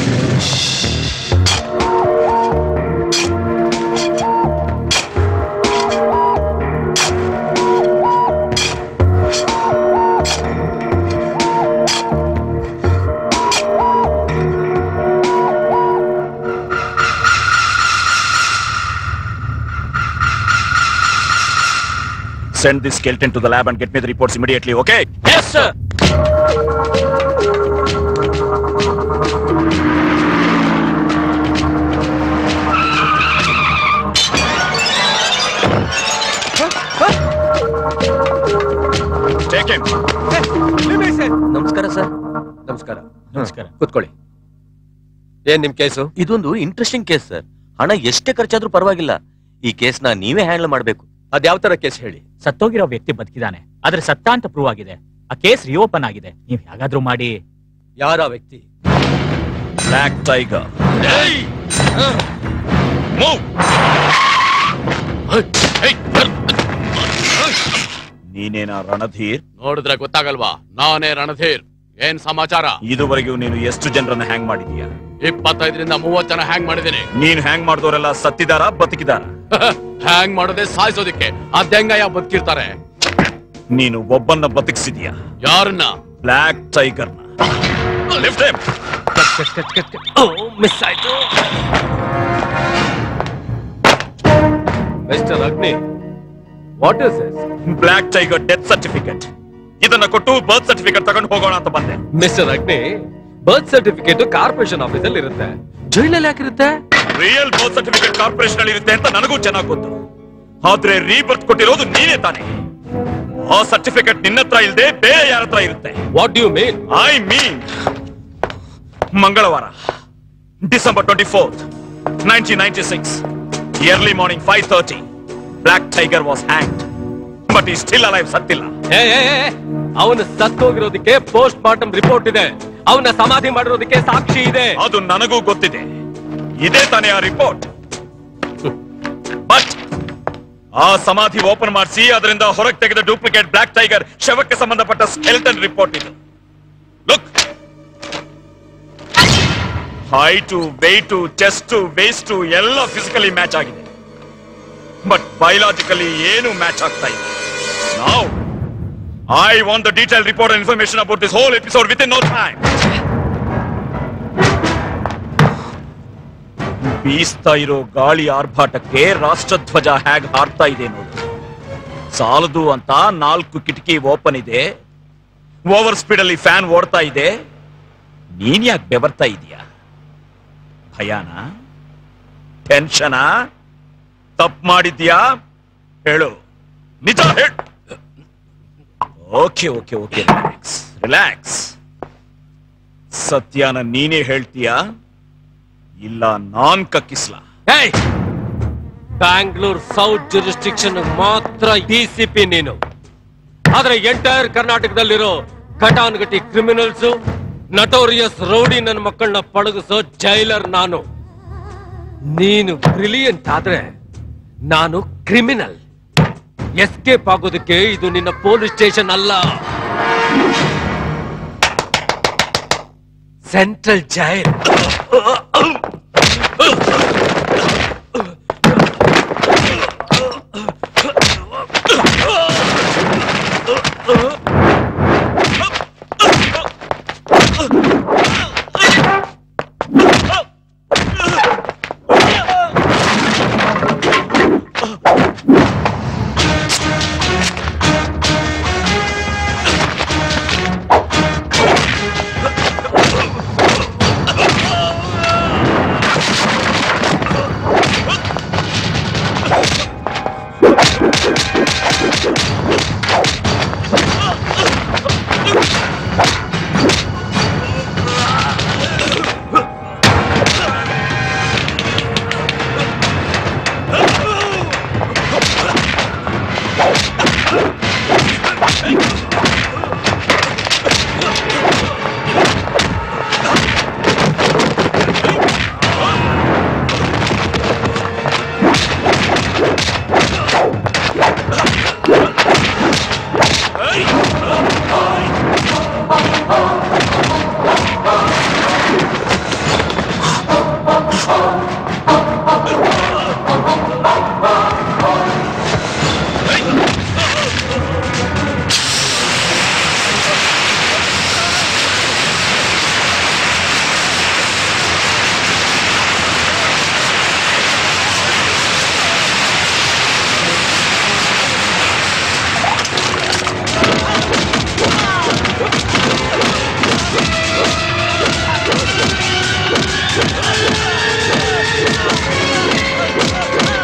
J: Send this skeleton to the lab and get me the reports immediately, okay?
E: Yes, sir.
B: ನಮಸ್ಕಾರ sir
V: ನಮಸ್ಕಾರ
B: ನಮಸ್ಕಾರ
V: ಕೂತ್ಕೊಳ್ಳಿ ಏನ್ ನಿಮ್ case
B: ಇದೊಂದು interesting case sir ಹಣ ಎಷ್ಟೇ ಖರ್ಚಾದ್ರೂ ಪರವಾಗಿಲ್ಲ ಈ ಕೇಸ್ನ ನೀವೇ ಹ್ಯಾಂಡಲ್ ಮಾಡಬೇಕು
V: ಅದ್ಯಾವ ತರ ಕೇಸ್ ಹೇಳಿ
J: ಸತ್ತೋಗಿರೋ ವ್ಯಕ್ತಿ ಬದುಕಿದಾನೆ ಆದ್ರೆ ಸತ್ತ ಅಂತ ಪ್ರೂವ್ ಆಗಿದೆ ಆ ಕೇಸ್ ರಿಓಪನ್ ಆಗಿದೆ ನೀವ್ ಹೇಗಾದ್ರೂ ಮಾಡಿ
V: ಯಾರ ವ್ಯಕ್ತಿ
J: ಬ್ಲ್ಯಾಕ್ ಟೈಗರ್ ನೀನೇನಾ ರಣಧೀರ್
H: ನೋಡಿದ್ರೆ ಗೊತ್ತಾಗಲ್ವಾ ನಾನೇ ರಣಧೀರ್ ಏನ್ ಸಮಾಚಾರ
J: ಇದುವರೆಗೂ ನೀನು ಎಷ್ಟು ಜನರನ್ನ ಹ್ಯಾಂಗ್ ಮಾಡಿದೀಯ
H: ಇಪ್ಪತ್ತೈದರಿಂದ ಮೂವತ್ ಜನ ಹ್ಯಾಂಗ್ ಮಾಡಿದ್ದೀನಿ
J: ನೀನ್ ಹ್ಯಾಂಗ್ ಮಾಡಿದವರೆಲ್ಲ ಸತ್ತಿದಾರ ಬದುಕಿದಾರ
H: ಹ್ಯಾಂಗ್ ಮಾಡೋದೇ ಸಾಯಿಸೋದಿಕ್ಕೆ ಅದ್ಹೆಂಗಯ್ಯ ಬದುಕಿರ್ತಾರೆ
J: ನೀನು ಒಬ್ಬನ್ನ ಬದುಕಿಸಿದ್ಯಾ
H: ಯಾರನ್ನ
J: ಬ್ಲ್ಯಾಕ್ ಟೈಗರ್ನ ಲಿಫ್ಟ್
V: ಮಿಸ್ ಆಯ್ತು mister Agni what is this
J: black tiger death certificate ಇದನ್ನ ಕೊಟ್ಟು ಬರ್ತ್ ಸರ್ಟಿಫಿಕೇಟ್ ತಗೊಂಡು ಹೋಗೋಣ ಅಂತ ಬಂದೆ
V: ಮಿಸ್ಟರ್ ಅಗ್ನಿ ಬರ್ತ್ ಸರ್ಟಿಫಿಕೇಟ್ ಕಾರ್ಪೊರೇಷನ್ ಆಫೀಸಲ್ಲಿ ಇರುತ್ತೆ ಜೈಲಲ್ಲಿ ಯಾಕಿರುತ್ತೆ
J: ರಿಯಲ್ ಬರ್ತ್ ಸರ್ಟಿಫಿಕೇಟ್ ಕಾರ್ಪೊರೇಷನ್ ಅಲ್ಲಿ ಇರುತ್ತೆ ಅಂತ ನನಗೂ ಚೆನ್ನಾಗಿ ಗೊತ್ತು ಆದ್ರೆ ರೀಬರ್ತ್ ಕೊಟ್ಟಿರೋದು ನೀನೇ ತಾನೆ ಆ ಸರ್ಟಿಫಿಕೇಟ್ ನಿನ್ನ ಹತ್ರ ಇಲ್ಲದೆ ಬೇರೆ ಯಾರ ಹತ್ರ ಇರುತ್ತೆ
V: what you mean
J: I mean ಮಂಗಳವಾರ December twenty fourth nineteen ninety six early morning five thirty black tiger was hang but he still alive ಸತ್ತಿಲ್ಲ
V: ಅವನು ಸತ್ತೋಗಿರೋದಕ್ಕೆ ಪೋಸ್ಟ್ ಮಾರ್ಟಮ್ ರಿಪೋರ್ಟ್ ಇದೆ ಅವನ ಸಮಾಧಿ ಮಾಡಿರೋದಕ್ಕೆ ಸಾಕ್ಷಿ ಇದೆ
J: ಅದು ನನಗೂ ಗೊತ್ತಿದೆ ಇದೇ ತಾನೇ ಆ ರಿಪೋರ್ಟ್ ಬಟ್ ಆ ಸಮಾಧಿ ಓಪನ್ ಮಾಡಿಸಿ ಅದರಿಂದ ಹೊರಗೆ ತೆಗೆದ ಡೂಪ್ಲಿಕೇಟ್ ಬ್ಲಾಕ್ ಟೈಗರ್ ಶವಕ್ಕೆ ಸಂಬಂಧಪಟ್ಟ ಸ್ಕೆಲ್ಟನ್ ರಿಪೋರ್ಟ್ ಇದು look height weight chest waist ಎಲ್ಲ ಫಿಸಿಕಲಿ ಮ್ಯಾಚ್ ಆಗಿದೆ ಬಟ್ ಬಯೋಲಾಜಿಕಲಿ ಏನು ಮ್ಯಾಚ್ ಆಗ್ತಾ ಇದೆ ನಾವು I want the detail report information about this whole episode within no time ಬೀಸ್ತಾ ಇರೋ ಗಾಳಿ ಆರ್ಭಾಟಕ್ಕೆ ರಾಷ್ಟ್ರಧ್ವಜ ಹೇಗ್ ಹಾರ್ತಾ ಇದೆ ನೋಡು ಸಾಲದು ಅಂತ ನಾಲ್ಕು ಕಿಟಕಿ ಓಪನ್ ಇದೆ ಓವರ್ ಸ್ಪೀಡ್ ಅಲ್ಲಿ ಫ್ಯಾನ್ ಓಡ್ತಾ ಇದೆ ನೀನ್ ಯಾಕೆ ಬೆವರ್ತಾ ಇದೀಯಾ ಭಯಾನ ಟೆನ್ಷನಾ ತಪ್ಪು ಮಾಡಿದ್ಯಾ ಹೇಳು ನಿಜ ಹೇಳು okay okay okay relax relax ಸತ್ಯನ ನೀನೇ ಹೇಳ್ತೀಯಾ ಇಲ್ಲ ನಾನ್ ಕಕ್ಕಿಸ್ಲಾ
V: ಬ್ಯಾಂಗ್ಳೂರ್ ಸೌತ್ ಜುರಿಸ್ಟಿಕ್ಷನ್ ಮಾತ್ರ ಡಿಸಿಪಿ ನೀನು ಆದ್ರೆ ಎಂಟೈರ್ ಕರ್ನಾಟಕದಲ್ಲಿರೋ ಘಟಾನುಘಟಿ ಕ್ರಿಮಿನಲ್ಸ್ ನಟೋರಿಯಸ್ ರೌಡಿ ನನ್ನ ಮಕ್ಕಳನ್ನ ಪಳಗಿಸೋ ಜೈಲರ್ ನಾನು ನೀನು ಬ್ರಿಲಿಯಂಟ್ ಆದ್ರೆ ನಾನು ಕ್ರಿಮಿನಲ್ ಎಸ್ಕೇಪ್ ಆಗೋದಕ್ಕೆ ಇದು ನಿನ್ನ ಪೊಲೀಸ್ ಸ್ಟೇಷನ್ ಅಲ್ಲ central jail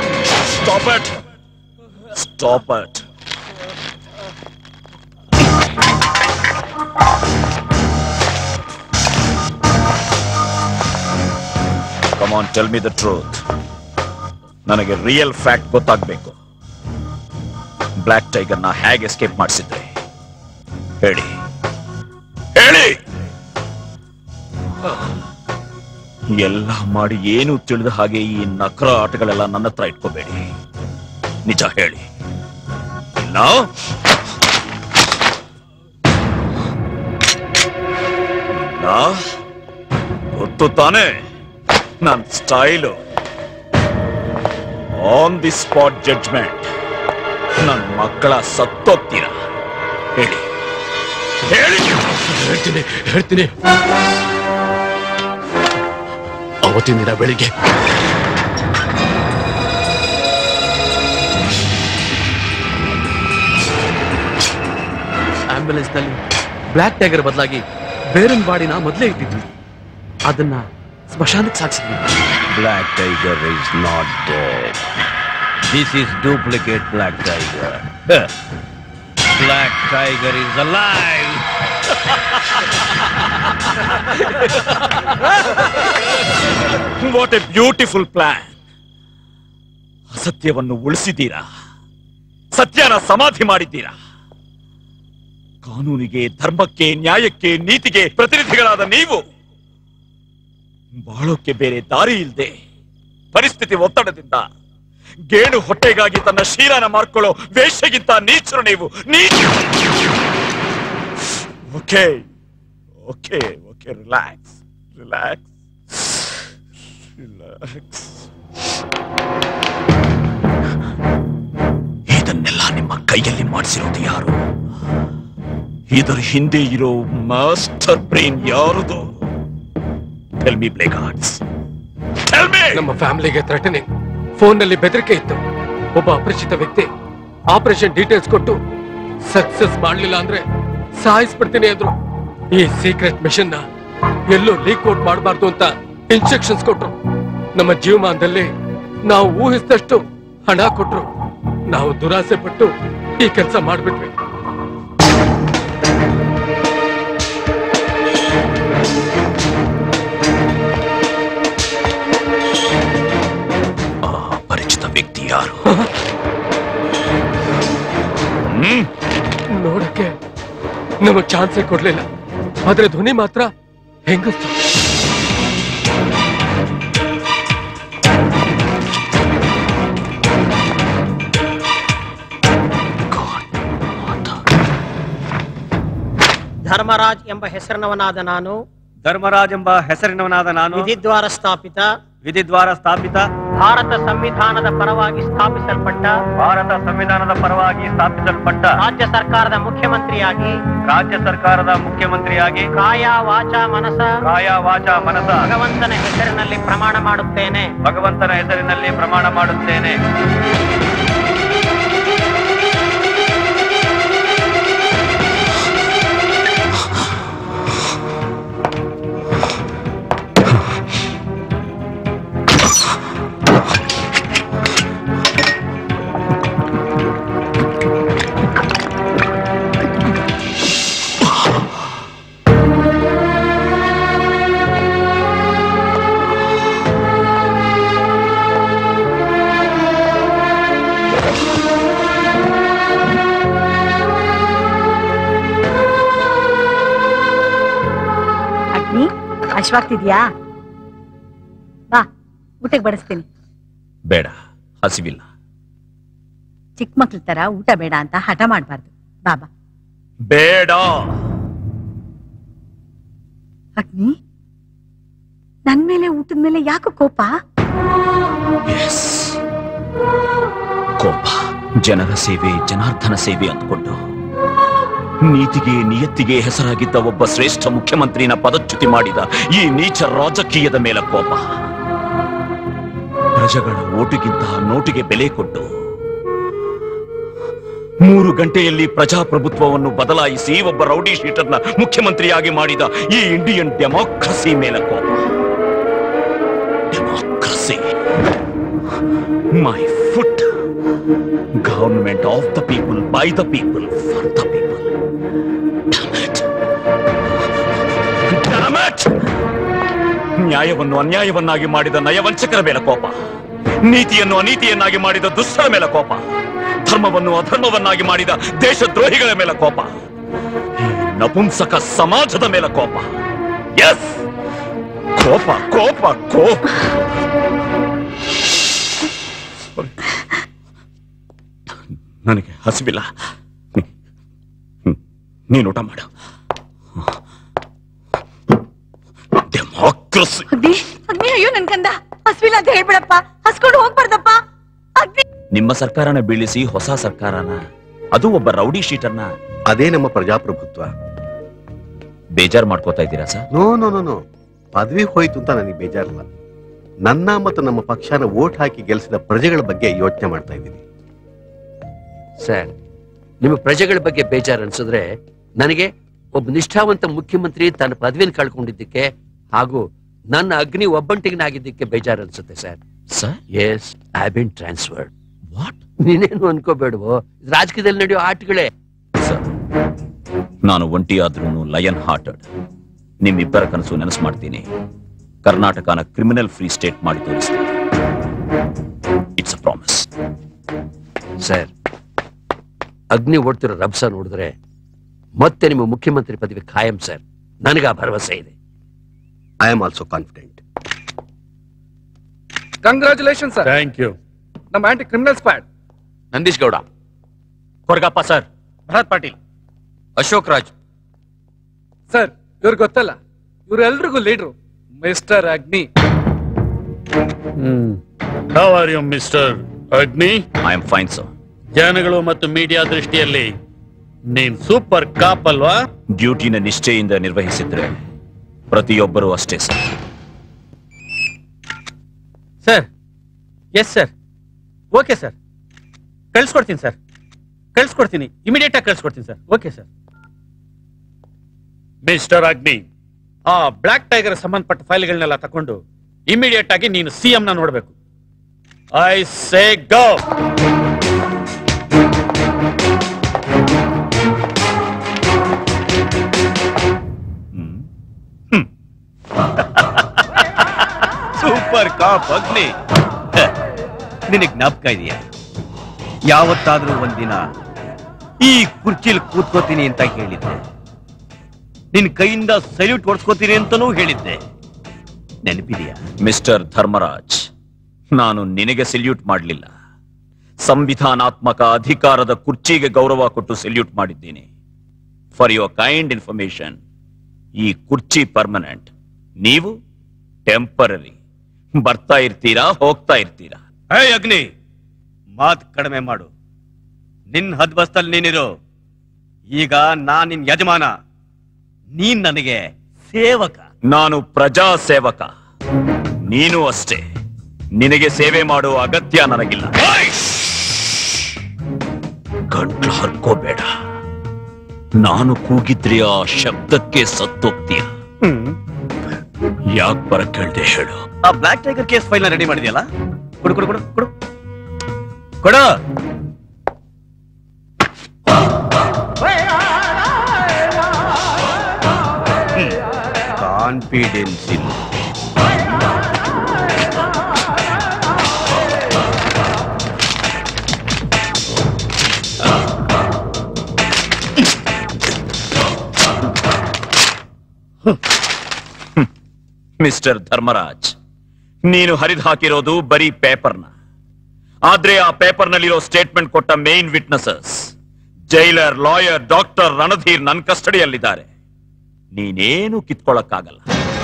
J: Stop it! Stop it! Come on tell me the truth ನನಗೆ ರಿಯಲ್ ಫ್ಯಾಕ್ಟ್ ಗೊತ್ತಾಗ್ಬೇಕು ಬ್ಲ್ಯಾಕ್ ಟೈಗರ್ನ ಹೇಗೆ ಎಸ್ಕೇಪ್ ಮಾಡಿಸಿದ್ರಿ ಹೇಳಿ ಹೇಳಿ ಎಲ್ಲ ಮಾಡಿ ಏನು ತಿಳಿದ ಹಾಗೆ ಈ ನಕರ ಆಟಗಳೆಲ್ಲ ನನ್ನ ಹತ್ರ ಇಟ್ಕೋಬೇಡಿ ನಿಜ ಹೇಳಿ ಇಲ್ಲ ಇಲ್ಲ ಗೊತ್ತು ತಾನೇ ನನ್ನ style on the spot judgment ನನ್ನ ಮಕ್ಕಳ ಸತ್ತೋಗ್ತೀರ ಹೇಳಿ ಹೇಳಿ
S: ಹೇಳ್ತೀನಿ ಹೇಳ್ತೀನಿ ಅವತ್ತಿನ ದಿನ ಬೆಳಿಗ್ಗೆ ಆಂಬ್ಯುಲೆನ್ಸ್ ನಲ್ಲಿ ಬ್ಲ್ಯಾಕ್ ಟೈಗರ್ ಬದಲಾಗಿ ಬೇರನ್ ಬಾಡಿನ ಮೊದಲೇ ಇಟ್ಟಿದ್ವಿ ಅದನ್ನ ಸ್ಮಶಾನಕ್ಕೆ ಸಾಗಿಸಿದ್ವಿ
J: black tiger is not dead this is duplicate black tiger black tiger is alive what a beautiful plan ಅಸತ್ಯವನ್ನು ಉಳಿಸಿದ್ದೀರಾ ಸತ್ಯನ ಸಮಾಧಿ ಮಾಡಿದ್ದೀರಾ ಕಾನೂನಿಗೆ ಧರ್ಮಕ್ಕೆ ನ್ಯಾಯಕ್ಕೆ ನೀತಿಗೆ ಪ್ರತಿನಿಧಿಗಳಾದ ನೀವು ಬಾಳೋಕೆ ಬೇರೆ ದಾರಿ ಇಲ್ಲದೆ ಪರಿಸ್ಥಿತಿ ಒತ್ತಡದಿಂದ ಗೇಣು ಹೊಟ್ಟೆಗಾಗಿ ತನ್ನ ಶೀಲನ ಮಾಡ್ಕೊಳ್ಳೋ ವೇಷಗಿಂತ ನೀಚರು ನೀವು ನೀಚ okay okay okay relax relax relax ಇದನ್ನೆಲ್ಲ ನಿಮ್ಮ ಕೈಯಲ್ಲಿ ಮಾಡಿಸಿರೋದು ಯಾರು ಇದರ ಹಿಂದೆ ಇರೋ ಮಾಸ್ಟರ್ ಬ್ರೈನ್ ಯಾರದು ಟೆಲ್ ಮಿ ಪ್ಲೇ ಗಾರ್ಡ್ಸ್
V: ನಮ್ಮ ಫ್ಯಾಮಿಲಿಗೆ ಥ್ರೆಟನಿಂಗ್ ಫೋನ್ ನಲ್ಲಿ ಬೆದರಿಕೆ ಇತ್ತು ಒಬ್ಬ ಅಪರಿಚಿತ ವ್ಯಕ್ತಿ ಆಪರೇಷನ್ ಡೀಟೇಲ್ಸ್ ಕೊಟ್ಟು ಸಕ್ಸಸ್ ಮಾಡ್ಲಿಲ್ಲ ಅಂದ್ರೆ ಸಾಯಿಸ್ಬಿಡ್ತೀನಿ ಅಂದ್ರು ಈ ಸೀಕ್ರೆಟ್ ಮಿಷನ್ ನ ಎಲ್ಲೂ ಲೀಕ್ ಔಟ್ ಮಾಡಬಾರ್ದು ಅಂತ ಇನ್ಸ್ಟ್ರಕ್ಷನ್ಸ್ ಕೊಟ್ರು ನಮ್ಮ ಜೀವಮಾನದಲ್ಲಿ ನಾವು ಊಹಿಸಿದಷ್ಟು ಹಣ ಕೊಟ್ರು ನಾವು ದುರಾಸೆ ಪಟ್ಟು ಈ ಕೆಲಸ ಮಾಡ್ಬಿಟ್ವಿ
J: ಪರಿಚಿತ ವ್ಯಕ್ತಿ ಯಾರು
V: ನೋಡಕ್ಕೆ ನಮಗ್ ಚಾನ್ಸೇ ಕೊಡ್ಲಿಲ್ಲ ಆದ್ರೆ ಧ್ವನಿ ಮಾತ್ರ ಹೆಂಗಸ್ತು
L: ಧರ್ಮರಾಜ್ ಎಂಬ ಹೆಸರಿನವನಾದ ನಾನು
D: ಧರ್ಮರಾಜ್ ಎಂಬ ಹೆಸರಿನವನಾದ ನಾನು
L: ವಿಧಿದ್ವಾರ ಸ್ಥಾಪಿತ
D: ವಿಧಿದ್ವಾರ ಸ್ಥಾಪಿತ
L: ಭಾರತ ಸಂವಿಧಾನದ ಪರವಾಗಿ ಸ್ಥಾಪಿಸಲ್ಪಟ್ಟ
D: ಭಾರತ ಸಂವಿಧಾನದ ಪರವಾಗಿ ಸ್ಥಾಪಿಸಲ್ಪಟ್ಟ
L: ರಾಜ್ಯ ಸರ್ಕಾರದ ಮುಖ್ಯಮಂತ್ರಿಯಾಗಿ
D: ರಾಜ್ಯ ಸರ್ಕಾರದ ಮುಖ್ಯಮಂತ್ರಿಯಾಗಿ
L: ಕಾಯ ವಾಚ ಮನಸ
D: ಕಾಯ ವಾಚ ಮನಸ
L: ಭಗವಂತನ ಹೆಸರಿನಲ್ಲಿ ಪ್ರಮಾಣ ಮಾಡುತ್ತೇನೆ
D: ಭಗವಂತನ ಹೆಸರಿನಲ್ಲಿ ಪ್ರಮಾಣ ಮಾಡುತ್ತೇನೆ
P: ಅಗ್ನಿ ಹಶ್ವಾಗ್ತಿದ್ಯಾ ಬಾ ಊಟಕ್ಕೆ ಬಡಿಸ್ತೀನಿ
J: ಬೇಡ ಹಸಿವಿಲ್ಲ
P: ಚಿಕ್ಕ ಮಕ್ಳ ತರ ಊಟ ಬೇಡ ಅಂತ ಹಠ ಮಾಡ್ಬಾರ್ದು ಬಾಬಾ
J: ಬೇಡ
P: ಅಗ್ನಿ ನನ್ ಮೇಲೆ ಊಟದ ಮೇಲೆ ಯಾಕೆ ಕೋಪ
J: ಎಸ್ ಕೋಪ ಜನರ ಸೇವೆ ಜನಾರ್ದನ ಸೇವೆ ಅಂದ್ಕೊಂಡು ನೀತಿಗೆ ನಿಯತ್ತಿಗೆ ಹೆಸರಾಗಿದ್ದ ಒಬ್ಬ ಶ್ರೇಷ್ಠ ಮುಖ್ಯಮಂತ್ರಿನ ಪದಚ್ಯುತಿ ಮಾಡಿದ ಈ ನೀಚ ರಾಜಕೀಯದ ಮೇಲೆ ಕೋಪ ಪ್ರಜೆಗಳ ಓಟಿಗಿಂತ ನೋಟಿಗೆ ಬೆಲೆ ಕೊಟ್ಟು ಮೂರು ಗಂಟೆಯಲ್ಲಿ ಪ್ರಜಾಪ್ರಭುತ್ವವನ್ನು ಬದಲಾಯಿಸಿ ಒಬ್ಬ ರೌಡಿ ಶೀಟರ್ನ ಮುಖ್ಯಮಂತ್ರಿಯಾಗಿ ಮಾಡಿದ ಈ ಇಂಡಿಯನ್ ಡೆಮಾಕ್ರಸಿ ಮೇಲೆ ಕೋಪ democracy my foot government of the people by the people for the people ನ್ಯಾಯವನ್ನು ಅನ್ಯಾಯವನ್ನಾಗಿ ಮಾಡಿದ ನಯವಂಚಕರ ಮೇಲೆ ಕೋಪ ನೀತಿಯನ್ನು ಅನೀತಿಯನ್ನಾಗಿ ಮಾಡಿದ ದುಷ್ಟರ ಮೇಲೆ ಕೋಪ ಧರ್ಮವನ್ನು ಅಧರ್ಮವನ್ನಾಗಿ ಮಾಡಿದ ದೇಶದ್ರೋಹಿಗಳ ಮೇಲೆ ಕೋಪ ಈ ನಪುಂಸಕ ಸಮಾಜದ ಮೇಲೆ ಕೋಪ ಎಸ್ ಕೋಪ ಕೋಪ ಕೋಪ ನನಗೆ ಹಸಿವಿಲ್ಲ ನೀ- ನೀನು ಊಟ ಮಾಡು ಡೆಮಾಕ್ರಸಿ
P: ಅಗ್ನಿ ಅಗ್ನಿ ಅಯ್ಯೋ ನನ್ ಕಂದ ಹಸ್ವಿಲ್ಲ ಅಂತ ಹೇಳ್ಬಿಡಪ್ಪ ಹಸ್ಕೊಂಡು ಹೋಗ್ಬಾರ್ದಪ್ಪ ಅಗ್ನಿ
J: ನಿಮ್ಮ ಸರ್ಕಾರನ ಬೀಳಿಸಿ ಹೊಸ ಸರ್ಕಾರನ ಅದು ಒಬ್ಬ ರೌಡಿ ಶೀಟರ್ನ
G: ಅದೇ ನಮ್ಮ ಪ್ರಜಾಪ್ರಭುತ್ವ
J: ಬೇಜಾರ್ ಮಾಡ್ಕೋತಾ ಇದ್ದೀರಾ sir
G: no no no no ಪದವಿ ಹೋಯ್ತು ಅಂತ ನನಗೆ ಬೇಜಾರಿಲ್ಲ ನನ್ನ ಮತ್ತು ನಮ್ಮ ಪಕ್ಷನ ವೋಟ್ ಹಾಕಿ ಗೆಲ್ಲಿಸಿದ ಪ್ರಜೆಗಳ ಬಗ್ಗೆ ಯೋಚನೆ ಮಾಡ್ತಾ ಇದ್ದೀನಿ
C: ಸರ್ ನಿಮ್ಮ ಪ್ರಜೆಗಳ ಬಗ್ಗೆ ಬೇಜಾರು ಅನ್ಸಿದ್ರೆ ನನಗೆ ಒಬ್ಬ ನಿಷ್ಠಾವಂತ ಮುಖ್ಯಮಂತ್ರಿ ತನ್ನ ಪದವಿಯನ್ನು ಕಳ್ಕೊಂಡಿದ್ದಕ್ಕೆ ಹಾಗೂ ನನ್ನ ಅಗ್ನಿ ಒಬ್ಬಂಟಿಗನಾಗಿದ್ದಕ್ಕೆ ಬೇಜಾರು ಅನ್ಸುತ್ತೆ sir
J: sir
C: yes I been transferred what ನೀನೇನು ಅನ್ಕೋಬೇಡವೋ ಇದು ರಾಜಕೀಯದಲ್ಲಿ ನಡೆಯೋ ಆಟಗಳೇ
J: ನಾನು ಒಂಟಿಯಾದ್ರೂ ಲಯನ್ ಹಾರ್ಟೆಡ್ ನಿಮ್ಮಿಬ್ಬರ ಕನಸು ನೆನಸು ಮಾಡ್ತೀನಿ ಕರ್ನಾಟಕನ ಕ್ರಿಮಿನಲ್ ಫ್ರೀ ಸ್ಟೇಟ್ ಮಾಡಿ ತೋರಿಸ್ತೀನಿ ಇಟ್ಸ್ ಅ ಪ್ರಾಮಿಸ್
C: ಸರ್ ಅಗ್ನಿ ಓಡ್ತಿರೋ ರಭಸ ನೋಡಿದ್ರೆ ಮತ್ತೆ ನಿಮ್ಮ ಮುಖ್ಯಮಂತ್ರಿ ಪದವಿ ಖಾಯಂ ಸರ್ ನನಗೆ ಆ ಭರವಸೆ ಇದೆ
G: I am also confident
E: congratulation sir
F: thank you
E: ನಮ್ಮ anti criminal squad
I: Nandish Gowda
J: Korgappa sir
E: Bharat Patil
I: Ashok Raj
E: sir ಇವ್ರು ಗೊತ್ತಲ್ಲ ಇವ್ರೆಲ್ರಿಗೂ leaders mister Agni
F: how are you mister Agni
J: I am fine sir
F: ಜನಗಳು ಮತ್ತು ಮೀಡಿಯಾ ದೃಷ್ಟಿಯಲ್ಲಿ ನೀನ್ ಸೂಪರ್ ಕಾಪ್ ಅಲ್ವಾ
J: ಡ್ಯೂಟಿನ ನಿಷ್ಠೆಯಿಂದ ನಿರ್ವಹಿಸಿದ್ರೆ ಪ್ರತಿಯೊಬ್ಬರೂ ಅಷ್ಟೇ sir
Q: sir yes sir okay sir ಕಳ್ಸ್ಕೊಡ್ತೀನಿ ಸರ್ ಕಳ್ಸ್ಕೊಡ್ತೀನಿ ಇಮಿಡಿಯೇಟ್ ಆಗಿ ಕಳ್ಸ್ಕೊಡ್ತೀನಿ ಸರ್ ಓಕೆ ಸರ್
F: ಮಿಸ್ಟರ್ ಅಗ್ನಿ ಆ ಬ್ಲಾಕ್ ಟೈಗರ್ ಸಂಬಂಧಪಟ್ಟ ಫೈಲ್ಗಳನ್ನೆಲ್ಲ ತಕೊಂಡು ಇಮಿಡಿಯೇಟ್ ಆಗಿ ನೀನು ಸಿಎಂ ನ ನೋಡ್ಬೇಕು ಐ ಸೇ ಗೋ
D: ಸೂಪರ್ ಕಾಪ್ ಅಗ್ನಿ ನಿನಗ್ ಜ್ಞಾಪಕ ಇದೆಯಾ ಯಾವತ್ತಾದ್ರೂ ಒಂದಿನ ಈ ಕುರ್ಚಿಲ್ ಕೂತ್ಕೋತೀನಿ ಅಂತ ಹೇಳಿದ್ದೆ ನಿನ್ ಕೈಯಿಂದ ಸಲ್ಯೂಟ್ ಹೊಡ್ಸ್ಕೋತೀನಿ ಅಂತನೂ ಹೇಳಿದ್ದೆ ನೆನಪಿದೆಯಾ
J: ಮಿಸ್ಟರ್ ಧರ್ಮರಾಜ್ ನಾನು ನಿನಗೆ ಸೆಲ್ಯೂಟ್ ಮಾಡಲಿಲ್ಲ ಸಂವಿಧಾನಾತ್ಮಕ ಅಧಿಕಾರದ ಕುರ್ಚಿಗೆ ಗೌರವ ಕೊಟ್ಟು ಸೆಲ್ಯೂಟ್ ಮಾಡಿದ್ದೀನಿ ಫಾರ್ ಯುವರ್ ಕೈಂಡ್ ಇನ್ಫಾರ್ಮೇಶನ್ ಈ ಕುರ್ಚಿ ಪರ್ಮನೆಂಟ್ ನೀವು ಟೆಂಪರರಿ ಬರ್ತಾ ಇರ್ತೀರಾ ಹೋಗ್ತಾ ಇರ್ತೀರಾ
D: ಹೇ ಅಗ್ನಿ ಮಾತ್ ಕಡಿಮೆ ಮಾಡು ನಿನ್ ಹದ್ಬಸ್ತಲ್ಲಿ ನೀನಿರು ಈಗ ನಾನ್ ನಿನ್ ಯಜಮಾನ ನೀನ್ ನನಗೆ ಸೇವಕ
J: ನಾನು ಪ್ರಜಾ ಸೇವಕ ನೀನು ಅಷ್ಟೇ ನಿನಗೆ ಸೇವೆ ಮಾಡುವ ಅಗತ್ಯ ನನಗಿಲ್ಲ ಗಂಟ್ಲು ಹರ್ಕೋಬೇಡ ನಾನು ಕೂಗಿದ್ರೆ ಆ ಶಬ್ದಕ್ಕೆ ಸತ್ತೋಗ್ತೀಯ ಯಾಕೆ ಬರ ಕೇಳ್ದೆ ಹೇಳು
D: ಆ black tiger case file ready ಮಾಡಿದ್ಯಲ್ಲ ಕೊಡು ಕೊಡು ಕೊಡು ಕೊಡು ಕೊಡು ಕಾನ್ಫಿಡೆನ್ಸ್ ಇಲ್ಲ
J: ಮಿಸ್ಟರ್ ಧರ್ಮರಾಜ್ ನೀನು ಹರಿದು ಹಾಕಿರೋದು ಬರೀ ಪೇಪರ್ನ ಆದ್ರೆ ಆ ಪೇಪರ್ನಲ್ಲಿರೋ ಸ್ಟೇಟ್ಮೆಂಟ್ ಕೊಟ್ಟ main witnesses jailer lawyer doctor Randhir ನನ್ನ ಕಸ್ಟಡಿಯಲ್ಲಿದ್ದಾರೆ ನೀನೇನು ಕಿತ್ಕೊಳ್ಳಕ್ಕಾಗಲ್ಲ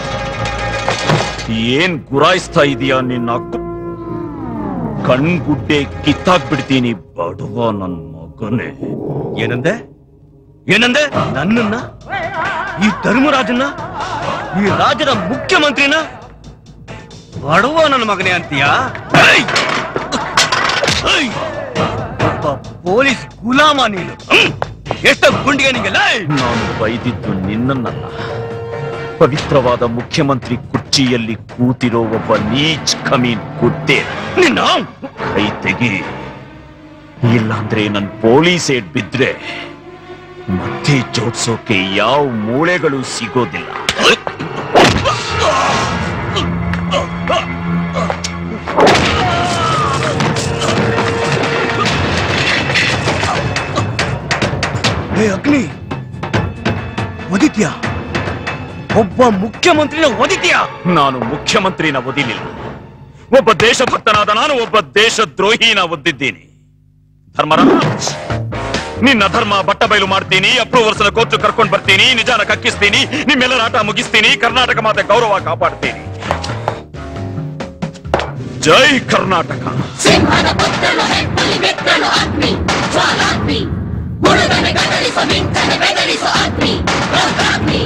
J: ಏನ್ ಗುರಾಯಿಸ್ತಾ ಇದೀಯ ನಿನ್ನ ಕು- ಕಣ್ಗುಡ್ಡೆ ಕಿತ್ತಾಕ್ಬಿಡ್ತೀನಿ ಬಡವ ನನ್ ಮಗನೇ
D: ಏನಂದೆ ಏನಂದೆ ನನ್ನನ್ನ ಈ ಧರ್ಮರಾಜನ್ನ ಈ ರಾಜ್ಯದ ಮುಖ್ಯಮಂತ್ರಿನ ಬಡವ ನನ್ನ ಮಗನೇ ಅಂತೀಯಾ ಏಯ್! ಏಯ್! ಒಬ್ಬ ಪೊಲೀಸ್ ಗುಲಾಮ ನೀನು ಹ್ಮ್! ಎಷ್ಟ ಗುಂಡಿಗೆ ನಿಂಗೆಲ್ಲ
J: ನಾನು ಬೈದಿದ್ದು ನಿನ್ನನ್ನಲ್ಲ ಪವಿತ್ರವಾದ ಮುಖ್ಯಮಂತ್ರಿ ಕುರ್ಚಿಯಲ್ಲಿ ಕೂತಿರೋ ಒಬ್ಬ ನೀಚ್ ಕಮೀನ್ ಗುಡ್ಡೆ
D: ನಿನ್ನ
J: ಕೈ ತೆಗಿ ಇಲ್ಲಾಂದ್ರೆ ನನ್ ಪೊಲೀಸ್ ಏಟ್ ಬಿದ್ರೆ ಮತ್ತೆ ಜೋಡ್ಸೋಕೆ ಯಾವ ಮೂಳೆಗಳು ಸಿಗೋದಿಲ್ಲ
U: ಹೇ ಅಗ್ನಿ ಒದಿತ್ಯಾ ಒಬ್ಬ ಮುಖ್ಯಮಂತ್ರಿನ ಒದಿತ್ಯಾ
J: ನಾನು ಮುಖ್ಯಮಂತ್ರಿನ ಒದಿಲಿಲ್ಲ ಒಬ್ಬ ದೇಶಭಕ್ತನಾದ ನಾನು ಒಬ್ಬ ದೇಶದ್ರೋಹಿನ ಒದ್ದಿದ್ದೀನಿ ಧರ್ಮರಾಜ್ ನಿನ್ನ ಧರ್ಮ ಬಟ್ಟ ಬಯಲು ಮಾಡ್ತೀನಿ ಅಪ್ರೂವರ್ಸ್ ಕೋರ್ಟ್ ಕರ್ಕೊಂಡ್ ಬರ್ತೀನಿ ನಿಜಾನ ಕಕ್ಕಿಸ್ತೀನಿ ನಿಮ್ಮೆಲ್ಲರ ಆಟ ಮುಗಿಸ್ತೀನಿ ಕರ್ನಾಟಕ ಮಾತೆ ಗೌರವ ಕಾಪಾಡ್ತೀನಿ ಜೈ ಕರ್ನಾಟಕ
N: ಸಿಂಹದ ಪುತ್ರನು ಹೆಬ್ಬುಲಿ ಮಿತ್ರನು ಅಗ್ನಿ ಜ್ವಾಲಾಗ್ನಿ ಬುಡುಗನೆ ಗದರಿಸೋ ಮಿಂಚನೆ ಬೆದರಿಸೋ Agni Rudragni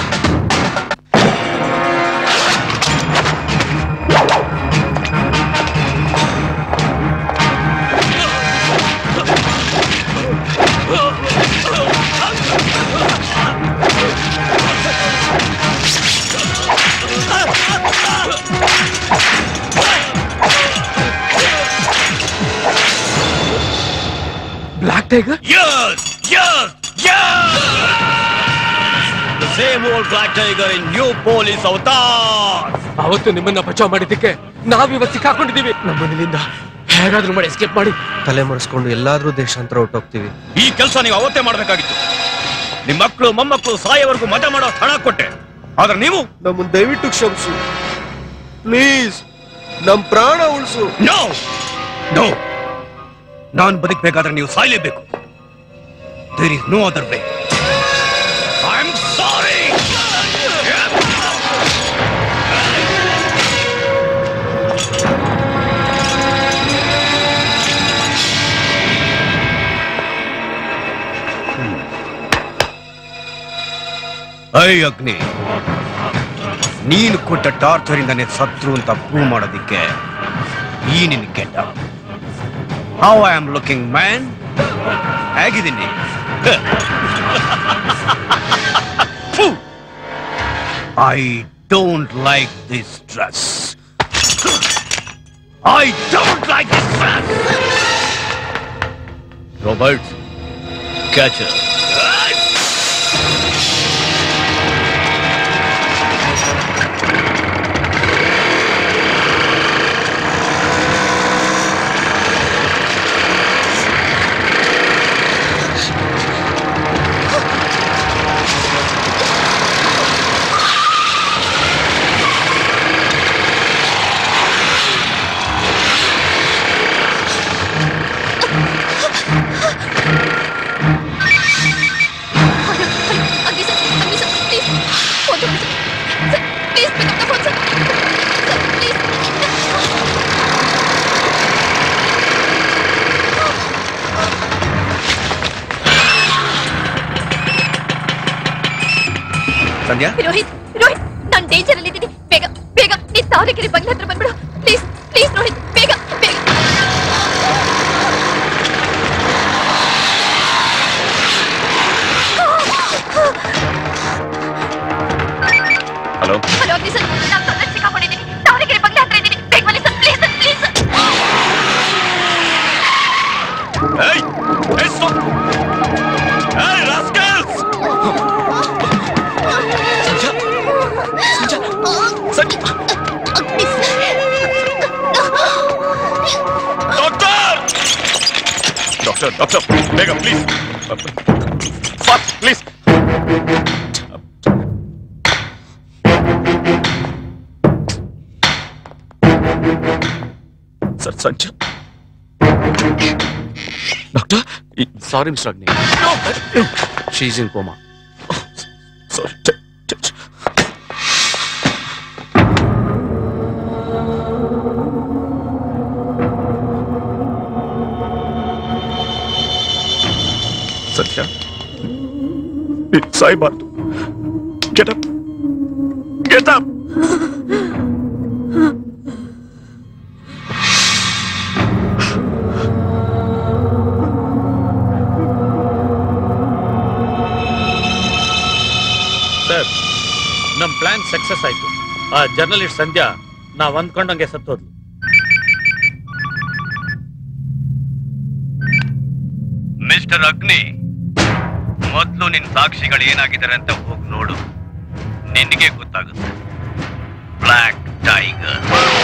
U: black tiger
J: Yes! Yes! Yes! The same old black tiger in new police avatar!
V: ಅವತ್ತು ನಿಮ್ಮನ್ನ ಬಚಾವ್ ಮಾಡಿದ್ದಕ್ಕೆ ನಾವಿವತ್ತು ಸಿಕ್ಕಾಕೊಂಡಿದ್ದೀವಿ ನಮ್ಮ ಮನೆಯಿಂದ ಹೇಗಾದ್ರೂ ಮಾಡಿ ಎಸ್ಕೇಪ್ ಮಾಡಿ
D: ತಲೆ ಮರೆಸ್ಕೊಂಡು ಎಲ್ಲಾದ್ರೂ ದೇಶಾಂತರ ಹೊಟ್ಟೋಗ್ತೀವಿ
J: ಈ ಕೆಲಸ ನೀವು ಅವತ್ತೇ ಮಾಡ್ಬೇಕಾಗಿತ್ತು ನಿಮ್ ಮಕ್ಕಳು ಮೊಮ್ಮಕ್ಕಳು ಸಾಯವರೆಗೂ ಮಜಾ ಮಾಡೋ ಹಣ ಕೊಟ್ಟೆ ಆದ್ರೆ ನೀವು
D: ನಮ್ಮನ್ನ ದಯವಿಟ್ಟು ಕ್ಷಮಿಸು ಪ್ಲೀಸ್ ನಮ್ ಪ್ರಾಣ ಉಳಿಸು
J: ನೋ ನೋ ನಾನು ಬದುಕಬೇಕಾದ್ರೆ ನೀವು ಸಾಯಲೇಬೇಕು there is no other way I am sorry
U: I Agni ನೀನು ಕೊಟ್ಟ ಟಾರ್ಚರ್ ಇಂದಾನೆ ಸತ್ರು ಅಂತ ಪ್ರೂವ್ ಮಾಡೋದಿಕ್ಕೆ ಈ ನಿನ್ ಕೆಟ್ಟ how I am looking man ಹೇಗಿದ್ದೀನಿ I don't like this dress I don't like this dress Robert catcher
K: Agni sir, Agni sir, please. Phone to me, sir. Sir, please pick up the phone, sir. Sir, please.
U: Sandhya
K: Rohit Rohit ನಾನು danger ಅಲ್ಲಿ ಇದ್ದೀನಿ ಬೇಗ ಬೇಗ ನೀನ್ ತಾವರೆಕೆರೆ ಬಂಗ್ಲೆ ಹತ್ರ ಬಂದ್ಬಿಡು please please Rohit ಬೇಗ ಬೇಗ
J: ಹಲೋ
K: ಹಲೋ ಅಗ್ನಿ ಸರ್ ನಾನು ತೊಂದರೆ ಸಿಕ್ಕಾಕೊಂಡಿದ್ದೀನಿ ತಾವರೆಕೆರೆ ಬಂಗ್ಲೆ ಹತ್ರ ಇದ್ದೀನಿ ಬೇಗ ಬನ್ನಿ sir please sir please
J: Hey! Hey, stop! Hey, rascals! Doctor! Doctor, doctor, ಬೇಗ ಪ್ಲೀಸ್ ಫಾಸ್ಟ್ ಪ್ಲೀಸ್ ಸರ್ ಸಂಜ doctor
R: sorry mister Agni she's in coma
J: sorry Satya ನೀನ್ ಸಾಯ್ಬಾರ್ದು get up get up
Q: sir ನಮ್ ಪ್ಲಾನ್ ಸಕ್ಸಸ್ ಆಯ್ತು ಆ ಜರ್ನಲಿಸ್ಟ್ ಸಂಧ್ಯಾ ನಾವ್ ಅಂದ್ಕೊಂಡಂಗೆ ಸತ್ತೋದ್ಲು
U: mister ಅಗ್ನಿ ಮೊದಲು ನಿನ್ ಸಾಕ್ಷಿಗಳು ಏನಾಗಿದ್ದಾರೆ ಅಂತ ಹೋಗಿ ನೋಡು ನಿನಗೆ ಗೊತ್ತಾಗುತ್ತೆ black
C: tiger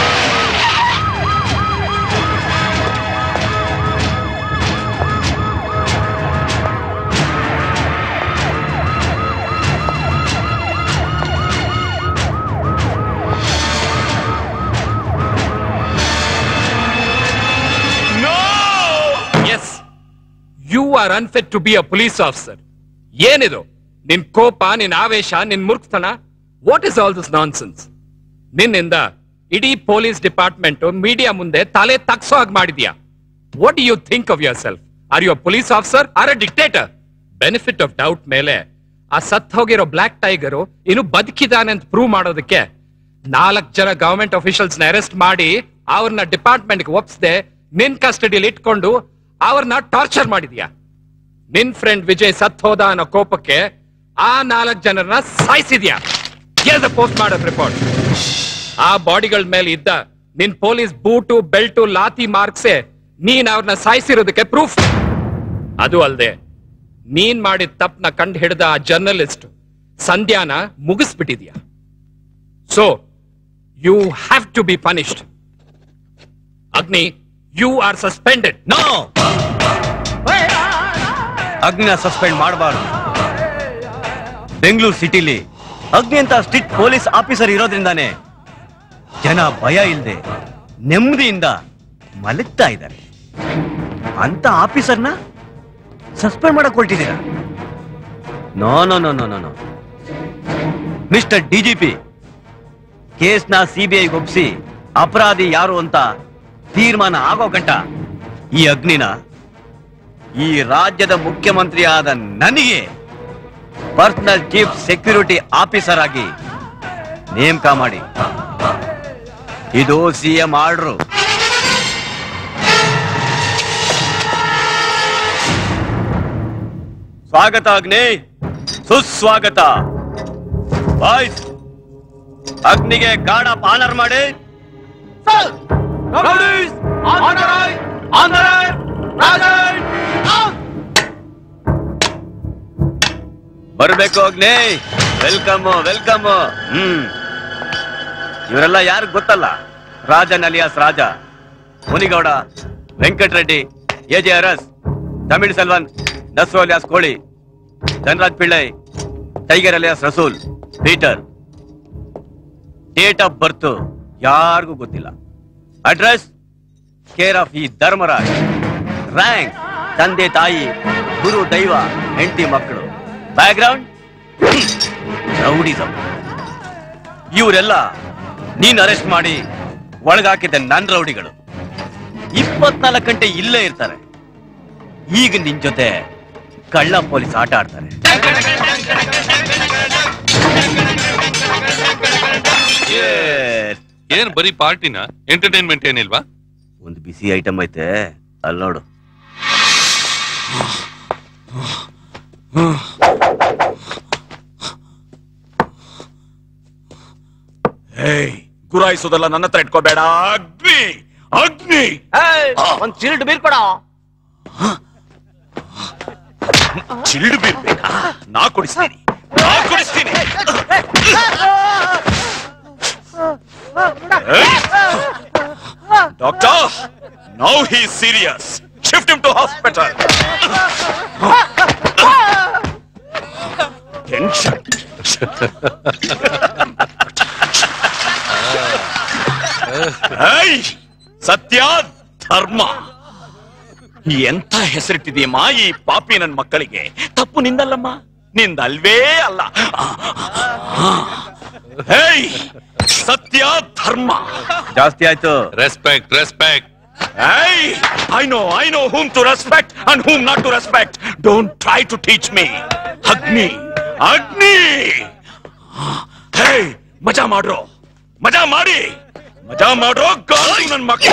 M: yes you are unfit to be a police officer ಏನಿದು ನಿನ್ ಕೋಪ ನಿನ್ ಆವೇಶ ನಿನ್ ಮುರ್ಕ್ತನ what is all this nonsense ನಿನ್ನಿಂದ ಇಡೀ ಪೊಲೀಸ್ ಡಿಪಾರ್ಟ್ಮೆಂಟ್ ಮೀಡಿಯಾ ಮುಂದೆ ತಲೆ ತಗ್ಸೋ ಹಾಗೆ ಮಾಡಿದ್ಯಾ what you think of yourself are you police officer or a dictator benefit of doubt ಮೇಲೆ ಆ ಸತ್ ಹೋಗಿರೋ ಬ್ಲಾಕ್ ಟೈಗರು ಇನ್ನು ಬದುಕಿದಾನೆ ಅಂತ ಪ್ರೂವ್ ಮಾಡೋದಕ್ಕೆ ನಾಲ್ಕು ಜನ ಗವರ್ಮೆಂಟ್ ಅಫಿಷಿಯಲ್ಸ್ ನ ಅರೆಸ್ಟ್ ಮಾಡಿ ಅವ್ರನ್ನ ಡಿಪಾರ್ಟ್ಮೆಂಟ್ ಒಪ್ಸದೆ ನಿನ್ ಕಸ್ಟಡಿಯಲ್ಲಿ ಇಟ್ಕೊಂಡು ಅವ್ರನ್ನ ಟಾರ್ಚರ್ ಮಾಡಿದ್ಯಾ ನಿನ್ ಫ್ರೆಂಡ್ ವಿಜಯ್ ಸತ್ ಹೋದ ಅನ್ನೋ ಕೋಪಕ್ಕೆ ಆ ನಾಲ್ಕು ಜನರನ್ನ ಸಾಯಿಸಿದ್ಯಾ ಪೋಸ್ಟ್ ಮಾಡೋ ರಿಪೋರ್ಟ್ ಆ ಬಾಡಿಗಳ ಮೇಲೆ ಇದ್ದ ನಿನ್ ಪೊಲೀಸ್ ಬೂಟು ಬೆಲ್ಟು ಲಾತಿ ಮಾರ್ಕ್ಸೆ ನೀನ್ ಅವ್ರನ್ನ ಸಾಯಿಸಿರೋದಕ್ಕೆ ಪ್ರೂಫ್ ಅದು ಅಲ್ದೆ ನೀನ್ ಮಾಡಿದ ತಪ್ಪನ ಕಂಡು ಹಿಡಿದ ಆ ಜರ್ನಲಿಸ್ಟ್ ಸಂಧ್ಯಾನ ಮುಗಿಸ್ಬಿಟ್ಟಿದ್ಯಾ so you have to be punished Agni you are suspended
U: no ಅಗ್ನಿನ ಸಸ್ಪೆಂಡ್ ಮಾಡಬಾರ್ದು ಬೆಂಗಳೂರು ಸಿಟಿಲಿ ಅಗ್ನಿ ಅಂತ ಸ್ಟ್ರಿಕ್ಟ್ ಪೊಲೀಸ್ ಆಫೀಸರ್ ಇರೋದ್ರಿಂದಾನೇ ಜನ ಭಯ ಇಲ್ಲದೆ ನೆಮ್ಮದಿಯಿಂದ ಮಲಗ್ತಾ ಇದ್ದಾರೆ ಅಂತ ಆಫೀಸರ್ನ ಸಸ್ಪೆಂಡ್ ಮಾಡಕ್ ಹೊರಟಿದ್ದೀರಾ no no no no no no mister DGP ಕೇಸ್ನ ಸಿಬಿಐ ಒಪ್ಪಿಸಿ ಅಪರಾಧಿ ಯಾರು ಅಂತ ತೀರ್ಮಾನ ಆಗೋ ಗಂಟ ಈ ಅಗ್ನಿನ ಈ ರಾಜ್ಯದ ಮುಖ್ಯಮಂತ್ರಿ ಆದ ನನಗೆ ಪರ್ಸನಲ್ ಚೀಫ್ ಸೆಕ್ಯೂರಿಟಿ ಆಫೀಸರ್ ಆಗಿ ನೇಮಕ ಮಾಡಿ ಇದು ಸಿಎಂ ಆರ್ಡ್ರು ಸ್ವಾಗತ ಅಗ್ನಿ ಸುಸ್ವಾಗತ ಬಾಯ್ಸ್ ಅಗ್ನಿಗೆ ಗಾಢ ಆನರ್ ಮಾಡಿ ಬರ್ಬೇಕು ಅಗ್ನಿ ವೆಲ್ಕಮ್ ವೆಲ್ಕಮ್ ಹ್ಮ್ ಇವರೆಲ್ಲ ಯಾರು ಗೊತ್ತಲ್ಲ Rajan alias Raja Munigowda Venkatareddy A J Aras Tamil Selvan Nasru alias ಕೋಳಿ Dhanraj Pillai tiger alias Rasool Peter date of birth ಯಾರಿಗೂ ಗೊತ್ತಿಲ್ಲ ಅಡ್ರೆಸ್ ಕೇರ್ ಆಫ್ ಈ ಧರ್ಮರಾಜ್ ರ್ಯಾಂಕ್ ತಂದೆ ತಾಯಿ ಗುರು ದೈವ ಹೆಂಡತಿ ಮಕ್ಕಳು ಬ್ಯಾಕ್ಗ್ರೌಂಡ್ ರೌಡಿಸಮ್ ಇವರೆಲ್ಲ ನೀನ್ ಅರೆಸ್ಟ್ ಮಾಡಿ ಒಳಗಾಕಿದ್ದ ನನ್ ರೌಡಿಗಳು ಇಪ್ಪತ್ನಾಲ್ಕು ಗಂಟೆ ಇಲ್ಲೇ ಇರ್ತಾರೆ ಈಗ ನಿನ್ ಜೊತೆ ಕಳ್ಳ ಪೊಲೀಸ್ ಆಟ ಆಡ್ತಾರೆ
H: ಏನ್ ಬರೀ ಪಾರ್ಟಿನ ಎಂಟರ್ಟೈನ್ಮೆಂಟ್ ಏನಿಲ್ವಾ
U: ಒಂದು ಬಿಸಿ ಐಟಮ್ ಐತೆ ಅಲ್ಲಿ ನೋಡು
J: ಏಯ್ ಗುರಾಯಿಸೋದಲ್ಲ ನನ್ನ ಹತ್ರ ಇಟ್ಕೋಬೇಡ ಅಗ್ನಿ ಅಗ್ನಿ
R: ಒಂದ್ ಚಿಲ್ಡ್ ಬೀರ್ಕೊಡ
J: ಚಿಲ್ಡ್ ಬೀರ್ಬೇಕಾ ನಾ ಕೊಡಿಸ್ತೀನಿ ನಾ ಕೊಡಿಸ್ತೀನಿ doctor now he serious shift him to hospital tension ಏಯ್ ಸತ್ಯ ಧರ್ಮ ಎಂತ ಹೆಸರಿಟ್ಟಿದೆಯಮ್ಮ ಈ ಪಾಪಿ ನನ್ ಮಕ್ಕಳಿಗೆ ತಪ್ಪು ನಿಂದಲ್ಲಮ್ಮ ನಿಂದಲ್ವೇ ಅಲ್ಲ ಹೇಯ್ ಸತ್ಯ ಧರ್ಮ
U: ಜಾಸ್ತಿ ಆಯ್ತು
H: respect respect
J: Hey, I know, I know whom to respect and whom not to respect. Don't try to teach me. Agni, Agni. Hey, ಮಜಾ ಮಾಡ್ರೋ ಮಜಾ ಮಾಡಿ ಮಜಾ ಮಾಡ್ರೋ ಗಾಳಿ ನನ್ ಮಕ್ಕಳು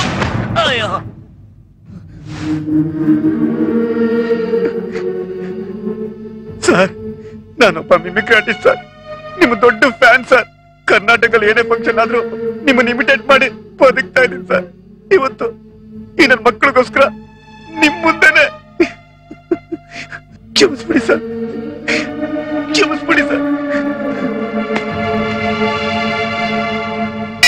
I: ಸರ್ ನಾನೊಬ್ಬ ಮಿಮಿಕ್ರಿ ಆರ್ಟಿಸ್ಟ್ ಸರ್ ನಿಮ್ಮ ದೊಡ್ಡ ಫ್ಯಾನ್ ಸರ್ ಕರ್ನಾಟಕದಲ್ಲಿ ಏನೇ ಫಂಕ್ಷನ್ ಆದ್ರೂ ನಿಮ್ಮನ್ನ ಇಮಿಟೇಟ್ ಮಾಡಿ ಬದುಕ್ತಾ ಇದ್ದೀನಿ ಸರ್ ಇವತ್ತು ಈ ನನ್ನ ಮಕ್ಕಳಿಗೋಸ್ಕರ ನಿಮ್ ಮುಂದೆನೆ ಕ್ಷಮಿಸ್ಬಿಡಿ ಸರ್ ಕ್ಷಮಿಸ್ಬಿಡಿ ಸರ್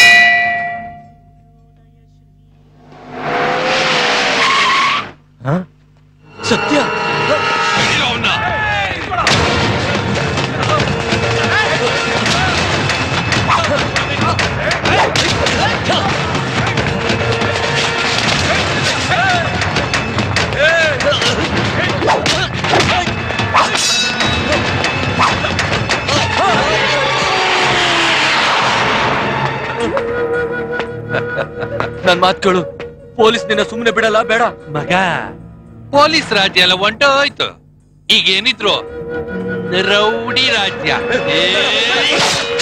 B: ನನ್ ಮಾತ್ಗಳು ಪೊಲೀಸ್ ನಿನ್ನ ಸುಮ್ಮನೆ ಬಿಡಲ್ಲ ಬೇಡ
H: ಮಗ ಪೊಲೀಸ್ ರಾಜ್ಯ ಎಲ್ಲ ಹೊಂಟೋಯ್ತು ಈಗ ಏನಿದ್ರು ರೌಡಿ ರಾಜ್ಯ ಏಯ್!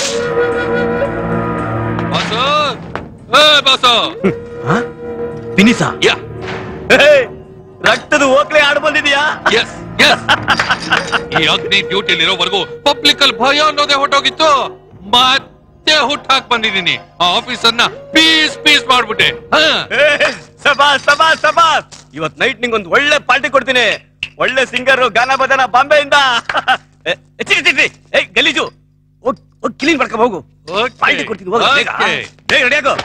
H: ಬಾಸು ಏ ಬಾಸು
U: ಫಿನಿಸ
H: ಯಾ
D: ರಕ್ತದ ಓಕ್ಲೆ ಆಡ್ ಬಂದಿದ್ಯಾ
H: ಎಸ್ ಎಸ್ ಈ ಅಗ್ನಿ ಡ್ಯೂಟಿಲಿರೋವರೆಗೂ ಪಬ್ಲಿಕ್ ಅಲ್ಲಿ ಭಯ ಅನ್ನೋದೇ ಹೊಟ್ಟೋಗಿತ್ತು ಮತ್ತೆ ಹುಟ್ಟಾಕ್ ಬಂದಿದ್ದೀನಿ ಆ ಆಫೀಸರ್ನ ಪೀಸ್ ಪೀಸ್ ಮಾಡ್ಬಿಟ್ಟೆ ಹಾ
D: ಸಬಾಸ್ ಸಬಾಸ್ ಸಬಾಸ್ ಇವತ್ ನೈಟ್ ನಿಂಗೊಂದು ಒಳ್ಳೆ ಪಾರ್ಟಿ ಕೊಡ್ತೀನಿ ಒಳ್ಳೆ ಸಿಂಗರ್ ಗಾನ ಬದನ ಬಾಂಬೆಯಿಂದ ಏ, ಚಿಕ್ಕಿ ಚಿಕ್ಕಿ ಏಯ್ ಗಲೀಜು ಹೋಗ್ ಹೋಗ್ ಕ್ಲೀನ್ ಮಾಡ್ಕೊಂಡ್ ಹೋಗು ಪಾರ್ಟಿ ಕೊಡ್ತೀನಿ ಹೋಗು ಬೇಗ
H: Okay.
D: ಬೇಗ ರೆಡಿ ಆಗು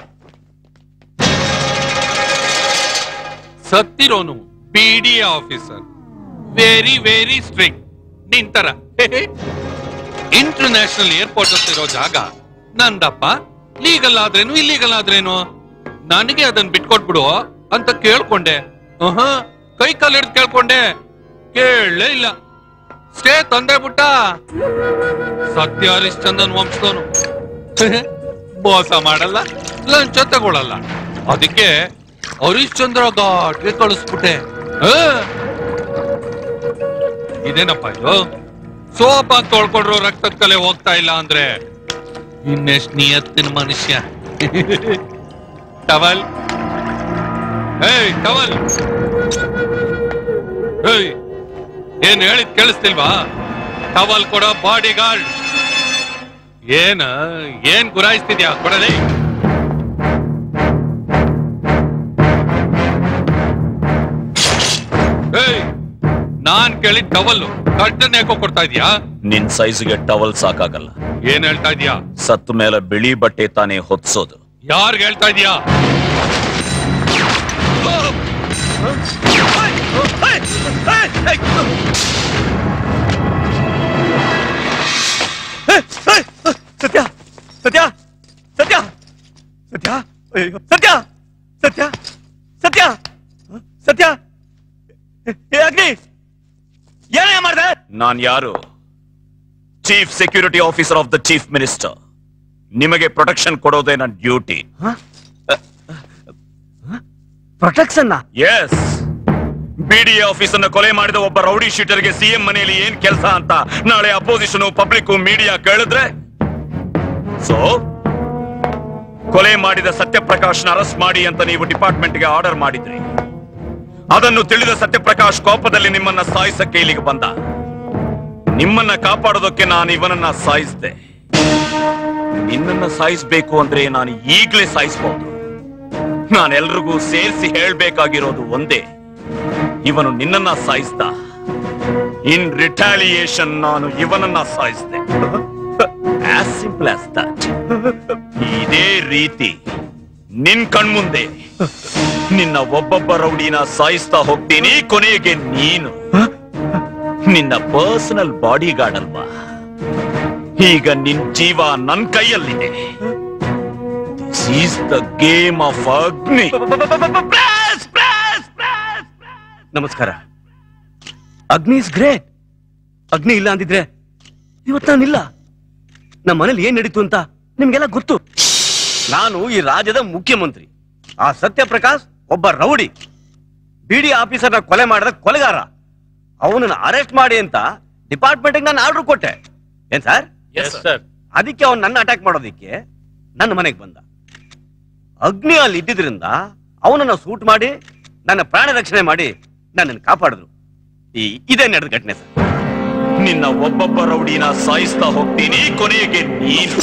H: ಸತ್ತಿರೋನು B D officer very very strict ನಿಂತರ ಇಂಟರ್ನ್ಯಾಷನಲ್ ಏರ್ಪೋರ್ಟ್ ಹತ್ತಿರೋ ಜಾಗ ನಂದಪ್ಪ ಲೀಗಲ್ ಆದ್ರೇನು ಇಲ್ಲೀಗಲ್ ಆದ್ರೇನು ನನಗೆ ಅದನ್ನ ಬಿಟ್ಕೊಟ್ಬಿಡು ಅಂತ ಕೇಳ್ಕೊಂಡೆ ಆಹಾ, ಕೈ ಕಾಲು ಹಿಡ್ದು ಕೇಳ್ಕೊಂಡೆ ಕೇಳಲೇ ಇಲ್ಲ ಸ್ಟೇ ತಂದೆ ಬಿಟ್ಟ ಸತ್ಯ ಹರಿಶ್ಚಂದನ್ ವಂಶದವನು ಮೋಸ ಮಾಡಲ್ಲ ಲಂಚ ತಗೊಳಲ್ಲ ಅದಕ್ಕೆ ಹರಿಶ್ಚಂದ್ರ ಘಾಟ್ಗೆ ಕಳಿಸ್ಬಿಟ್ಟೆ ಆ? ಇದೇನಪ್ಪ ಇದು ಸೋಪ ತೊಳ್ಕೊಂಡ್ರು ರಕ್ತದ ಕಲೆ ಹೋಗ್ತಾ ಇಲ್ಲ ಅಂದ್ರೆ ಇನ್ನೆಷ್ಟ್ ನಿಯತ್ತಿನ ಮನುಷ್ಯ ಟವಲ್ ಏಯ್ ಟವಲ್ ಏಯ್ ಏನ್ ಹೇಳಿದ್ ಕೇಳಿಸ್ತಿಲ್ವಾ ಟವಲ್ ಕೊಡೋ ಬಾಡಿ ಗಾರ್ಡ್ ಏನ ಏನ್ ಗುರಾಯಿಸ್ತಿದ್ಯಾ ಕೊಡಲೇ ಏಯ್ ನಾನ್ ಕೇಳಿದ್ ಟವಲ್ ಕಟ್ಟನ್ ಯಾಕೋ ಕೊಡ್ತಾ ಇದೀಯಾ
J: ನಿನ್ ಸೈಜ್ಗೆ ಟವಲ್ ಸಾಕಾಗಲ್ಲ
H: ಏನ್ ಹೇಳ್ತಾ ಇದೀಯಾ
J: ಸತ್ತ ಮೇಲೆ ಬಿಳಿ ಬಟ್ಟೆ ತಾನೇ ಹೊತ್ಸೋದು
H: ಯಾರ್ಗ್ ಹೇಳ್ತಾ ಇದೀಯಾ
D: ಸತ್ಯ ಸತ್ಯ ಸತ್ಯ ಸತ್ಯ ಅಯ್ಯೋ, ಸತ್ಯ ಸತ್ಯ ಸತ್ಯ ಸತ್ಯ ಏ ಅಗ್ನಿ ಏನೇ ಮಾಡ್ದೆ
J: ನಾನ್ ಯಾರು chief security officer of the chief minister ನಿಮಗೆ ಪ್ರೊಟೆಕ್ಷನ್ ಕೊಡೋದೇ ನನ್ನ ಡ್ಯೂಟಿ
D: ಪ್ರೊಟೆಕ್ಷನ್
J: ಎಸ್ ಬಿಡಿ ಆಫೀಸ್ ಅನ್ನು ಕೊಲೆ ಮಾಡಿದ ಒಬ್ಬ ರೌಡಿ ಶೀಟರ್ಗೆ ಸಿಎಂ ಮನೆಯಲ್ಲಿ ಏನ್ ಕೆಲಸ ಅಂತ ನಾಳೆ ಅಪೋಸಿಷನ್ ಪಬ್ಲಿಕ್ ಮೀಡಿಯಾ ಕೇಳಿದ್ರೆ ಸೊ ಕೊಲೆ ಮಾಡಿದ ಸತ್ಯಪ್ರಕಾಶ್ನ ಅರೆಸ್ಟ್ ಮಾಡಿ ಅಂತ ನೀವು ಡಿಪಾರ್ಟ್ಮೆಂಟ್ಗೆ ಆರ್ಡರ್ ಮಾಡಿದ್ರಿ ಅದನ್ನು ತಿಳಿದ ಸತ್ಯಪ್ರಕಾಶ್ ಕೋಪದಲ್ಲಿ ನಿಮ್ಮನ್ನ ಸಾಯಿಸಕ್ಕೆ ಇಲ್ಲಿಗೆ ಬಂದ ನಿಮ್ಮನ್ನ ಕಾಪಾಡೋದಕ್ಕೆ ನಾನು ಇವನನ್ನ ಸಾಯಿಸಿದೆ ನಿನ್ನನ್ನ ಸಾಯಿಸ್ಬೇಕು ಅಂದ್ರೆ ನಾನು ಈಗ್ಲೇ ಸಾಯಿಸಬಹುದು ನಾನೆಲ್ರಿಗೂ ಸೇರಿಸಿ ಹೇಳ್ಬೇಕಾಗಿರೋದು ಒಂದೇ ಇವನು ನಿನ್ನನ್ನ ಸಾಯಿಸ್ದ ಇನ್ ರಿಟಾಲಿಯೇಷನ್ ನಾನು ಇವನನ್ನ ಸಾಯಿಸಿದೆ ಆಸ್ ಸಿಂಪಲ್ ಆಸ್ ದಟ್ ಇದೇ ರೀತಿ ನಿನ್ ಕಣ್ಮುಂದೆ ನಿನ್ನ ಒಬ್ಬೊಬ್ಬ ರೌಡಿನ ಸಾಯಿಸ್ತಾ ಹೋಗ್ತೀನಿ ಕೊನೆಗೆ ನೀನು ನಿನ್ನ ಪರ್ಸನಲ್ ಬಾಡಿ ಗಾರ್ಡ್ ಅಲ್ವಾ ಈಗ ನಿನ್ ಜೀವ ನನ್ ಕೈಯಲ್ಲಿದೆ this is the game of Agni
D: ನಮಸ್ಕಾರ ಅಗ್ನಿ ಇಸ್ ಗ್ರೇಟ್ ಅಗ್ನಿ ಇಲ್ಲ ಅಂದಿದ್ರೆ ಇವತ್ತು ನಾನಿಲ್ಲ ನಮ್ಮ ಮನೇಲಿ ಏನ್ ನಡೀತು ಅಂತ ನಿಮ್ಗೆಲ್ಲ ಗೊತ್ತು ನಾನು ಈ ರಾಜ್ಯದ ಮುಖ್ಯಮಂತ್ರಿ ಆ ಸತ್ಯಪ್ರಕಾಶ್ ಒಬ್ಬ ರೌಡಿ ಬಿಡಿ ಆಫೀಸರ್ನ ಕೊಲೆ ಮಾಡಿದ ಕೊಲೆಗಾರ ಅವನನ್ನ ಅರೆಸ್ಟ್ ಮಾಡಿ ಅಂತ ಡಿಪಾರ್ಟ್ಮೆಂಟ್ ನಾನು ಆರ್ಡರ್ ಕೊಟ್ಟೆ ಏನ್ ಸರ್
V: ಸರ್
D: ಅದಕ್ಕೆ ಅವನ್ ನನ್ನ ಅಟ್ಯಾಕ್ ಮಾಡೋದಿಕ್ಕೆ ನನ್ನ ಮನೆಗೆ ಬಂದ ಅಗ್ನಿ ಅಲ್ಲಿ ಇದ್ದಿದ್ರಿಂದ ಅವನನ್ನ ಸೂಟ್ ಮಾಡಿ ನನ್ನ ಪ್ರಾಣ ರಕ್ಷಣೆ ಮಾಡಿ ನನ್ನನ್ನು ಕಾಪಾಡಿದ್ರು ಈ ಇದೇ ನಡೆದ ಘಟನೆ ಸರ್
J: ನಿನ್ನ ಒಬ್ಬೊಬ್ಬ ರೌಡಿನ ಸಾಯಿಸ್ತಾ ಹೋಗ್ತೀನಿ ಕೊನೆಗೆ ನೀನು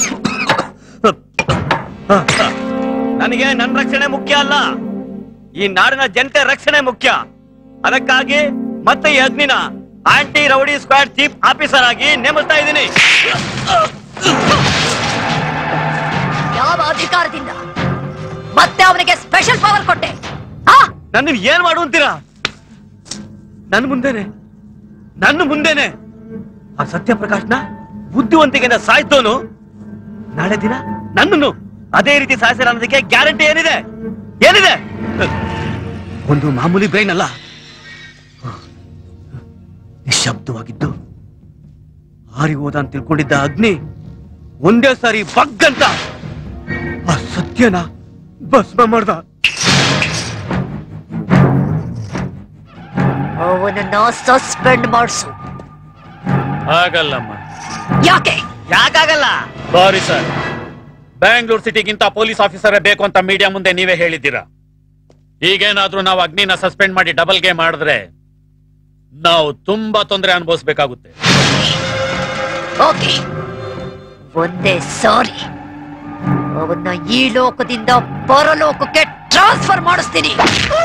D: ನನಗೆ ನನ್ನ ರಕ್ಷಣೆ ಮುಖ್ಯ ಅಲ್ಲ ಈ ನಾಡಿನ ಜನತೆ ರಕ್ಷಣೆ ಮುಖ್ಯ ಅದಕ್ಕಾಗಿ ಮತ್ತೆ ಈ ಅಗ್ನಿನ anti rowdy squad chief officer ಆಗಿ ನೇಮಿಸ್ತಾ ಇದ್ದೀನಿ
K: ಯಾವ ಅಧಿಕಾರದಿಂದ ಮತ್ತೆ ಅವನಿಗೆ ಸ್ಪೆಷಲ್ ಪವರ್ ಕೊಟ್ಟೆ
D: ನನ್ನ ಏನ್ ಮಾಡು ಅಂತೀರಾ ನನ್ನ ಮುಂದೆನೆ ನನ್ನ ಮುಂದೆನೆ ಆ ಸತ್ಯಪ್ರಕಾಶ್ನ ಬುದ್ಧಿವಂತಿಕೆಯಿಂದ ಸಾಯ್ತೋನು ನಾಳೆ ದಿನ ನನ್ನನ್ನು ಅದೇ ರೀತಿ ಸಾಯಿಸಿಲ್ಲ ಅನ್ನೋದಕ್ಕೆ ಗ್ಯಾರಂಟಿ ಏನಿದೆ ಏನಿದೆ ಒಂದು ಮಾಮೂಲಿ ಬ್ರೈನ್ ಅಲ್ಲ ನಿಶಬ್ದವಾಗಿದ್ದು ಹಾರಿ ಹೋದ ಅಂತ ತಿಳ್ಕೊಂಡಿದ್ದ ಅಗ್ನಿ ಒಂದೇ ಸಾರಿ ಬಗ್ಗಂತ ಆ ಸತ್ಯನ
I: ಭಸ್ಮ ಮಾಡ್ದ
K: ಅವನನ್ನ ಸಸ್ಪೆಂಡ್ ಮಾಡಿಸು
F: ಆಗಲ್ಲಮ್ಮ
K: ಯಾಕೆ
F: ಯಾಕಾಗಲ್ಲ ಸಾರಿ ಸರ್ ಬ್ಯಾಂಗ್ಳೂರ್ ಸಿಟಿಗಿಂತ ಪೊಲೀಸ್ ಆಫೀಸರೇ ಬೇಕು ಅಂತ ಮೀಡಿಯಾ ಮುಂದೆ ನೀವೇ ಹೇಳಿದ್ದೀರಾ ಈಗೇನಾದ್ರೂ ನಾವು ಅಗ್ನಿನ ಸಸ್ಪೆಂಡ್ ಮಾಡಿ ಡಬಲ್ ಗೇಮ್ ಮಾಡಿದ್ರೆ ನಾವು ತುಂಬಾ ತೊಂದರೆ ಅನುಭವಿಸ್ಬೇಕಾಗುತ್ತೆ
K: ಓಕೆ ಒಂದೇ ಸಾರಿ ಅವನ್ನ ಈ ಲೋಕದಿಂದ ಪರಲೋಕಕ್ಕೆ ಟ್ರಾನ್ಸ್ಫರ್ ಮಾಡಿಸ್ತೀನಿ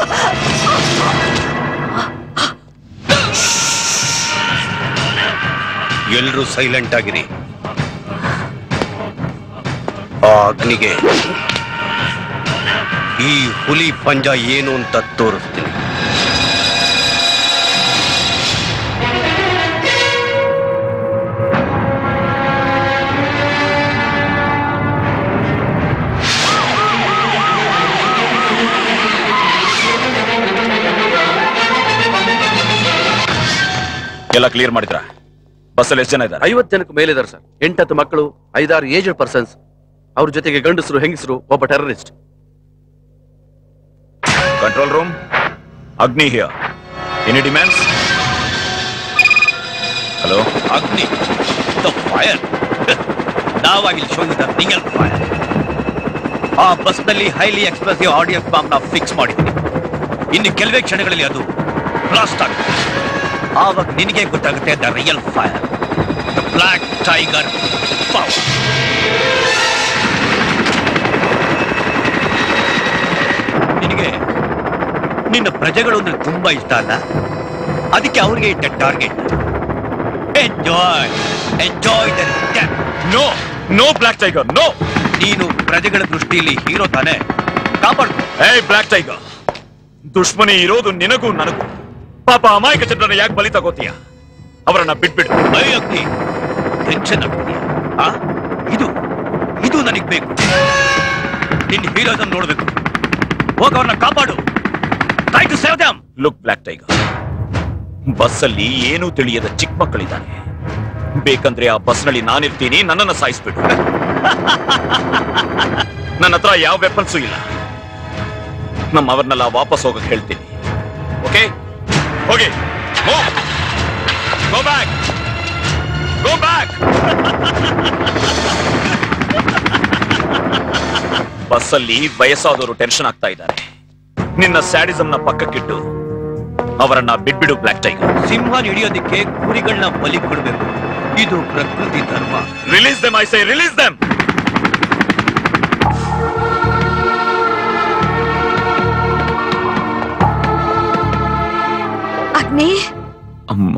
G: ಎಲ್ರೂ ಸೈಲೆಂಟ್ ಆಗಿರಿ ಆ ಅಗ್ನಿಗೆ ಈ ಹುಲಿ ಪಂಜ ಏನು ಅಂತ ತೋರಿಸ್ತೀನಿ
J: ಎಲ್ಲ ಕ್ಲಿಯರ್ ಮಾಡಿದ್ರ ಬಸ್ಸಲ್ಲಿ ಎಷ್ಟು ಜನ ಇದ್ದಾರೆ
O: ಐವತ್ತು ಜನಕ್ಕೆ ಮೇಲಿದ್ದಾರೆ ಸರ್ ಎಂಟತ್ತು ಮಕ್ಕಳು ಐದಾರು ಏಜ್ಡ್ ಪರ್ಸನ್ಸ್ ಅವ್ರ ಜೊತೆಗೆ ಗಂಡಸರು ಹೆಂಗಸರು ಒಬ್ಬ terrorist
J: control room Agni here any demands hello
C: Agni the fire ನಾವಾಗಿಲ್ಲಿ ಶೋಧಿದ ನಿಂಗಲ್ ಫೈರ್ ಆ ಬಸ್ನಲ್ಲಿ ಹೈಲಿ ಎಕ್ಸ್ಪ್ರೆಸಿವ್ ಆಡಿಯನ್ಸ್ ಬಾಂಬ್ ನ ಫಿಕ್ಸ್ ಮಾಡಿದ್ದೀನಿ ಇನ್ನು ಕೆಲವೇ ಕ್ಷಣಗಳಲ್ಲಿ ಅದು ಬ್ಲಾಸ್ಟ್ ಆಗುತ್ತೆ ಆವಾಗ ನಿನಗೆ ಗೊತ್ತಾಗುತ್ತೆ the real fire the black tiger power ನಿನಗೆ ನಿನ್ನ ಪ್ರಜೆಗಳು ಅಂದ್ರೆ ತುಂಬಾ ಇಷ್ಟ ಅಲ್ಲ ಅದಕ್ಕೆ ಅವ್ರಿಗೆ ಇಟ್ಟ target enjoy enjoy the
J: no no black tiger no
C: ನೀನು ಪ್ರಜೆಗಳ ದೃಷ್ಟಿಯಲ್ಲಿ ಹೀರೋ ತಾನೆ ಕಾಪಾಡ್ಕೊ
J: ಏ ಬ್ಲಾಕ್ ಟೈಗರ್ ದುಶ್ಮನಿ ಇರೋದು ನಿನಗೂ ನನಗೂ ಪಾಪ ಅಮಾಯಕ ಜನರನ್ನ ಯಾಕೆ ಬಲಿ ತಗೋತೀಯ ಅವರನ್ನ ಬಿಟ್ಬಿಡು
C: ಅಗ್ನಿ ಟೆನ್ಷನ್ ಆಗ್ತೀಯ ಆ ಇದು ಇದು ನನಗ್ ಬೇಕು ನಿನ್ನ ಹೀರೋಸನ್ ನೋಡ್ಬೇಕು ಹೋಗ ಅವ್ರನ್ನ ಕಾಪಾಡು try to save them
J: look black tiger ಬಸ್ಸಲ್ಲಿ ಏನೂ ತಿಳಿಯದ ಚಿಕ್ಕ ಮಕ್ಕಳಿದ್ದಾನೆ ಬೇಕಂದ್ರೆ ಆ ಬಸ್ನಲ್ಲಿ ನಾನಿರ್ತೀನಿ ನನ್ನನ್ನ ಸಾಯಿಸ್ಬಿಡು ನನ್ನ ಹತ್ರ ಯಾವ ವೆಪನ್ಸು ಇಲ್ಲ ನಮ್ಮ ಅವ್ರನ್ನೆಲ್ಲ ವಾಪಸ್ ಹೋಗಕ್ ಹೇಳ್ತೀನಿ ಓಕೆ ಹೋಗಿ ಗೋ ಬ್ಯಾಕ್ ಗೋ ಬ್ಯಾಕ್ ಬಸ್ಸಲ್ಲಿ ವಯಸ್ಸಾದವರು ಟೆನ್ಷನ್ ಆಗ್ತಾ ಇದ್ದಾರೆ ನಿನ್ನ ಸ್ಯಾಡಿಸಮ್ನ ಪಕ್ಕಕ್ಕಿಟ್ಟು ಅವರನ್ನ ಬಿಟ್ಬಿಡು ಬ್ಲಾಕ್ ಟೈಗರ್
C: ಸಿಂಹನ ಹಿಡಿಯೋದಿಕ್ಕೆ ಕುರಿಗಳನ್ನ ಬಲಿ ಕೊಡ್ಬೇಕು ಇದು ಪ್ರಕೃತಿ ಧರ್ಮ
J: release them I say release them
P: Agni
J: ಅಮ್ಮ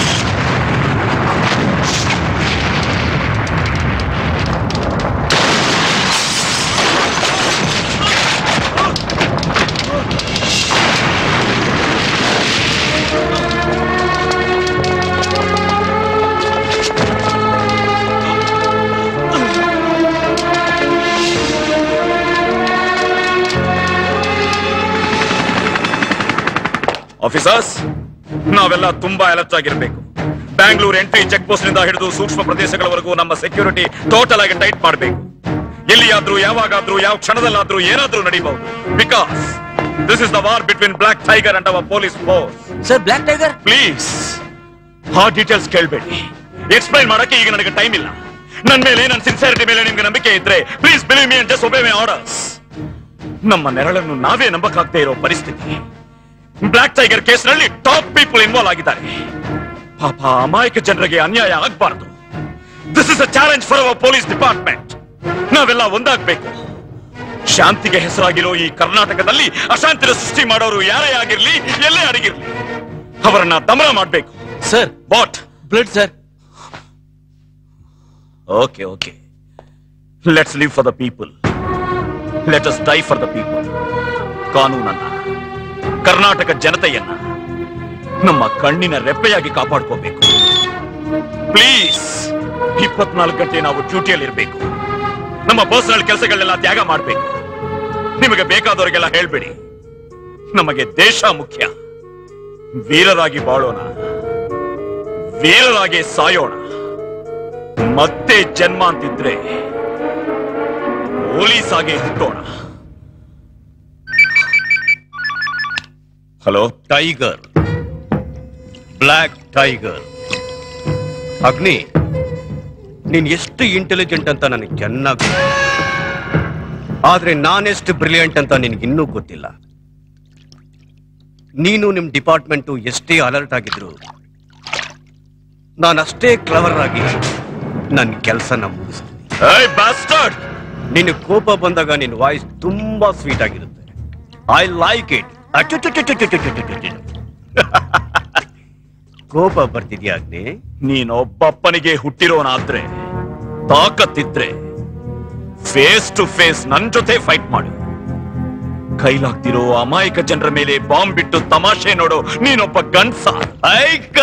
J: ಆಫೀಸರ್ಸ್ ನಾವೆಲ್ಲ ತುಂಬಾ ಅಲರ್ಟ್ ಆಗಿರ್ಬೇಕು ಬ್ಯಾಂಗ್ಳೂರ್ ಎಂಟ್ರಿ ಚೆಕ್ ಪೋಸ್ಟ್ ನಿಂದ ಹಿಡಿದು ಸೂಕ್ಷ್ಮ ಪ್ರದೇಶಗಳವರೆಗೂ ನಮ್ಮ ಸೆಕ್ಯೂರಿಟಿ ಟೋಟಲ್ ಆಗಿ ಟೈಟ್ ಮಾಡಬೇಕು ಎಲ್ಲಿಯಾದ್ರೂ ಯಾವಾಗಾದ್ರೂ ಯಾವ ಕ್ಷಣದಲ್ಲಾದ್ರೂ ಏನಾದ್ರೂ ನಡೀಬಹುದು because this is the war between black tiger and our police force
B: sir black tiger
J: please ಆ ಡೀಟೇಲ್ಸ್ ಕೇಳಬೇಡಿ ಎಕ್ಸ್ಪ್ಲೈನ್ ಮಾಡಕ್ಕೆ ಈಗ ನನಗೆ ಟೈಮ್ ಇಲ್ಲ ನನ್ನ ಮೇಲೆ ನನ್ನ ಸಿನ್ಸಿಯರಿಟಿ ಮೇಲೆ ನಿಮ್ಗೆ ನಂಬಿಕೆ ಇದ್ರೆ please believe me and just obey my orders ನಮ್ಮ ನೆರಳನ್ನು ನಾವೇ ನಂಬಕ್ಕಾಗದೇ ಇರೋ ಪರಿಸ್ಥಿತಿ ಬ್ಲಾಕ್ ಟೈಗರ್ ಕೇಸ್ನಲ್ಲಿ ಟಾಪ್ ಪೀಪಲ್ ಇನ್ವಾಲ್ವ್ ಆಗಿದ್ದಾರೆ ಪಾಪ ಅಮಾಯಕ ಜನರಿಗೆ ಅನ್ಯಾಯ ಆಗಬಾರದು this is a challenge for our police department ನಾವೆಲ್ಲ ಒಂದಾಗಬೇಕು ಶಾಂತಿಗೆ ಹೆಸರಾಗಿರೋ ಈ ಕರ್ನಾಟಕದಲ್ಲಿ ಅಶಾಂತಿನ ಸೃಷ್ಟಿ ಮಾಡೋರು ಯಾರೇ ಆಗಿರ್ಲಿ ಎಲ್ಲೇ ಅಡಗಿರ್ಲಿ ಅವರನ್ನ ದಮನ ಮಾಡಬೇಕು
B: sir
J: what
B: blood sir
J: okay okay let's live for the people let us die for the people ಕಾನೂನನ್ನ ಕರ್ನಾಟಕ ಜನತೆಯನ್ನ ನಮ್ಮ ಕಣ್ಣಿನ ರೆಪ್ಪೆಯಾಗಿ ಕಾಪಾಡ್ಕೋಬೇಕು ಪ್ಲೀಸ್ ಇಪ್ಪತ್ನಾಲ್ಕು ಗಂಟೆ ನಾವು ಡ್ಯೂಟಿಯಲ್ಲಿ ಇರಬೇಕು ನಮ್ಮ ಪರ್ಸನಲ್ ಕೆಲಸಗಳೆಲ್ಲ ತ್ಯಾಗ ಮಾಡಬೇಕು ನಿಮಗೆ ಬೇಕಾದವರಿಗೆಲ್ಲ ಹೇಳ್ಬೇಡಿ ನಮಗೆ ದೇಶ ಮುಖ್ಯ ವೀರರಾಗಿ ಬಾಳೋಣ ವೀರರಾಗಿ ಸಾಯೋಣ ಮತ್ತೆ ಜನ್ಮ ಅಂತಿದ್ರೆ ಪೊಲೀಸ್ ಆಗಿ ಹುಟ್ಟೋಣ hello
D: tiger black tiger Agni ನೀನ್ ಎಷ್ಟು ಇಂಟೆಲಿಜೆಂಟ್ ಅಂತ ನನಗೆ ಚೆನ್ನಾಗಿ ಗೊತ್ತು. ಆದ್ರೆ ನಾನೆಷ್ಟು ಬ್ರಿಲಿಯಂಟ್ ಅಂತ ನಿನ್ಗಿನ್ನೂ ಗೊತ್ತಿಲ್ಲ ನೀನು ನಿಮ್ ಡಿಪಾರ್ಟ್ಮೆಂಟು ಎಷ್ಟೇ ಅಲರ್ಟ್ ಆಗಿದ್ರು ನಾನಷ್ಟೇ ಕ್ಲವರ್ ಆಗಿ ನನ್ನ ಕೆಲಸನ ಮುಗಿಸ್ತೀನಿ ನಿನ್ನ ಕೋಪ ಬಂದಾಗ ನಿನ್ನ ವಾಯ್ಸ್ ತುಂಬಾ ಸ್ವೀಟ್ ಆಗಿರುತ್ತೆ ಐ ಲೈಕ್ ಇಟ್ ಕೋಪ ಬರ್ತಿದ್ಯಾ ಅಗ್ನಿ
J: ನೀನೊಬ್ಬಪ್ಪನಿಗೆ ಹುಟ್ಟಿರೋನಾದ್ರೆ ತಾಕತ್ತಿದ್ರೆ ಫೇಸ್ ಟು ಫೇಸ್ ನನ್ ಜೊತೆ ಫೈಟ್ ಮಾಡು ಕೈಲಾಗ್ತಿರೋ ಅಮಾಯಕ ಜನರ ಮೇಲೆ ಬಾಂಬ್ ಬಿಟ್ಟು ತಮಾಷೆ ನೋಡು ನೀನೊಬ್ಬ ಗನ್ಸ ಐಕ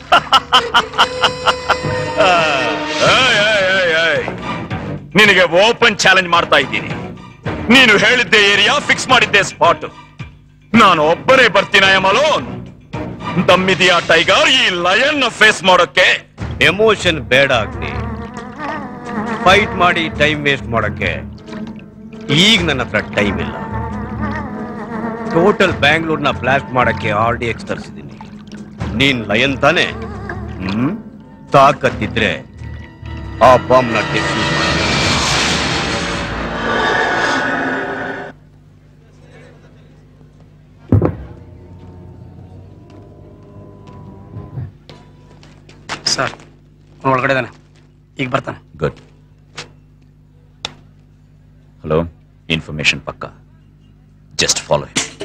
J: ಏಯ್, ಏಯ್, ಏಯ್, ಏಯ್. ನಿನಗೆ ಓಪನ್ ಚಾಲೆಂಜ್ ಮಾಡ್ತಾ ಇದ್ದೀನಿ ನೀನು ಹೇಳಿದ್ದೆ ಏರಿಯಾ ಫಿಕ್ಸ್ ಮಾಡಿದ್ದೆ ಸ್ಪಾಟ್ ನಾನು ಒಬ್ಬರೇ ಬರ್ತೀನ ಎಮಲೋನ್ ದಮ್ಮಿದೆಯಾ ಟೈಗರ್ ಈ ಲಯನ್ ಫೇಸ್ ಮಾಡೋಕೆ
D: ಎಮೋಷನ್ ಬೇಡ ಅಗ್ನಿ ಫೈಟ್ ಮಾಡಿ ಟೈಮ್ ವೇಸ್ಟ್ ಮಾಡಕ್ಕೆ ಈಗ ನನ್ನ ಹತ್ರ ಟೈಮ್ ಇಲ್ಲ ಟೋಟಲ್ ಬ್ಯಾಂಗ್ಳೂರ್ನ ಬ್ಲಾಸ್ಟ್ ಮಾಡಕ್ಕೆ ಆರ್ ಡಿ ಎಕ್ಸ್ ತರಿಸಿದ್ದೀನಿ ನೀನ್ ಲಯನ್ ತಾನೆ ಹ್ಮ್ ತಾಕತ್ತಿದ್ರೆ ಆ ಬಾಂಬ್ನ ಡೆಫ್ಯೂಸ್ ಮಾಡಿ
E: ಸರ್ ಒಳಗಡೆ ಇದಾನೆ ಈಗ ಬರ್ತಾನೆ
J: ಗುಡ್ ಹಲೋ ಇನ್ಫಾರ್ಮೇಶನ್ ಪಕ್ಕ just follow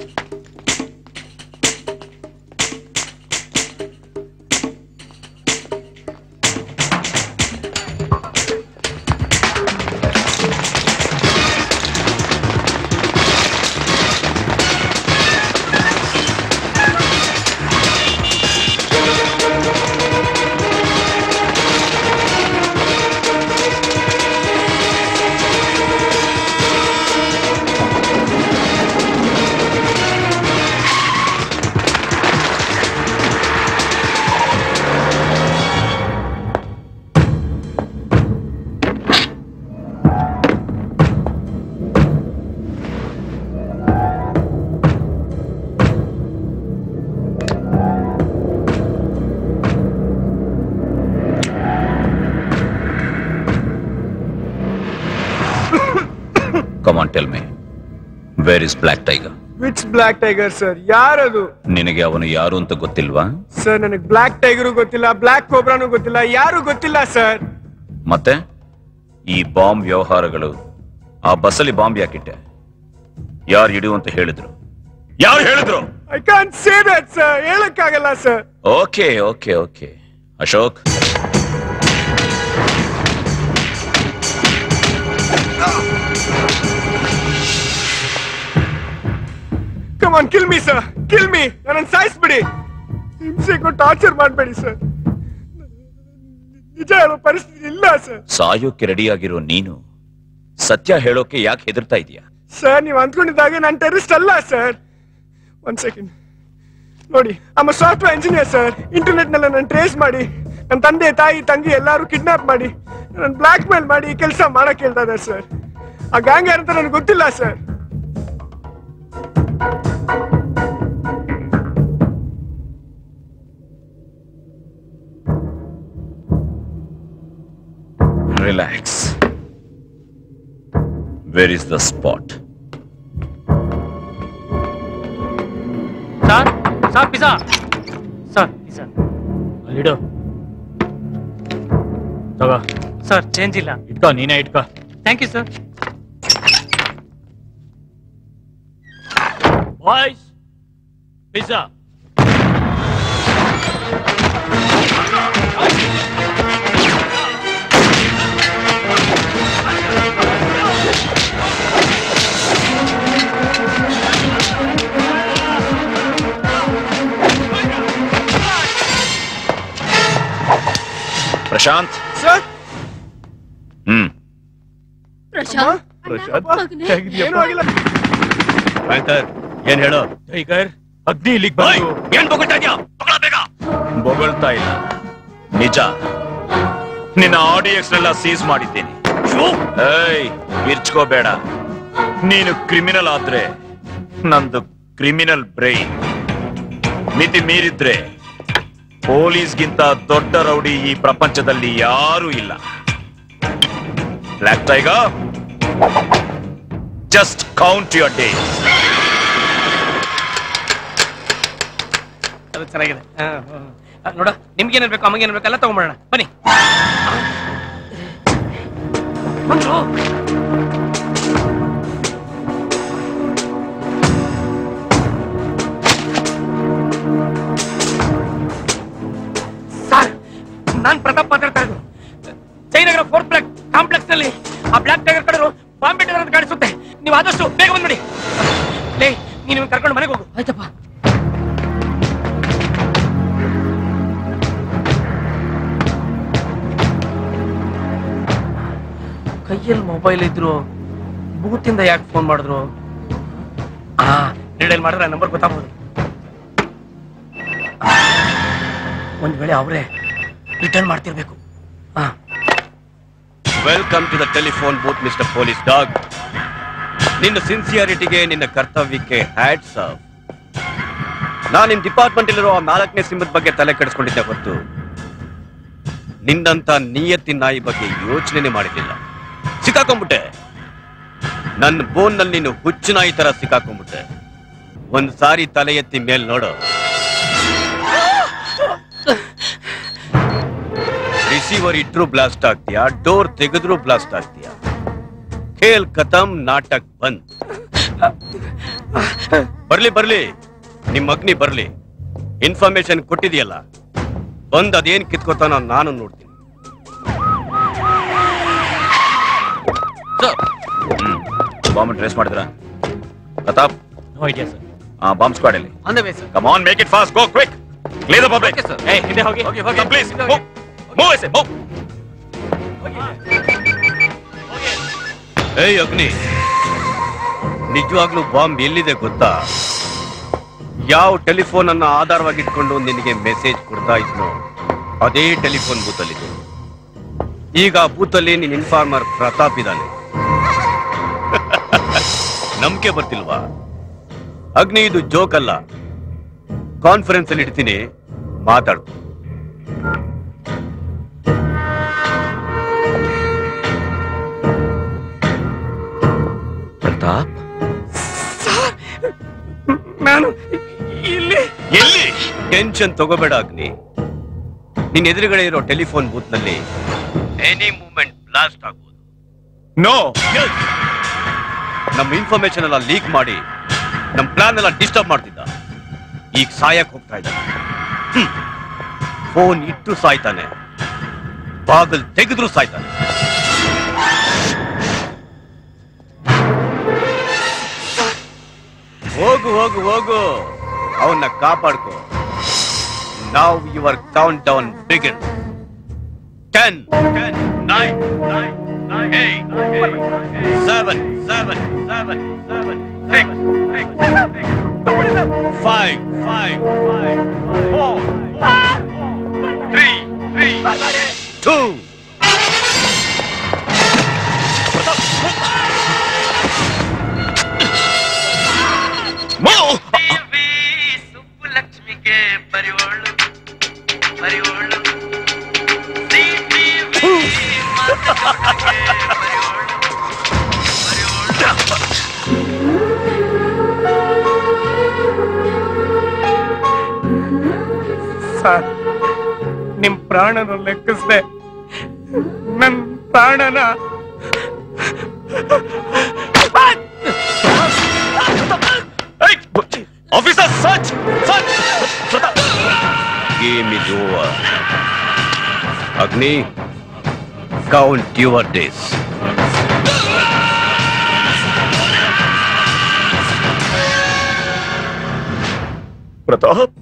J: come on tell me where is black tiger
A: which black tiger sir ಯಾರದು
J: ನಿನಗೆ ಅವನು ಯಾರು ಅಂತ ಗೊತ್ತಿಲ್ವಾ
A: ಸರ್ ನನಗೆ ಬ್ಲಾಕ್ ಟೈಗರು ಗೊತ್ತಿಲ್ಲ ಬ್ಲಾಕ್ ಕೋಬ್ರಾನು ಗೊತ್ತಿಲ್ಲ ಯಾರು ಗೊತ್ತಿಲ್ಲ ಸರ್
J: ಮತ್ತೆ ಈ ಬಾಂಬ್ ವ್ಯವಹಾರಗಳು ಆ ಬಸ್ಸಲ್ಲಿ ಬಾಂಬ್ ಯಾಕಿಟ್ಟೆ ಯಾರು ಇಡು ಅಂತ ಹೇಳಿದ್ರು ಯಾರು ಹೇಳಿದ್ರು
A: I can't say that sir ಹೇಳಕ್ಕಾಗಲ್ಲ sir
J: okay okay okay Ashok
A: come on kill me sir kill me ನನ್ನ ಸಾಯಿಸ್ಬಿಡಿ ಹಿಂಸೆ ಕೊಟ್ಟು ಟಾರ್ಚರ್ ಮಾಡಬೇಡಿ ಸರ್ ನಿಜ ಹೇಳೋ ಪರಿಸ್ಥಿತಿ ಇಲ್ಲ ಸರ್
J: ಸಾಯೋಕೆ ರೆಡಿಯಾಗಿರೋ ನೀನು ಸತ್ಯ ಹೇಳೋಕೆ ಯಾಕೆ ಹೆದರ್ತಾ ಇದೀಯಾ
A: ಸರ್ ನೀವು ಅಂದ್ಕೊಂಡಿದ್ದಾಗೆ ನಾನು ಟೆರರಿಸ್ಟ್ ಅಲ್ಲ ಸರ್ ಒಂದ್ ಸೆಕೆಂಡ್ ನೋಡಿ ಅಮ್ಮ ಸಾಫ್ಟ್ವೇರ್ ಇಂಜಿನಿಯರ್ ಸರ್ ಇಂಟರ್ನೆಟ್ ನಲ್ಲಿ ನನ್ನ ಟ್ರೇಸ್ ಮಾಡಿ ನನ್ನ ತಂದೆ ತಾಯಿ ತಂಗಿ ಎಲ್ಲಾರು ಕಿಡ್ನಾಪ್ ಮಾಡಿ ನನ್ನ ಬ್ಲಾಕ್ ಮೇಲ್ ಮಾಡಿ ಕೆಲಸ ಮಾಡಕ್ ಹೇಳ್ತಾ ಇದ್ದಾರೆ ಸರ್ ಆ ಗ್ಯಾಂಗ್ ಯಾರಂತ ನನಗೆ ಗೊತ್ತಿಲ್ಲ sir
J: relax where is the spot
E: sir sir pizza sir pizza ಅಲ್ಲಿಡು ತಗೋ ಸರ್ ಚೇಂಜ್ ಇಲ್ಲ ಇಟ್ಕೋ ನೀನೇ ಇಟ್ಕೋ thank you sir boys pizza
J: Prashanth
A: sir
J: ಹ್ಮ್
N: ಪ್ರಶಾಂತ್ ಮಗನೇ.
A: ಏನೂ ಆಗಿಲ್ಲ
D: ಬ್ಯಾಂಕರ್ ಏನ್ ಹೇಳೋ
J: ಟೈಗರ್ ಅಗ್ನಿ ಇಲ್ಲಿಗೆ ಬಂದು ಏನ್ ಬೊಗಳ್ತಾ ಇದ್ಯಾ ಬೊಗಳ್ತಾ ಇಲ್ಲ ನಿಜ ನಿನ್ನ ಆಡಿಯನ್ಸ್ ನೆಲ್ಲ ಸೀಸ್ ಮಾಡಿದ್ದೇನೆ ಏಯ್ ಮಿರ್ಚ್ಕೋಬೇಡ ನೀನು ಕ್ರಿಮಿನಲ್ ಆದ್ರೆ ನಂದು ಕ್ರಿಮಿನಲ್ ಬ್ರೈನ್ ಮಿತಿ ಮೀರಿದ್ರೆ ಪೊಲೀಸ್ಗಿಂತ ದೊಡ್ಡ ರೌಡಿ ಈ ಪ್ರಪಂಚದಲ್ಲಿ ಯಾರೂ ಇಲ್ಲ black tiger just count your day
E: ಅದು ಚೆನ್ನಾಗಿದೆ ಹಾ, ಹಾ. ಆ, ನೋಡ ನಿಮ್ಗೇನ್ ಬೇಕು ಅಮ್ಮಗೇನ್ ಬೇಕು ಎಲ್ಲ ತಗೊಂಡ್ಬಿಡೋಣ ಬನ್ನಿ ಬಂದ್ರು ಸರ್ ನಾನ್ ಪ್ರತಾಪ್ ಮಾತಾಡ್ತಾ ಇದ್ದು ಜಯನಗರ ಫೋರ್ತ್ ಬ್ಲಾಕ್ ಕಾಂಪ್ಲೆಕ್ಸ್ ನಲ್ಲಿ ಆ ಬ್ಲಾಕ್ ಟೈಗರ್ ಕಡೆರು ಬಾಂಬ್ ಇಟ್ಟಿದ್ದಾರೆ ಅಂತ ಕಾಣಿಸುತ್ತೆ ನೀವು ಆದಷ್ಟು ಬೇಗ ಬಂದ್ಬಿಡಿ ಲೇ ನೀನು ಇವ್ನ ಕರ್ಕೊಂಡು ಮನೆಗೆ ಹೋಗು ಆಯ್ತಪ್ಪ ಕೈಯಲ್ಲಿ ಮೊಬೈಲ್ ಇದ್ರು ಬೂತಿಂದ ಯಾಕೆ ಫೋನ್ ಮಾಡಿದ್ರು ಆ ರಿಡೈಲ್ ಮಾಡಿದ್ರೆ ನಂಬರ್ ಗೊತ್ತಾಗ್ಬೋದು ಆ, ಒಂದ್ ವೇಳೆ ಅವರೇ ರಿಟರ್ನ್ ಮಾಡ್ತಿರ್ಬೇಕು
D: welcome to the telephone booth mister police dog ನಿನ್ನ ಸಿನ್ಸಿಯಾರಿಟಿಗೆ ನಿನ್ನ ಕರ್ತವ್ಯಕ್ಕೆ ಹ್ಯಾಟ್ಸ್ ಆಫ್ ನಾನು ನಿಮ್ ಡಿಪಾರ್ಟ್ಮೆಂಟ್ ಇಲ್ಲಿರೋ ಆ ನಾಲ್ಕನೇ ಸಿಂಹದ ಬಗ್ಗೆ ತಲೆ ಕೆಡಿಸ್ಕೊಂಡಿದ್ದೆ ಹೊತ್ತು ನಿನ್ನಂತ ನಿಯತ್ತಿ ನಾಯಿ ಬಗ್ಗೆ ಯೋಚನೆ ಮಾಡಿರ್ಲಿಲ್ಲ ಸಿಕ್ಕಾಕೊಂಡ್ಬಿಟ್ಟೆ ನನ್ನ ಬೋನ್ ನಲ್ಲಿ ನೀನು ಹುಚ್ಚು ನಾಯಿ ತರ ಸಿಕ್ಕಾಕೊಂಡ್ಬಿಟ್ಟೆ ಒಂದ್ ಸಾರಿ ತಲೆ ಎತ್ತಿ ಮೇಲ್ ನೋಡು ರಿಸೀವರ್ ಇಟ್ರು ಬ್ಲಾಸ್ಟ್ ಆಗ್ತೀಯಾ ಡೋರ್ ತೆಗೆದ್ರು ಬ್ಲಾಸ್ಟ್ ಆಗ್ತೀಯಾ ಖೇಲ್ ಖತಮ್ ನಾಟಕ್ ಬಂದ್ ಬರ್ಲಿ ಬರ್ಲಿ ನಿಮ್ ಅಗ್ನಿ ಬರ್ಲಿ ಇನ್ಫಾರ್ಮೇಶನ್ ಕೊಟ್ಟಿದೆಯಲ್ಲ ಬಂದ್ ಅದೇನ್ ಕಿತ್ಕೋತಾನೋ ನಾನು ನೋಡ್ತೀನಿ
J: ಬಾಂಬ್ ಟ್ರೇಸ್ ಮಾಡಿದ್ರ ಪ್ರತಾಪ್
E: ನೋ ಐಡಿಯಾ ಸರ್
J: ಆ ಬಾಂಬ್ ಸ್ಕ್ವಾಡ್ ಅಲ್ಲಿ
E: on the way sir
J: come on make it fast go quick clear the public
E: sir ಏ ಹಿಂದೆ ಹೋಗಿ ಹೋಗಿ ಹೋಗಿ
J: ಪ್ಲೀಸ್ ಮೂವ್ ಮೂವ್ ಎಸೆ ಮೂವ್
D: ಏಯ್ ಅಗ್ನಿ ನಿಜವಾಗ್ಲೂ ಬಾಂಬ್ ಎಲ್ಲಿದೆ ಗೊತ್ತಾ ಯಾವ ಟೆಲಿಫೋನ್ ಅನ್ನ ಆಧಾರವಾಗಿ ಇಟ್ಕೊಂಡು ನಿನಗೆ ಮೆಸೇಜ್ ಕೊಡ್ತಾ ಇದ್ನೋ ಅದೇ ಟೆಲಿಫೋನ್ ಬೂತ್ ಅಲ್ಲಿದೆ ಈಗ ಆ ಬೂತ್ ಅಲ್ಲಿ ನಿನ್ ಇನ್ಫಾರ್ಮರ್ ಪ್ರತಾಪ್ ಇದ್ದಾನೆ ನಂಬಿಕೆ ಬರ್ತಿಲ್ವಾ ಅಗ್ನಿ ಇದು ಜೋಕ್ ಅಲ್ಲ ಕಾನ್ಫರೆನ್ಸ್ ಅಲ್ಲಿ ಇಡ್ತೀನಿ ಮಾತಾಡು
B: ಪ್ರತಾಪ್
E: ನಾನು ಇಲ್ಲಿ
D: ಎಲ್ಲಿ ಟೆನ್ಷನ್ ತಗೋಬೇಡ ಅಗ್ನಿ ನಿನ್ ಎದುರುಗಡೆ ಇರೋ ಟೆಲಿಫೋನ್ ಬೂತ್ ನಲ್ಲಿ ಎನಿ ಮೂಮೆಂಟ್ ಬ್ಲಾಸ್ಟ್ ಆಗ್ಬೋದು
J: ನೋ
D: ನಮ್ಮ ಇನ್ಫಾರ್ಮೇಶನ್ ಎಲ್ಲ ಲೀಕ್ ಮಾಡಿ ನಮ್ ಪ್ಲಾನ್ ಎಲ್ಲ ಡಿಸ್ಟರ್ಬ್ ಮಾಡ್ತಿದ್ದ ಈಗ ಸಾಯಕ್ ಹೋಗ್ತಾ ಇದ್ದ ಫೋನ್ ಇಟ್ಟು ಸಾಯ್ತಾನೆ ಬಾಗಲ್ ತೆಗೆದ್ರು ಸಾಯ್ತಾನೆ ಹೋಗು ಹೋಗು ಹೋಗು ಅವನ್ನ ಕಾಪಾಡ್ಕೋ ನಾವು your countdown begin ten nine seven, seven, seven, seven, six, six, six, five, five, five, four, three, three, two.
J: Move!
S: ಲಕ್ಷ್ಮಿಗೆ ಬರಿವೋಳು ಬರಿವೋಳು
E: ಸರ್ ನಿಮ್ ಪ್ರಾಣನ ಲೆಕ್ಕಿಸ್ದೆ ನನ್ ಪ್ರಾಣನ
J: officer search search
D: Game is over. Agni, count your days.
J: Pratap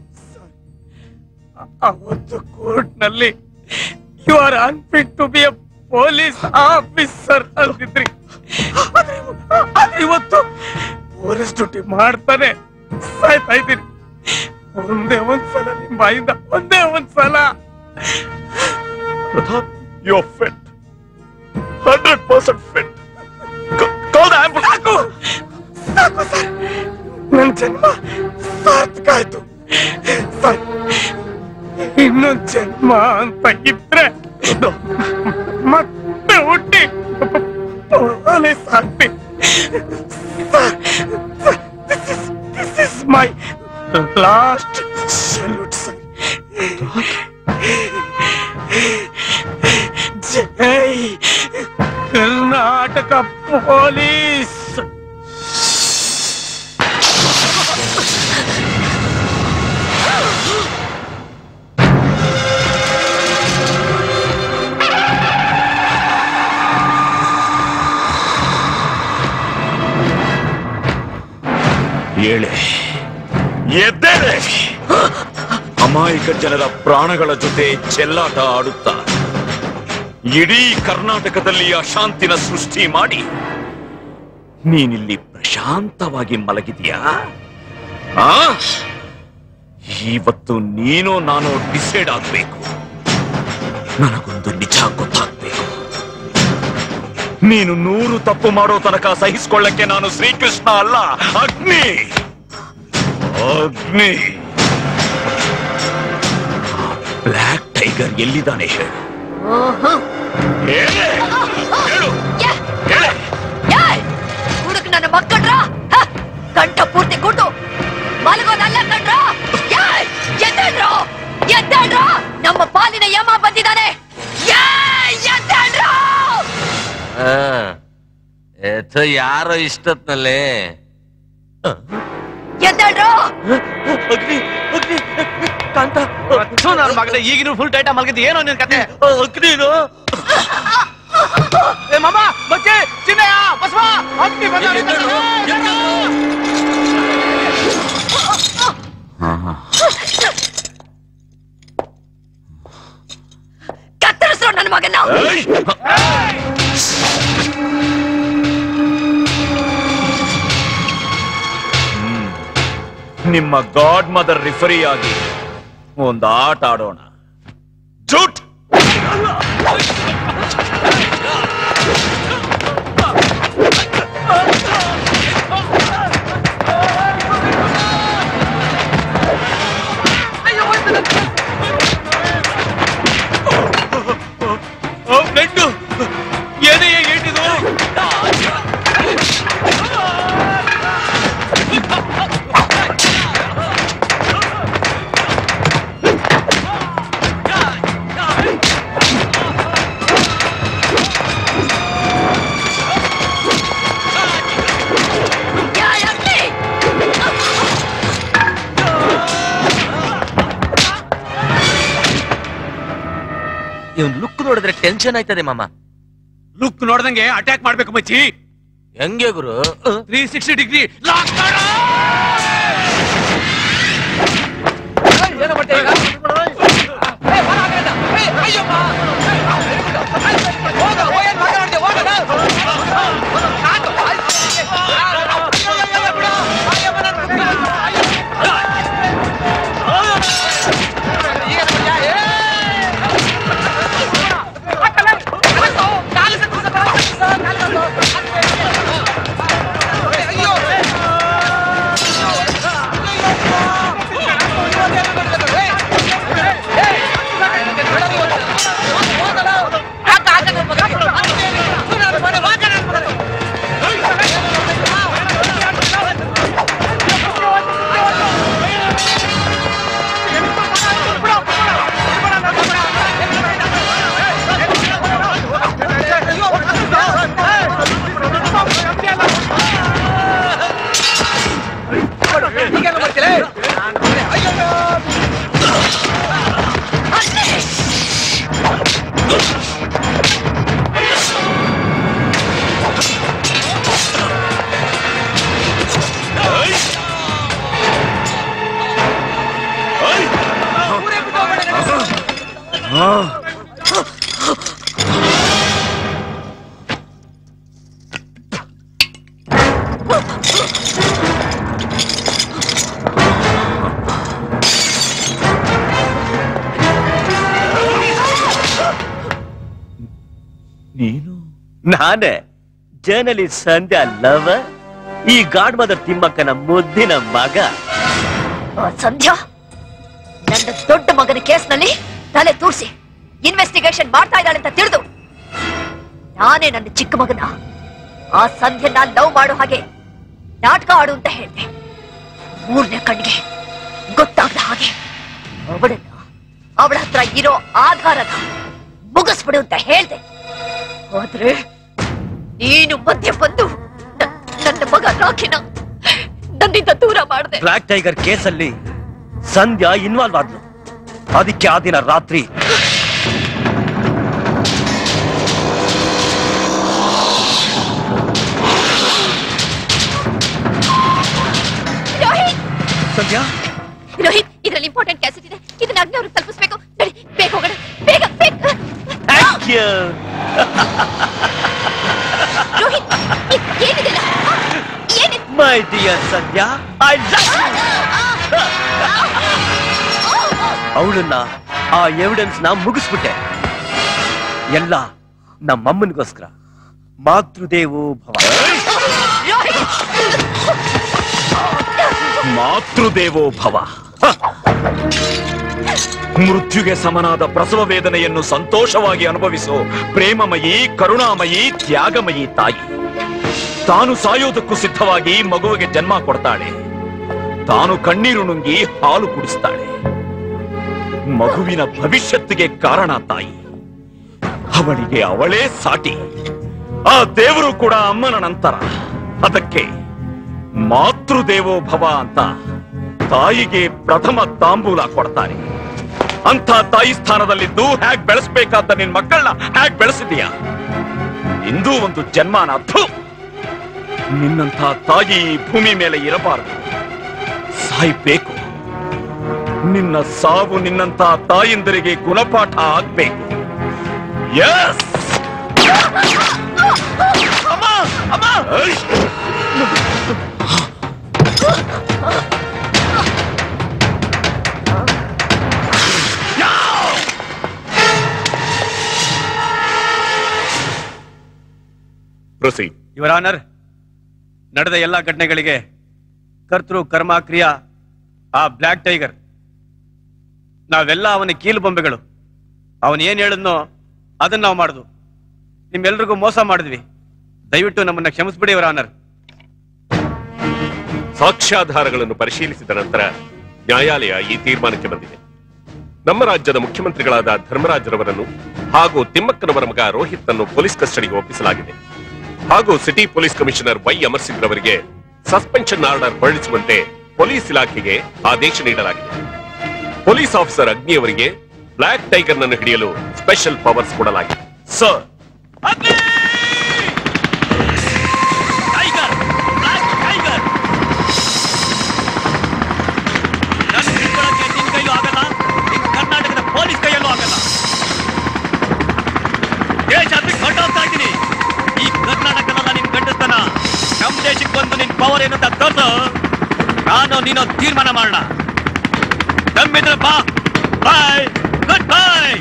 E: ಅವತ್ತು court ನಲ್ಲಿ you are unfit to be a police officer ಅಂತಿದ್ರಿ ಆದ್ರೆ ಇವ- ಆದ್ರೆ ಇವತ್ತು ಪೊಲೀಸ್ ಡ್ಯೂಟಿ ಮಾಡ್ತಾನೆ ಸಾಯ್ತಾ ಇದ್ದೀನಿ ಒಂದೇ ಒಂದ್ಸಲ ನಿಮ್ ಬಾಯಿಂದ ಒಂದೇ ಒಂದ್ಸಲ
J: Pratap you are fit hundred percent fit ಕಾಲ್ ದ
E: ಸಾಕು ಸಾಕು ಸರ್ ನನ್ ಜನ್ಮ ಸಾರ್ಥಕ ಆಯ್ತು ಇನ್ನೊಂದ್ ಜನ್ಮ ಅಂತ ಇದ್ರೆ ಮತ್ತೆ ಹುಟ್ಟಿ ಪೊಲೀಸ್ ಆಗ್ತೀನಿ this is my last salute sir ಜೈ ಕರ್ನಾಟಕ ಪೊಲೀಸ್
J: ಏಳೆ ಎದ್ದೇಳೆ ಅಮಾಯಕ ಜನರ ಪ್ರಾಣಗಳ ಜೊತೆ ಚೆಲ್ಲಾಟ ಆಡುತ್ತಾ ಇಡೀ ಕರ್ನಾಟಕದಲ್ಲಿ ಅಶಾಂತಿನ ಸೃಷ್ಟಿ ಮಾಡಿ ನೀನಿಲ್ಲಿ ಪ್ರಶಾಂತವಾಗಿ ಮಲಗಿದೀಯಾ ಆ ಇವತ್ತು ನೀನು ನಾನು ಡಿಸೈಡ್ ಆಗ್ಬೇಕು ನನಗೊಂದು ನಿಜ ಗೊತ್ತಾಗ್ಬೇಕು ನೀನು ನೂರು ತಪ್ಪು ಮಾಡೋ ತನಕ ಸಹಿಸ್ಕೊಳ್ಳಕ್ಕೆ ನಾನು ಶ್ರೀಕೃಷ್ಣ ಅಲ್ಲ ಅಗ್ನಿ ಅಗ್ನಿ ಬ್ಲ್ಯಾಕ್ ಟೈಗರ್ ಎಲ್ಲಿದ್ದಾನೆ ಹೇಳು ಹೇಳೆ.
K: ಹುಡುಕ್ ನನ್ನ ಮಕ್ಕಳ್ರ ಗಂಟ ಪೂರ್ತಿ ಕುಡ್ದು ಮಲಗೋದಲ್ಲ ಕಣ್ರ ಎದ್ದೇಳ್ರು ಎದ್ದೇಳ್ರು ನಮ್ಮ ಪಾಲಿನ ಯಮ ಬಂದಿದ್ದಾನೆ ಏಯ್, ಎದ್ದೇಳ್ರು
B: ಆ, ಎಥ ಯಾರೋ ಇಷ್ಟತ್ನಲ್ಲಿ
K: ಎದ್ದೇಳ್ರು
R: ಅಗ್ನಿ ಅಗ್ನಿ ಕಾಂತ ನನ್ನ ಮಗನೇ ಈಗಿನ ಫುಲ್ ಟೈಟ ಮಲಗಿದ್ದು ಏನೋ ನಿನ್ ಕತೆ ಅಗ್ನಿನು ಏ ಮಾಮ ಬಚ್ಚೆ ಚಿನ್ನಯ್ಯ ಬಸವ ಅಗ್ನಿ
K: ಕತ್ತರಿಸ್ರು ನನ್ನ ಮಗನ
J: ನಿಮ್ಮ ಗಾಡ್ ಮದರ್ ರಿಫರಿ ಆಗಿ ಒಂದು ಆಟ ಆಡೋಣ ಜೂಟ್
R: ಬ್ಲಡ್ ಏನೇ ಏಟಿದು
B: ಇವನ್ ಲುಕ್ ನೋಡಿದ್ರೆ ಟೆನ್ಷನ್ ಆಯ್ತದೆ ಮಾಮ
R: ಲುಕ್ ನೋಡ್ದಂಗೆ ಅಟ್ಯಾಕ್ ಮಾಡ್ಬೇಕು ಮಚ್ಚಿ
B: ಹೆಂಗೆ ಗುರು
R: ತ್ರೀ ಸಿಕ್ಸ್ಟಿ ಡಿಗ್ರಿ
D: ನೀನು ನಾನೇ ಜರ್ನಲಿಸ್ಟ್ ಸಂಧ್ಯಾ ಲವ ಈ ಗಾಡ್ ಮದರ್ ತಿಮ್ಮಕ್ಕನ ಮುದ್ದಿನ ಮಗ
K: ಆ ಸಂಧ್ಯಾ ನನ್ನ ದೊಡ್ಡ ಮಗನ ಕೇಸ್ನಲ್ಲಿ ತಲೆ ತೂರಿಸಿ ಇನ್ವೆಸ್ಟಿಗೇಷನ್ ಮಾಡ್ತಾ ಇದ್ದಾಳೆ ಅಂತ ತಿಳಿದು ನಾನೇ ನನ್ನ ಚಿಕ್ಕ ಮಗನ ಆ ಸಂಧ್ಯನ್ನ ಲವ್ ಮಾಡೋ ಹಾಗೆ ನಾಟಕ ಆಡು ಅಂತ ಹೇಳ್ದೆ ಮೂರನೇ ಕಣ್ಣಿಗೆ ಗೊತ್ತಾಗದ ಹಾಗೆ ಅವಳನ್ನ ಅವಳ ಹತ್ರ ಇರೋ ಆಧಾರದ ಮುಗಿಸ್ಬಿಡು ಅಂತ ಹೇಳ್ದೆ ಆದ್ರೆ ನೀನು ಮಧ್ಯೆ ಬಂದು ನ- ನನ್ನ ಮಗ ರಾಖಿನ ನನ್ನಿಂದ ದೂರ ಮಾಡಿದೆ
D: ಬ್ಲಾಕ್ ಟೈಗರ್ ಕೇಸಲ್ಲಿ ಸಂಧ್ಯಾ ಇನ್ವಾಲ್ವ್ ಆದ್ಲು ಅದಕ್ಕೆ ಆ ದಿನ ರಾತ್ರಿ
K: ರೋಹಿತ್
D: ಸಂಧ್ಯಾ
K: ರೋಹಿತ್ ಇದ್ರಲ್ಲಿ ಇಂಪಾರ್ಟೆಂಟ್ ಕ್ಯಾಸೆಟ್ ಇದೆ ಇದನ್ನ ಅಗ್ನಿ ಅವ್ರಿಗೆ ತಲುಪಿಸ್ಬೇಕು ನಡಿ ಬೇಗ ಹೋಗೋಣ ಬೇಗ ಬೇಗ
D: ಥ್ಯಾಂಕ್ ಯು
K: ರೋಹಿತ್ ಇದ್ ಏನಿದೆಲ್ಲ ಏನಿದೆ
D: ಮೈ ಡಿಯರ್ ಸಂಧ್ಯಾ ಐ ಅವಳನ್ನ ಆ ಎವಿಡೆನ್ಸ್ ನ ಮುಗಿಸ್ಬಿಟ್ಟೆ ಎಲ್ಲ ನಮ್ಮಮ್ಮನಿಗೋಸ್ಕರ ಮಾತೃದೇವೋ ಭವ
J: ಮಾತೃದೇವೋ ಭವ ಹ! ಮೃತ್ಯುಗೆ ಸಮನಾದ ಪ್ರಸವ ವೇದನೆಯನ್ನು ಸಂತೋಷವಾಗಿ ಅನುಭವಿಸೋ ಪ್ರೇಮಮಯಿ ಕರುಣಾಮಯಿ ತ್ಯಾಗಮಯಿ ತಾಯಿ ತಾನು ಸಾಯೋದಕ್ಕೂ ಸಿದ್ಧವಾಗಿ ಮಗುವಿಗೆ ಜನ್ಮ ಕೊಡ್ತಾಳೆ ತಾನು ಕಣ್ಣೀರು ನುಂಗಿ ಹಾಲು ಕುಡಿಸ್ತಾಳೆ ಮಗುವಿನ ಭವಿಷ್ಯತ್ತಿಗೆ ಕಾರಣ ತಾಯಿ ಅವಳಿಗೆ ಅವಳೇ ಸಾಟಿ ಆ ದೇವರು ಕೂಡ ಅಮ್ಮನ ನಂತರ ಅದಕ್ಕೆ ಮಾತೃದೇವೋ ಭವ ಅಂತ ತಾಯಿಗೆ ಪ್ರಥಮ ತಾಂಬೂಲ ಕೊಡ್ತಾರೆ ಅಂತ ತಾಯಿ ಸ್ಥಾನದಲ್ಲಿದ್ದು ಹ್ಯಾಗ್ ಬೆಳೆಸ್ಬೇಕಾದ ನಿನ್ ಮಕ್ಕಳನ್ನ ಹ್ಯಾಗ್ ಬೆಳೆಸಿದೀಯ ಇಂದೂ ಒಂದು ಜನ್ಮಾನ ಥು! ನಿನ್ನಂಥ ತಾಯಿ ಈ ಭೂಮಿ ಮೇಲೆ ಇರಬಾರದು ಸಾಯ್ಬೇಕು ನಿನ್ನ ಸಾವು ನಿನ್ನಂಥ ತಾಯಿಂದರಿಗೆ ಗುಣಪಾಠ ಆಗ್ಬೇಕು S I!
H: Proceed
D: your honour ನಡೆದ ಎಲ್ಲ ಘಟನೆಗಳಿಗೆ ಕರ್ತೃ ಕರ್ಮ ಕ್ರಿಯಾ ಆ ಬ್ಲ್ಯಾಕ್ ಟೈಗರ್ ನಾವೆಲ್ಲ ಅವನ ಕೀಲು ಬೊಂಬೆಗಳು ಅವನ್ ಏನ್ ಹೇಳಿದ್ನೋ ಅದನ್ನ ನಾವು ಮಾಡುದು ನಿಮ್ಮೆಲ್ರಿಗೂ ಮೋಸ ಮಾಡಿದ್ವಿ ದಯವಿಟ್ಟು ನಮ್ಮನ್ನ ಕ್ಷಮಿಸ್ಬಿಡಿ ಯುವರ್ ಆನರ್
H: ಸಾಕ್ಷ್ಯಾಧಾರಗಳನ್ನು ಪರಿಶೀಲಿಸಿದ ನಂತರ ನ್ಯಾಯಾಲಯ ಈ ತೀರ್ಮಾನಕ್ಕೆ ಬಂದಿದೆ ನಮ್ಮ ರಾಜ್ಯದ ಮುಖ್ಯಮಂತ್ರಿಗಳಾದ ಧರ್ಮರಾಜ್ರವರನ್ನು ಹಾಗೂ ತಿಮ್ಮಕ್ಕನವರ ಮಗ ರೋಹಿತ್ ಅನ್ನು ಪೊಲೀಸ್ ಕಸ್ಟಡಿಗೆ ಒಪ್ಪಿಸಲಾಗಿದೆ ಹಾಗೂ city police commissioner Y Amar Singh ರವರಿಗೆ ಸಸ್ಪೆನ್ಷನ್ ಆರ್ಡರ್ ಹೊರಡಿಸುವಂತೆ ಪೊಲೀಸ್ ಇಲಾಖೆಗೆ ಆದೇಶ ನೀಡಲಾಗಿದೆ ಪೊಲೀಸ್ ಆಫೀಸರ್ ಅಗ್ನಿ ಅವರಿಗೆ ಬ್ಲಾಕ್ ಟೈಗರ್ ನನ್ನು ಹಿಡಿಯಲು ಸ್ಪೆಷಲ್ ಪವರ್ಸ್ ಕೊಡಲಾಗಿದೆ
J: ಸರ್
L: ಕರ್ನಾಟಕದ ಪೊಲೀಸ್ ಕೈಯಲ್ಲೂ ಆಗಲ್ಲ ದೇಶ ಬಿಟ್ಟು ಹೊರಟೋಗ್ತಾ ಇದ್ದೀನಿ ಈ ಕರ್ನಾಟಕದ ನಿನ್ ಗಂಡಸ್ತನ ನಮ್ ದೇಶಕ್ಕೆ ಬಂದು ನಿನ್ ಪವರ್ ಏನು ಅಂತ ತೋರ್ಸು ನಾನು ನೀನು ತೀರ್ಮಾನ ಮಾಡೋಣ ನಮ್ಮಿದ್ರೆ ಬಾ bye good bye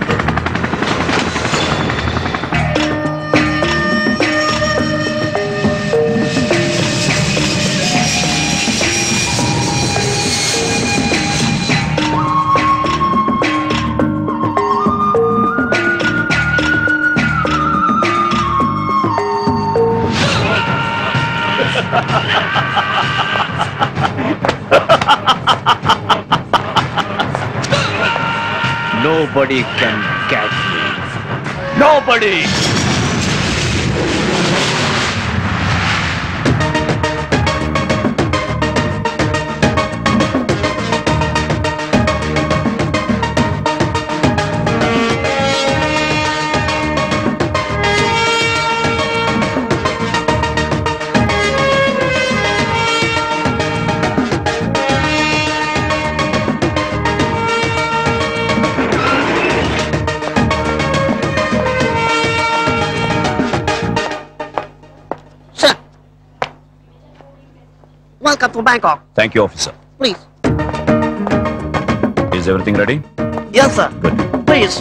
C: Nobody can catch me. Nobody!
T: Welcome to Bangkok.
J: Thank you, officer.
T: Please.
J: Is everything ready?
T: Yes, sir. Please.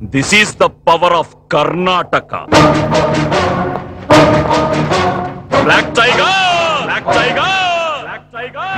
J: This is the power of Karnataka black tiger black tiger black tiger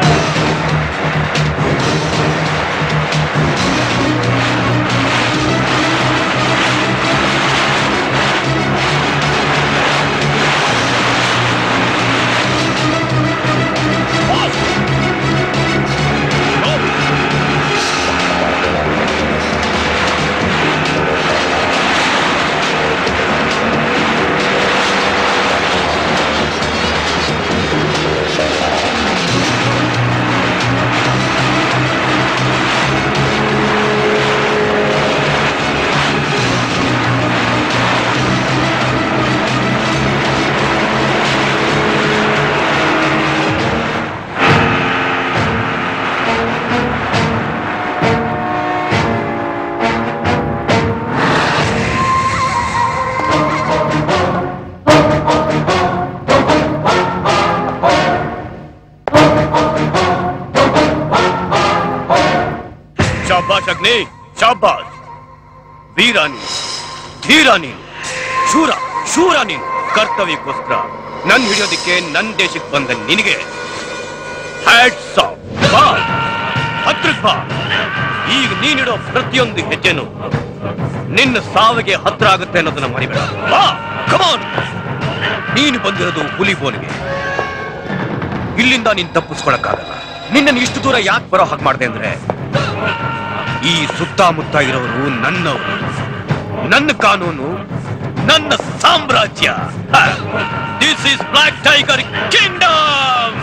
D: ಶಾಬಾಷ್ ಅಗ್ನಿ ಶಾಬಾಷ್ ವೀರ ನೀನು ಧೀರ ನೀನು ಶೂರ ಶೂರ ನೀನು ಕರ್ತವ್ಯಕ್ಕೋಸ್ಕರ ನನ್ ಹಿಡಿಯೋದಿಕ್ಕೆ ನನ್ ದೇಶಕ್ಕೆ ಬಂದ ನಿನಗೆ ಹ್ಯಾಟ್ಸ್ ಆಫ್. ಬಾ ಹತ್ರಕ್ ಬಾ ಈಗ ನೀನಿಡೋ ಪ್ರತಿಯೊಂದು ಹೆಜ್ಜೆನು ನಿನ್ನ ಸಾವಿಗೆ ಹತ್ರ ಆಗುತ್ತೆ ಅನ್ನೋದನ್ನ ಮರಿಬೇಡ ಬಾ ಕಮಾನ್ ನೀನು ಬಂದಿರೋದು ಹುಲಿ ಬೋನ್ಗೆ ಇಲ್ಲಿಂದ ನೀನ್ ತಪ್ಪಿಸ್ಕೊಳಕ್ಕಾಗಲ್ಲ ನಿನ್ನನ್ನು ಇಷ್ಟು ದೂರ ಯಾಕೆ ಬರೋ ಹಾಗೆ ಮಾಡಿದೆ ಅಂದ್ರೆ ಈ ಸುತ್ತಮುತ್ತ ಇರೋರು ನನ್ನವರು ನನ್ನ ಕಾನೂನು ನನ್ನ ಸಾಮ್ರಾಜ್ಯ this is black tiger kingdom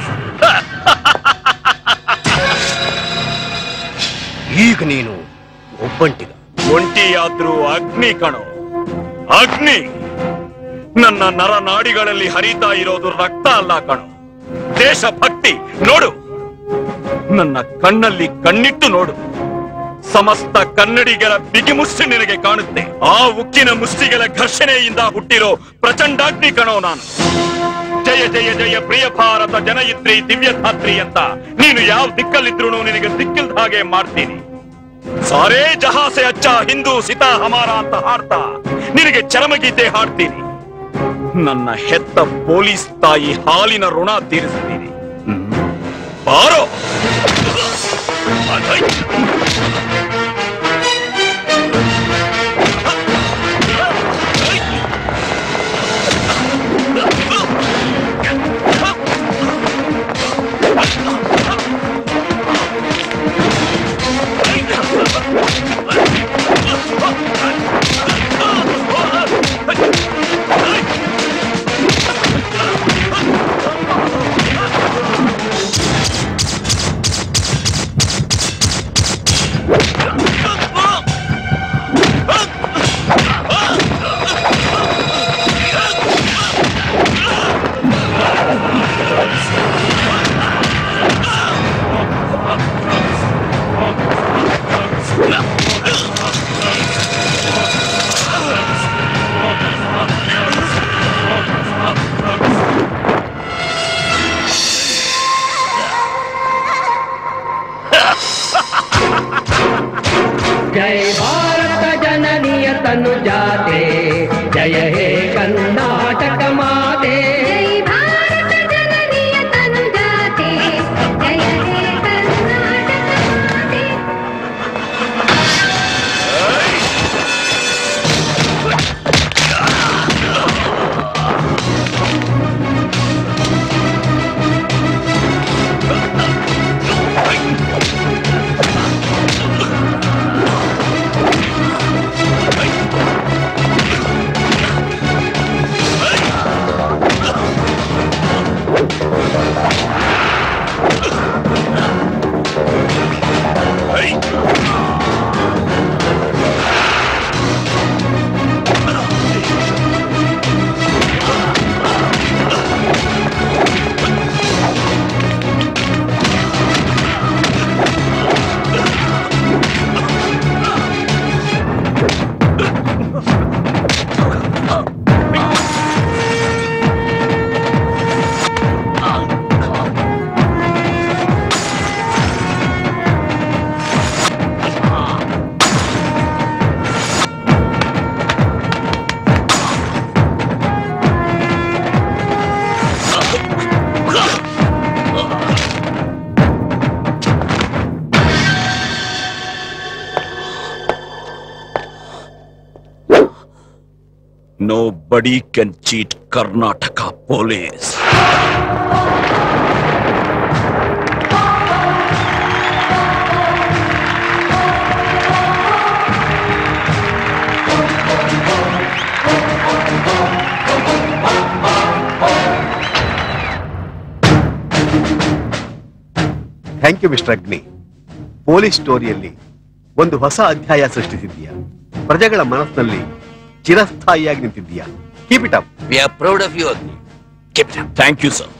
D: ಈಗ ನೀನು ಒಬ್ಬಂಟಿಗ
J: ಒಂಟಿಯಾದ್ರೂ ಅಗ್ನಿ ಕಣೋ ಅಗ್ನಿ ನನ್ನ ನರನಾಡಿಗಳಲ್ಲಿ ಹರಿತಾ ಇರೋದು ರಕ್ತ ಅಲ್ಲ ಕಣೋ ದೇಶಭಕ್ತಿ ನೋಡು ನನ್ನ ಕಣ್ಣಲ್ಲಿ ಕಣ್ಣಿಟ್ಟು ನೋಡು ಸಮಸ್ತ ಕನ್ನಡಿಗರ ಬಿಗಿಮುಷ್ಟಿ ನಿನಗೆ ಕಾಣುತ್ತೆ ಆ ಉಕ್ಕಿನ ಮುಷ್ಟಿಗಳ ಘರ್ಷಣೆಯಿಂದ ಹುಟ್ಟಿರೋ ಪ್ರಚಂಡಾಗ್ನಿ ಕಣೋ ನಾನು ಜಯ ಜಯ ಜಯ ಪ್ರಿಯ ಭಾರತ ಜನಯಿತ್ರಿ ದಿವ್ಯಧಾತ್ರಿ ಅಂತ ನೀನು ಯಾವ ದಿಕ್ಕಲ್ಲಿದ್ರು ನಿನಗೆ ದಿಕ್ಕಿಲ್ದ ಹಾಗೆ ಮಾಡ್ತೀನಿ ಸಾರೇ ಜಹಾಸೆ ಅಚ್ಚ ಹಿಂದೂ ಸಿತಾ ಹಮಾರ ಅಂತ ಹಾಡ್ತಾ ನಿನಗೆ ಚರಮಗೀತೆ ಹಾಡ್ತೀನಿ ನನ್ನ ಹೆತ್ತ ಪೊಲೀಸ್ ತಾಯಿ ಹಾಲಿನ ಋಣ ತೀರಿಸ್ತೀನಿ ಹ್ಮ್. ಬಾರೋ ಅಧೈ.
M: जय भारत जननीय तनु जाते जय हे कर्नाटक माते जय भारत जननीय तनु जाते जय हे कर्नाटक माते
J: Hey! Nobody can cheat Karnataka police
G: thank you mister Agni police ಸ್ಟೋರಿಯಲ್ಲಿ ಒಂದು ಹೊಸ ಅಧ್ಯಾಯ ಸೃಷ್ಟಿಸಿದ್ದೀಯಾ ಪ್ರಜೆಗಳ ಮನಸ್ಸಿನಲ್ಲಿ ಚಿರಸ್ಥಾಯಿಯಾಗಿ ನಿಂತಿದ್ದೀಯಾ keep it up
C: we are proud of you Agni
J: thank you sir